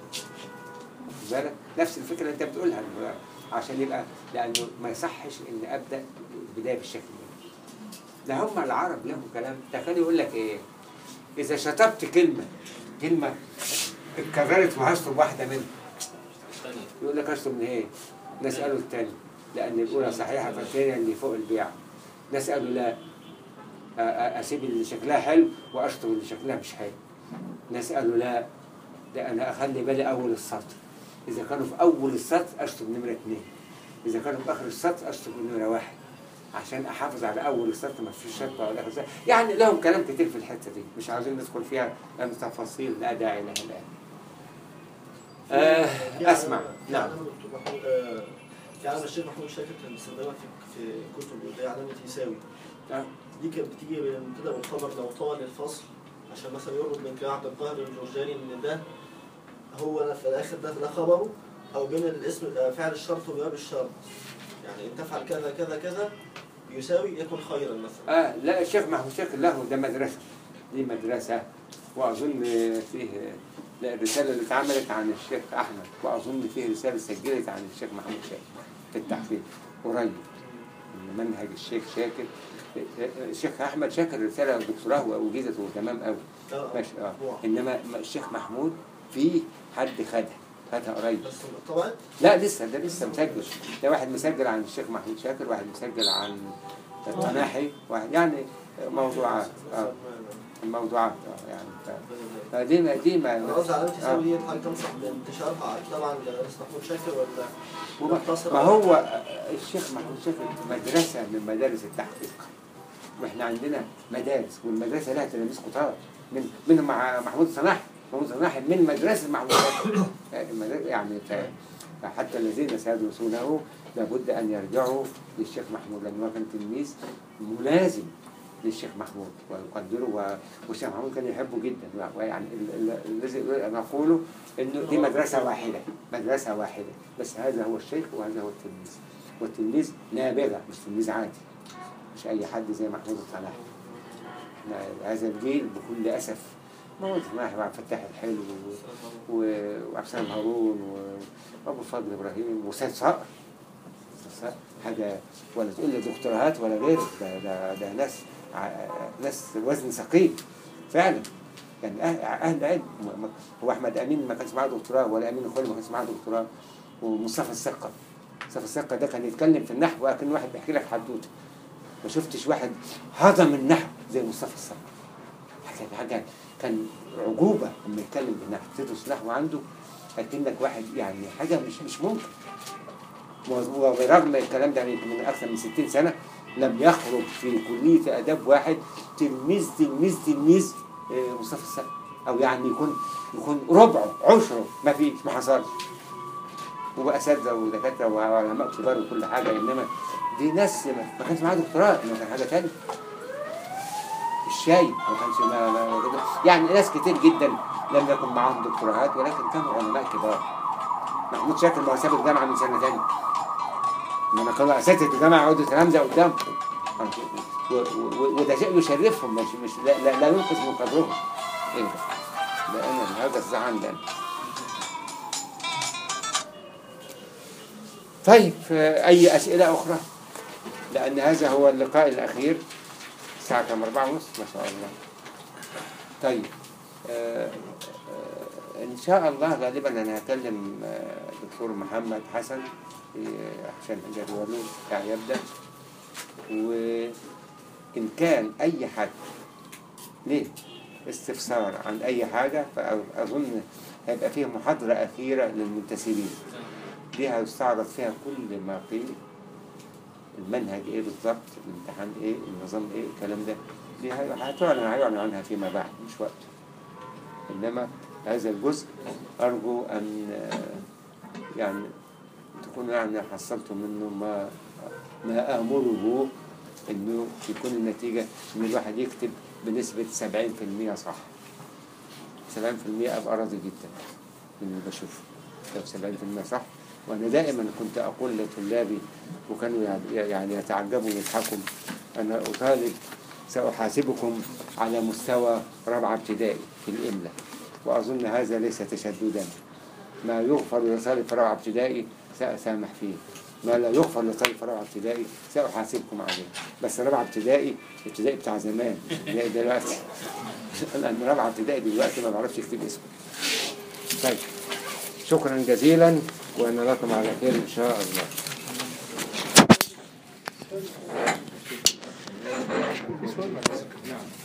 خد بالك نفس الفكره اللي انت بتقولها إنه عشان يبقى لانه ما يصحش ان ابدا البدايه بالشكل ده ده هم العرب لهم كلام تخيل يقول لك ايه اذا شطبت كلمه كلمه اتكررت وهشطب واحده منها ثانية يقول لك اشطب من ايه؟ نساله الثاني لان الاولى صحيحه فالثانيه اللي فوق البيع نساله لا أ- أ- اسيب اللي شكلها حلو واشطب اللي شكلها مش حلو نساله لا ده انا اخلي بالي اول السطر اذا كانوا في اول السطر اشطب نمره اثنين اذا كانوا في اخر السطر اشطب نمره واحد عشان احافظ على اول السطر ما فيش شطه ولا اخر السطر يعني لهم كلام كتير في الحته دي مش عاوزين ندخل فيها لان تفاصيل لا داعي لها الان آه، في أسمع. علامة- في نعم. علامة دكتور محمود آه، في علامة الشيخ محمود شاكر كان بيستخدمها في في كتب اللي هي علامة يساوي آه. دي كانت بتيجي كده بالخبر لو طال الفصل عشان مثلا يربط من كده عبد القاهر الجرجاني ان ده هو في الاخر ده ده خبره او بين الاسم آه، فعل الشرط وجواب الشرط يعني ان تفعل كذا كذا كذا يساوي يكن خيرا مثلا اه لا الشيخ محمود شاكر له ده مدرسه دي مدرسه واظن فيه لا الرساله اللي اتعملت عن الشيخ احمد واظن فيه رساله سجلت عن الشيخ محمود شاكر في التحقيق قريب من منهج الشيخ شاكر الشيخ احمد شاكر رساله دكتوراه وجيزت وتمام قوي ده ماشي اه مطبوع. انما الشيخ محمود في حد خدها خدها قريب بس طبعا لا لسه ده لسه مسجل ده واحد مسجل عن الشيخ محمود شاكر واحد مسجل عن الطناحي واحد يعني موضوعات اه موضوعات اه يعني ف- فدي ما دي انا ما قصدي علامة آه. يساوي دي حضرتك تنصح بانتشارها طبعا لأستاذ محمود شاكر ولا وما- مقتصرة ما هو الشيخ محمود شاكر مدرسة من مدارس التحقيق واحنا عندنا مدارس والمدرسة لها تلاميذ كتار من منهم مع محمود صلاح محمود صلاح من مدرسة محمود شاكر المدار- يعني ف- حتى الذين سيدرسونه لابد أن يرجعوا للشيخ محمود لأنه هو كان تلميذ ملازم للشيخ محمود ويقدره و- والشيخ محمود كان يحبه جدا ويعني ال- ال- الذي نقوله انه دي مدرسه واحده مدرسه واحده بس هذا هو الشيخ وهذا هو التلميذ والتلميذ نابغه مش تلميذ عادي مش اي حد زي محمود الصلاح احنا هذا الجيل بكل اسف محمود الصلاح وعبد الفتاح الحلو و- و- وعبد السلام هارون و- وابو الفضل ابراهيم وسيد صقر سيد صقر حاجه ولا تقول لي دكتوراهات ولا غيره ده ده, ده ناس ع- ناس وزن ثقيل فعلا يعني أهل, أهل علم م- م- هو أحمد أمين ما كانش معاه دكتوراه ولا أمين الخلي ما كانش معاه دكتوراه ومصطفى السقا مصطفى السقا ده كان يتكلم في النحو وكان واحد بيحكي لك حدوته ما شفتش واحد هضم النحو زي مصطفى السقا حاجة حاجة كان عجوبة لما يتكلم بالنحو تدرس نحو عنده أكنك واحد يعني حاجة مش مش ممكن وبرغم الكلام ده يعني من أكثر من 60 سنة لم يخرج في كلية آداب واحد تلميذ تلميذ تلميذ آه، مصطفى السقا أو يعني يكون يكون ربعه عشره ما فيش ما حصلش واساتذه ودكاتره وعلماء كبار وكل حاجه انما دي ناس ما ما كانش معاها دكتوراه انما كان حاجه ثانيه الشاي ما كانش ما ما كده. يعني ناس كتير جدا لم يكن معاهم دكتوراهات ولكن كانوا علماء كبار محمود شاكر ما هو ساب الجامعه من سنه ثانيه انما كانوا اساتذه الجامعه يقعدوا تلامذه قدام و- و- وده شيء يشرفهم مش مش لا, لا, لا ينقص من قدرهم ايه ده؟ ده انا هذا الزعل ده طيب آه، اي اسئله اخرى لان هذا هو اللقاء الاخير الساعه كام أربعة ونص ما شاء الله طيب آه، آه، ان شاء الله غالبا انا هكلم آه، دكتور محمد حسن آه، عشان جدوله بتاع يبدا وإن كان أي حد ليه استفسار عن أي حاجة فأظن هيبقى فيه محاضرة أخيرة للمنتسبين دي هيستعرض فيها كل ما قيل المنهج ايه بالظبط الامتحان ايه النظام ايه الكلام ده دي هي- هتعلن هيعلن عنها فيما بعد مش وقت انما هذا الجزء ارجو ان آه، يعني تكونوا يعني حصلتوا منه ما ما امره انه يكون النتيجه ان الواحد يكتب بنسبه 70% صح 70% ابقى راضي جدا من اللي بشوفه لو 70% صح وانا دائما كنت اقول لطلابي وكانوا يع- يعني يتعجبوا ويضحكوا انا اطالب ساحاسبكم على مستوى رابعه ابتدائي في الاملاء واظن هذا ليس تشددا ما يغفر لطالب في رابعه ابتدائي ساسامح فيه ما لا يغفر لطالب في رابعه ابتدائي ساحاسبكم عليه بس رابعه ابتدائي ابتدائي بتاع زمان مش ابتدائي دلوقتي لان رابعه ابتدائي دلوقتي ما بعرفش يكتب اسمه طيب شكرا جزيلا ونراكم على خير ان شاء الله